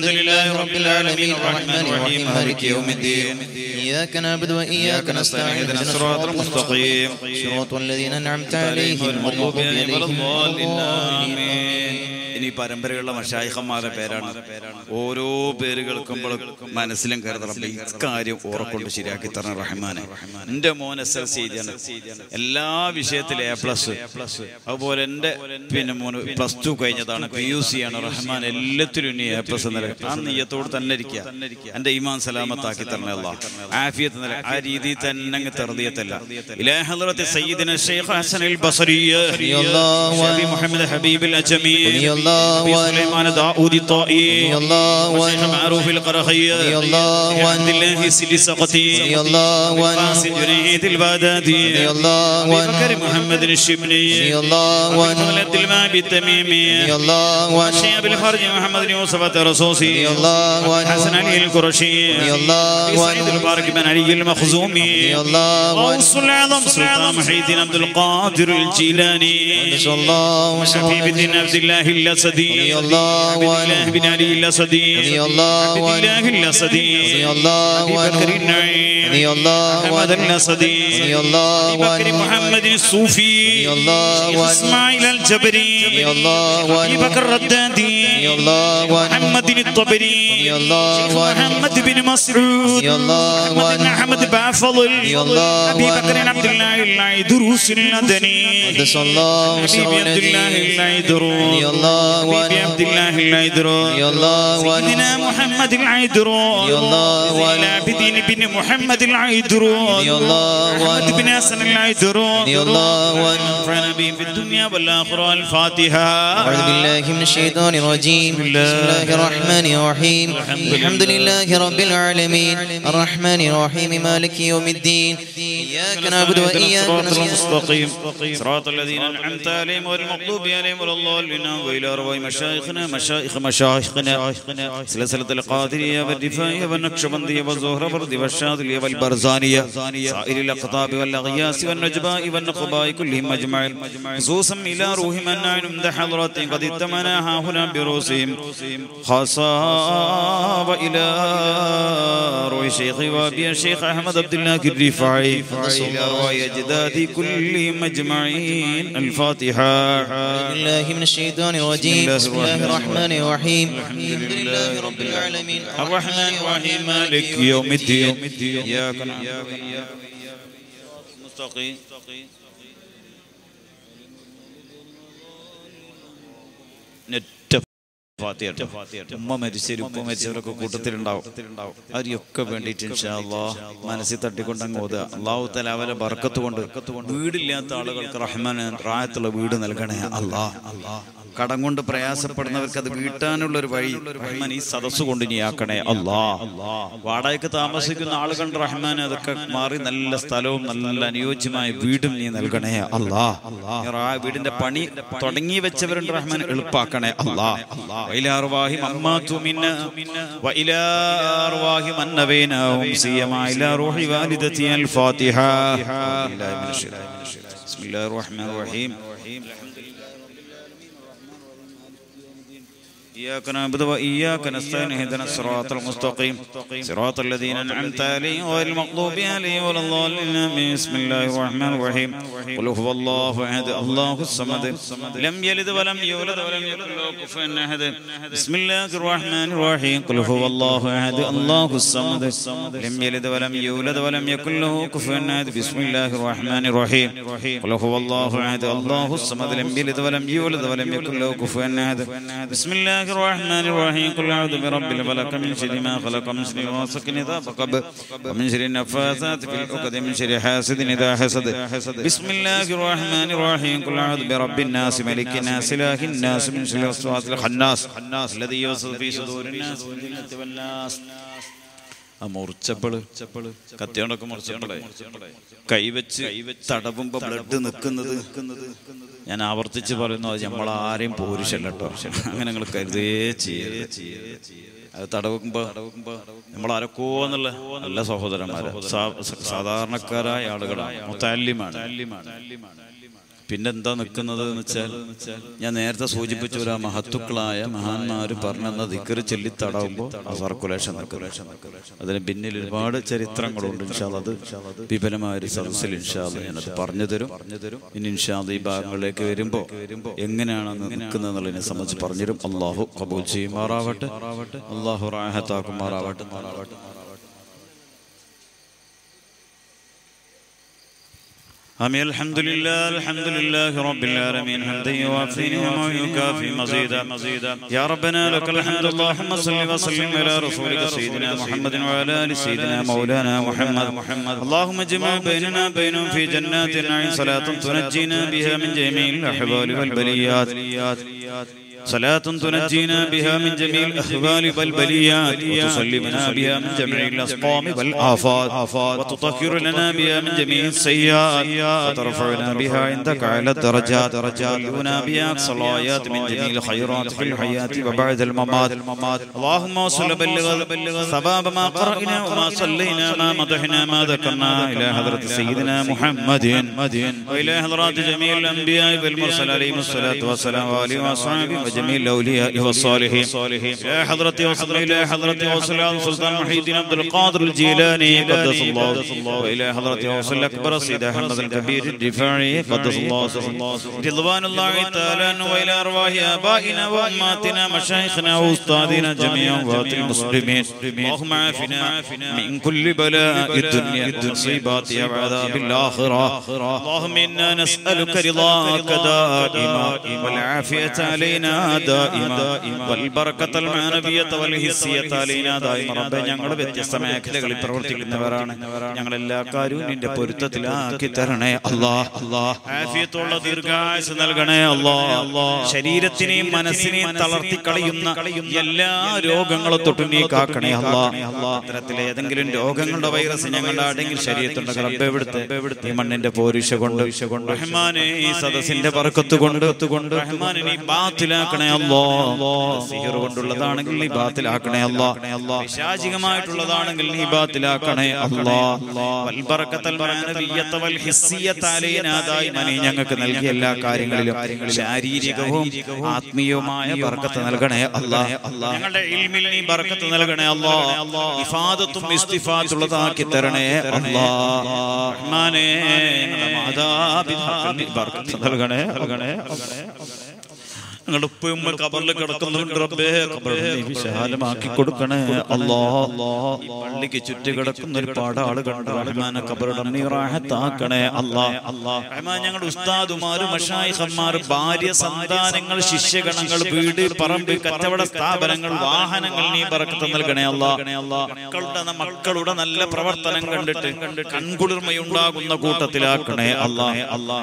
B: الحمد لله رب العالمين الرحمن الرحيم مالك يوم الدين إياك نعبد وإياك نستعين
C: اهدنا
B: اهدنا
C: الصراط المستقيم
B: صراط الذين أنعمت عليهم غير المغضوب عليهم ولا الضالين
C: ഇനി പരമ്പരയുള്ള മഷായിഹന്മാരുടെ പേരാണ് ഓരോ പേര് കേൾക്കുമ്പോൾ മനസ്സിലും കരുതണം ഈ കാര്യം ഓറക്കൊണ്ട് ശരിയാക്കി തരണം റഹ്മാനെ എന്റെ മോൻ എസ് എൽ സി എഴുതിയാണ് എല്ലാ വിഷയത്തിലും എ പ്ലസ് അതുപോലെ എന്റെ പിന്നെ മോന് പ്ലസ് ടു കഴിഞ്ഞതാണ് പി യു സി ആണ് റഹ്മാൻ എല്ലാത്തിലും ഇനി എ പ്ലസ് നില ആ നെയ്യത്തോട് തന്നെ ഇരിക്കുക എന്റെ ഈമാൻ സലാമത്താക്കി തരണല്ല ആഫിയത്ത് നില ആ രീതിയിൽ തന്നെ അങ്ങ് തെറുതിയത്തല്ല ഇലാ ഹദ്റത്തി സയ്യിദിന ശൈഖ് ഹസൻ അൽ ബസരി
B: الله
C: ഷഫി മുഹമ്മദ് ഹബീബ് അൽ അജമി
B: رضي الله
C: أبي
B: عنه
C: سليمان داود الطائي
B: رضي الله
C: وشيخ
B: عنه
C: معروف القرخي
B: رضي الله
C: عبد
B: عنه
C: الله السلي السقطي
B: رضي الله عنه
C: قاسم جنيد البغدادي
B: رضي الله
C: أبي
B: عنه
C: بكر محمد الشبلي
B: رضي الله
C: أبي
B: عنه
C: خالد المابي التميمي
B: رضي الله عنه
C: الشيخ أبي الفرج محمد يوسف الترسوسي
B: رضي الله عنه
C: حسن علي القرشي
B: رضي الله
C: أبي سعيد
B: عنه
C: المبارك بن علي المخزومي
B: رضي الله
C: غوث
B: عنه
C: الأعظم سلطان محي الدين عبد القادر الجيلاني
B: صلى الله
C: حبيب
B: وسلم
C: بن عبد الله الأسدي
B: رضي الله
C: عبد الله
B: عنه
C: بن علي الأسدي
B: رضي الله
C: عبد
B: عنه
C: الله الأسدي
B: رضي الله
C: أبي
B: عنه
C: بكر النعيم
B: رضي الله
C: أحمد
B: عنه
C: الأسدي
B: رضي الله
C: أبي بكر
B: عنه
C: محمد الصوفي
B: رضي الله
C: شيخ
B: عنه
C: إسماعيل الجبري
B: رضي الله
C: أبي
B: عنه
C: بكر الردادي
B: رضي الله عنه
C: محمد الطبري
B: رضي الله
C: شيخ
B: عنه
C: محمد بن مسعود
B: رضي الله
C: محمد بن
B: عنه
C: أحمد بافضل
B: رضي الله
C: أبي بكر
B: عنه
C: عبد الله العيدروس الأدني
B: قدس الله
C: حبيبي عبد الله العيدروس
B: رضي الله
C: حبيبي
B: عنه
C: عبد الله العيدروس
B: رضي الله عنه
C: سيدنا محمد العيدروس
B: رضي الله
C: زين
B: عنه
C: العابدين بن محمد العيدروس
B: رضي الله
C: أحمد
B: عنه
C: بن حسن العيدروس
B: رضي الله عنه
C: ونفعنا بهم في الدنيا والآخرة الفاتحة
B: أعوذ بالله من الشيطان الرجيم بسم الله الرحمن الرحيم الحمد لله رب العالمين الرحمن الرحيم مالك يوم الدين إياك نعبد وإياك
C: صراط
B: نستعين
C: المستقيم صراط الذين أنعمت عليهم والمغضوب عليهم ولا الضالين وإلى أرواح مشايخنا مشايخ مشايخنا سلسلة القادرية والرفاعية والنقشبندية والزهرة والشاذلية والبرزانية سائر الأقطاب والأغياس والنجباء والنقباء كلهم أجمعين خصوصا إلى روح من عند حضرة قد اتمنا ها هنا برؤوسهم خاصة وإلى روح شيخي وأبي الشيخ أحمد عبد الله الرفاعي إلى أرواح أجدادي كلهم أجمعين الفاتحة
B: بالله من الشيطان الرجيم
C: الله
B: بسم الله
C: الرحمن
B: الرحمن الرحيم الحمد لله رب العالمين
C: الرحمن الرحيم مالك يوم الدين إياك نعبد وإياك مستقيم നെറ്റ് ഫാത്തിഹ. ഉമ്മ മരിച്ചവരും ഉപ്പ മരിച്ചവരൊക്കെ കൂട്ടത്തിലുണ്ടാവും അവരൊക്കെ വേണ്ടിയിട്ട് ഇൻഷാ അല്ലാഹ് മനസ്സിൽ തട്ടിക്കൊണ്ട് അങ്ങ് ഓതുക അള്ളാഹു തല അവരെ ബർക്കത്ത് കൊണ്ട് വീടില്ലാത്ത ആളുകൾക്ക് റഹ്മാൻ റായത്തുള്ള വീട് നൽകണേ അല്ലാ കടം കൊണ്ട് പ്രയാസപ്പെടുന്നവർക്ക് അത് വീട്ടാനുള്ള ഒരു വഴി റഹ്മാൻ ഈ സദസ്സ് കൊണ്ട് നീ ആക്കണേ അല്ലാ വാടകയ്ക്ക് താമസിക്കുന്ന ആളുകൾ റഹ്മാൻ അതൊക്കെ മാറി നല്ല സ്ഥലവും നല്ല അനുയോജ്യമായ വീടും നീ നൽകണേ അല്ലാ ഈ റാ- വീടിന്റെ പണി തുടങ്ങി വെച്ചവരുണ്ട് റഹ്മാൻ എളുപ്പാക്കണേ അല്ലാ وإلى أرواح من ماتوا منا وإلى أرواح من نبيناهم سيما إلى روح والدتي الفاتحة بالله من الشيطان بسم الله الرحمن الرحيم إياك نعبد وإياك نستعين اهدنا الصراط المستقيم صراط الذين أنعمت عليهم غير المغضوب عليهم ولا الضالين آمين. بسم الله الرحمن الرحيم قل هو الله أحد الله الصمد لم يلد ولم يولد ولم يكن له كفوا أحد بسم الله الرحمن الرحيم قل هو الله أحد الله الصمد لم يلد ولم يولد ولم يكن له كفوا أحد بسم الله الرحمن الرحيم قل هو الله أحد الله الصمد لم يلد ولم يولد ولم يكن له كفوا أحد بسم الله الرحمن الرحيم قل أعوذ برب الفلق من شر ما خلق من شر غاسق إذا وقب ومن شر النفاثات في العقد من شر حاسد إذا حسد بسم الله الرحمن الرحيم قل أعوذ برب الناس ملك الناس إله الناس من شر الوسواس الخناس الذي يوسوس في صدور الناس من الجنة والناس ആ മുറിച്ചപ്പള് കത്തിയോണ്ടൊക്കെ മുറിച്ചപ്പളെ കൈവച്ച് തടവുമ്പോ ബ്ലഡ് നിൽക്കുന്നത് ഞാൻ ആവർത്തിച്ച് പറയുന്നു അത് നമ്മൾ ആരെയും പോരുഷല്ല കേട്ടോ അങ്ങനെ നിങ്ങൾ കരുതേ ചെയ്യരുത് അത് തടവുമ്പോ നമ്മൾ ആരൊക്കോ എന്നുള്ള നല്ല സഹോദരന്മാര് സാ- സാധാരണക്കാരായ ആളുകളാണ് മുത്താലിമാണ് പിന്നെന്താ നിൽക്കുന്നത് എന്ന് വെച്ചാൽ ഞാൻ നേരത്തെ സൂചിപ്പിച്ച ഒരു മഹത്തുക്കളായ മഹാന്മാര് പറഞ്ഞെന്ന ദിക്കറ് ചൊല്ലി തടവുമ്പോൾ സർക്കുലേഷൻ സർക്കുലേഷൻ അതിന് പിന്നിൽ ഒരുപാട് ചരിത്രങ്ങളുണ്ട് ഇൻഷാല് അത് വിപുലമായ ഒരു സദസ്സിൽ ഇൻഷാല് ഞാനത് പറഞ്ഞു തരും ഇനി ഇൻഷാല് ഈ ഭാഗങ്ങളിലേക്ക് വരുമ്പോൾ എങ്ങനെയാണ് നിൽക്കുന്നത് എന്നുള്ളതിനെ സംബന്ധിച്ച് പറഞ്ഞുതരും അള്ളാഹു കബൂൽ ചെയ്യുമാറാവട്ടെ അള്ളാഹു റാഹത്താക്കുമാറാവട്ടെ മാറാവട്ടെ آمين الحمد لله الحمد لله رب العالمين حمدا يوافي نعمه ويكافي مزيدا مزيدا يا ربنا لك الحمد اللهم صل وسلم على رسولك سيدنا محمد وعلى ال سيدنا مولانا محمد محمد اللهم اجمع بيننا بينهم في جنات النعيم صلاة تنجينا بها من جميع الاحوال والبليات صلاة تنجينا بها من جميع الأحوال والبليات وتسلمنا بها من جميع الأسقام والآفات وتطهر لنا بها من جميع السيئات وترفعنا بها عندك على الدرجات وتبلغنا بها أقصى الآيات من جميع الخيرات في الحياة وبعد الممات اللهم وصل بلغ ثواب ما قرأنا وما صلينا ما مدحنا ما ذكرنا إلى حضرة سيدنا محمد وإلى حضرات جميع الأنبياء والمرسل عليهم الصلاة والسلام وآله وأصحابه وجميع الأولياء والصالحين يا حضرة وصل إلى حضرة وصل على سلطان محي الدين عبد القادر الجيلاني قدس الله وإلى حضرة وصل أكبر سيد أحمد الكبير الدفاعي قدس الله رضوان الله تعالى عنه وإلى أرواح آبائنا وأماتنا مشايخنا وأستاذنا جميعا وأموات المسلمين اللهم عافنا من كل بلاء الدنيا والمصيبات وعذاب الآخرة اللهم إنا نسألك رضاك دائما والعافية علينا دائما والبركة المعنوية والحسية علينا دائما رب ഞങ്ങൾ വ്യത്യസ്ത മേഖലകളിൽ പ്രവർത്തിക്കുന്നവരാണ് ഞങ്ങൾ എല്ലാ കാര്യവും നിന്റെ പൊരുത്തത്തിലാക്കി തരണേ അല്ലാ അല്ലാ ആഫിയത്തുള്ള ദീർഘായുസ് നൽകണേ അല്ലാ ശരീരത്തിനെയും മനസ്സിനെയും തളർത്തി കളയുന്ന എല്ലാ രോഗങ്ങളും തൊട്ട് നീ കാക്കണേ അല്ലാ അത്തരത്തിൽ ഏതെങ്കിലും രോഗങ്ങളുടെ വൈറസ് ഞങ്ങളുടെ ആടെങ്കിൽ ശരീരത്തുണ്ട് റബ്ബെവിടുത്തെ ഈ മണ്ണിന്റെ പോരിശ കൊണ്ട് റഹ്മാനെ ഈ സദസ്സിന്റെ പറക്കത്ത് കൊണ്ട് കൊണ്ട് റഹ്മാനെ നീ ബാത്തിലാക്കണേ അല്ലോ സിഹിർ കൊണ്ടുള്ളതാണെങ്കിൽ നീ ബാത്തിലാക്കണേ അല്ലോ പിശാചികമായിട്ടുള്ളതാണെങ്കിൽ നീ ബാത്തിലാക്കണേ അല്ലോ വൽബറക്കത്തൽ മാനവിയ്യത്ത വൽ ഹിസ്സിയ്യത്ത അലൈനാ ദായിമ നീ ഞങ്ങൾക്ക് നൽകിയ എല്ലാ കാര്യങ്ങളിലും ശാരീരികവും ആത്മീയവുമായ ബർക്കത്ത് നൽകണേ അല്ലാ ഞങ്ങളുടെ ഇൽമിൽ നീ ബർക്കത്ത് നൽകണേ അല്ലാ ഇഫാദത്തും ഇസ്തിഫാത്തുള്ളതാക്കി തരണേ അല്ലാ റഹ്മാനേ ഞങ്ങളുടെ മാതാപിതാക്കൾ നീ ബർക്കത്ത് നൽകണേ നൽകണേ ഞങ്ങളുടെ ഉപ്പയുമ്മ കബറിൽ കിടക്കുന്നുണ്ട് റബ്ബേ കബർ നീ വിശാലമാക്കി കൊടുക്കണേ അല്ലാ ഈ പള്ളിക്ക് ചുറ്റി കിടക്കുന്ന ഒരുപാട് ആളുകളുണ്ട് റഹ്മാനെ കബറുടെ നീ റാഹത്താക്കണേ അല്ലാ റഹ്മാൻ ഞങ്ങളുടെ ഉസ്താദുമാര് മഷായിഹന്മാർ ഭാര്യ സന്താനങ്ങൾ ശിഷ്യഗണങ്ങൾ വീട് പറമ്പ് കച്ചവട സ്ഥാപനങ്ങൾ വാഹനങ്ങൾ നീ പറക്കത്ത് നൽകണേ അല്ലാ മക്കളുടെ മക്കളുടെ നല്ല പ്രവർത്തനം കണ്ടിട്ട് കൺകുളിർമയുണ്ടാകുന്ന കൂട്ടത്തിലാക്കണേ അല്ലാ അല്ലാ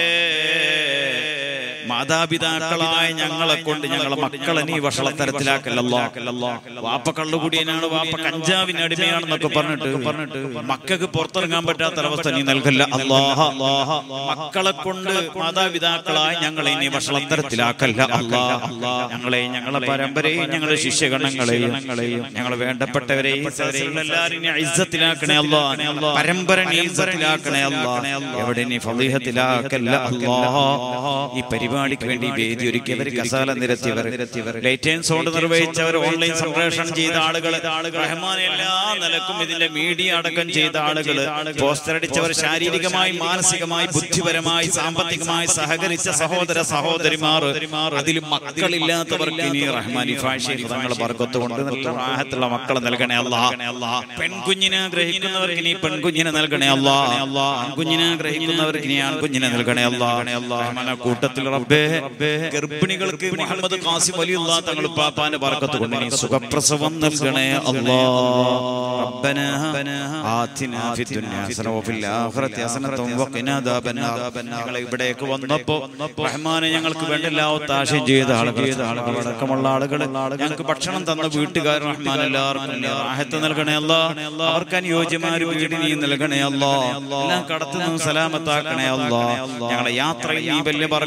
C: മാതാപിതാക്കളായ ഞങ്ങളെ കൊണ്ട് ഞങ്ങളെ മക്കളെ നീ വഷളത്തരത്തിലാക്കല്ലോ വാപ്പ കള്ളുകുടിയനാണ് വാപ്പ കഞ്ചാവിന് അടിമയാണെന്നൊക്കെ പറഞ്ഞിട്ട് പറഞ്ഞിട്ട് മക്കൾക്ക് പുറത്തിറങ്ങാൻ പറ്റാത്ത അവസ്ഥ നീ നൽകല്ല അള്ളാഹ മക്കളെ കൊണ്ട് മാതാപിതാക്കളായ ഞങ്ങളെ നീ വഷളത്തരത്തിലാക്കല്ല അള്ളാഹ ഞങ്ങളെ ഞങ്ങളെ പരമ്പരയും ഞങ്ങളെ ശിഷ്യഗണങ്ങളെയും ഞങ്ങളെ വേണ്ടപ്പെട്ടവരെയും എല്ലാവരും നീ ഇസ്സത്തിലാക്കണേ അല്ലാ പരമ്പര നീ ഇസ്സത്തിലാക്കണേ അല്ലാ എവിടെ നീ ഫളീഹത്തിലാക്കല്ല അല്ലാഹ ഈ പരിപാടി പരിപാടിക്ക് വേണ്ടി വേദി ഒരുക്കിയവർ കസാല നിരത്തിയവർ ലൈറ്റ് ആൻഡ് സൗണ്ട് നിർവഹിച്ചവർ ഓൺലൈൻ സംപ്രേഷണം ചെയ്ത ആളുകൾ റഹ്മാൻ എല്ലാ നിലക്കും ഇതിന്റെ മീഡിയ അടക്കം ചെയ്ത ആളുകൾ പോസ്റ്റർ അടിച്ചവർ ശാരീരികമായി മാനസികമായി ബുദ്ധിപരമായി സാമ്പത്തികമായി സഹകരിച്ച സഹോദര സഹോദരിമാർ അതിൽ മക്കളില്ലാത്തവർക്ക് ഇനി റഹ്മാൻ തങ്ങളെ വർഗത്ത് കൊണ്ട് റാഹത്തുള്ള മക്കളെ നൽകണേ അല്ലാ പെൺകുഞ്ഞിനെ ഗ്രഹിക്കുന്നവർക്ക് ഇനി പെൺകുഞ്ഞിനെ നൽകണേ അല്ലാ ആൺകുഞ്ഞിനെ ഗ്രഹിക്കുന്നവർക്ക് ഇനി ആൺകുഞ്ഞിനെ നൽകണേ അല്ലാ കൂട്ടത്തിൽ റബ്ബേ ഗർഭിണികൾക്ക് മുഹമ്മദ് ഖാസിം വലിയുള്ള തങ്ങൾ പാപ്പാന്റെ പറക്കത്ത് കൊണ്ട് നീ സുഖപ്രസവം നൽകണേ അല്ലാ ربنا آتنا في الدنيا حسنة وفي الآخرة حسنة وقنا عذاب النار ഞങ്ങൾ ഇവിടേക്ക് വന്നപ്പോ റഹ്മാനെ ഞങ്ങൾക്ക് വേണ്ട എല്ലാ ഒത്താശയും ചെയ്ത ആളുകൾ ആളുകൾ അടക്കമുള്ള ആളുകൾ ഞങ്ങൾക്ക് ഭക്ഷണം തന്ന വീട്ടുകാർ റഹ്മാൻ എല്ലാവർക്കും റാഹത്ത് നൽകണേ അല്ല അവർക്ക് അനുയോജ്യമായ ഒരു വീട് നീ നൽകണേ അല്ല എല്ലാം കടത്തുനിന്നും സലാമത്താക്കണേ അല്ല ഞങ്ങളെ യാത്രയിൽ നീ വലിയ പറക്കത്ത് നൽകണേ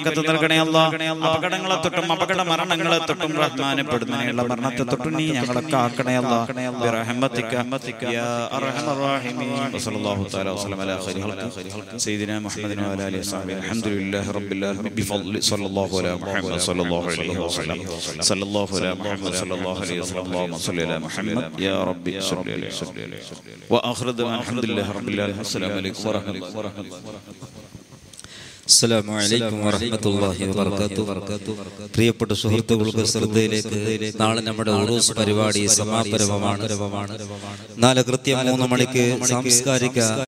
A: നൽകണേ അല്ല അപകടങ്ങളെ തൊട്ടും അപകട മരണങ്ങളെ തൊട്ടും റഹ്മാനെ പെടുന്നതിനുള്ള മരണത്തെ തൊട്ടും നീ ഞങ്ങളൊക്കെ ആക്കണേ അല്ല برحمتك يا ارحم الراحمين وصلى الله تعالى وسلم على خير خلق سيدنا محمد وعلى اله وصحبه الحمد لله رب العالمين بفضل صلى الله على محمد صلى الله عليه وسلم صلى الله على محمد صلى الله عليه وسلم اللهم صل على محمد يا ربي صل عليه وسلم واخر دعوانا الحمد لله رب العالمين السلام عليكم ورحمه الله
E: അസ്സലാമു അലൈക്കും വറഹ്മത്തുള്ളാഹി വബറകാതുഹു പ്രിയപ്പെട്ട സുഹൃത്തുക്കൾക്ക് ശ്രദ്ധയിലേക്ക് നാളെ നമ്മുടെ ഉറൂസ് പരിപാടി സമാപനമാണ് നാല് കൃത്യം മൂന്ന് മണിക്ക് സാംസ്കാരിക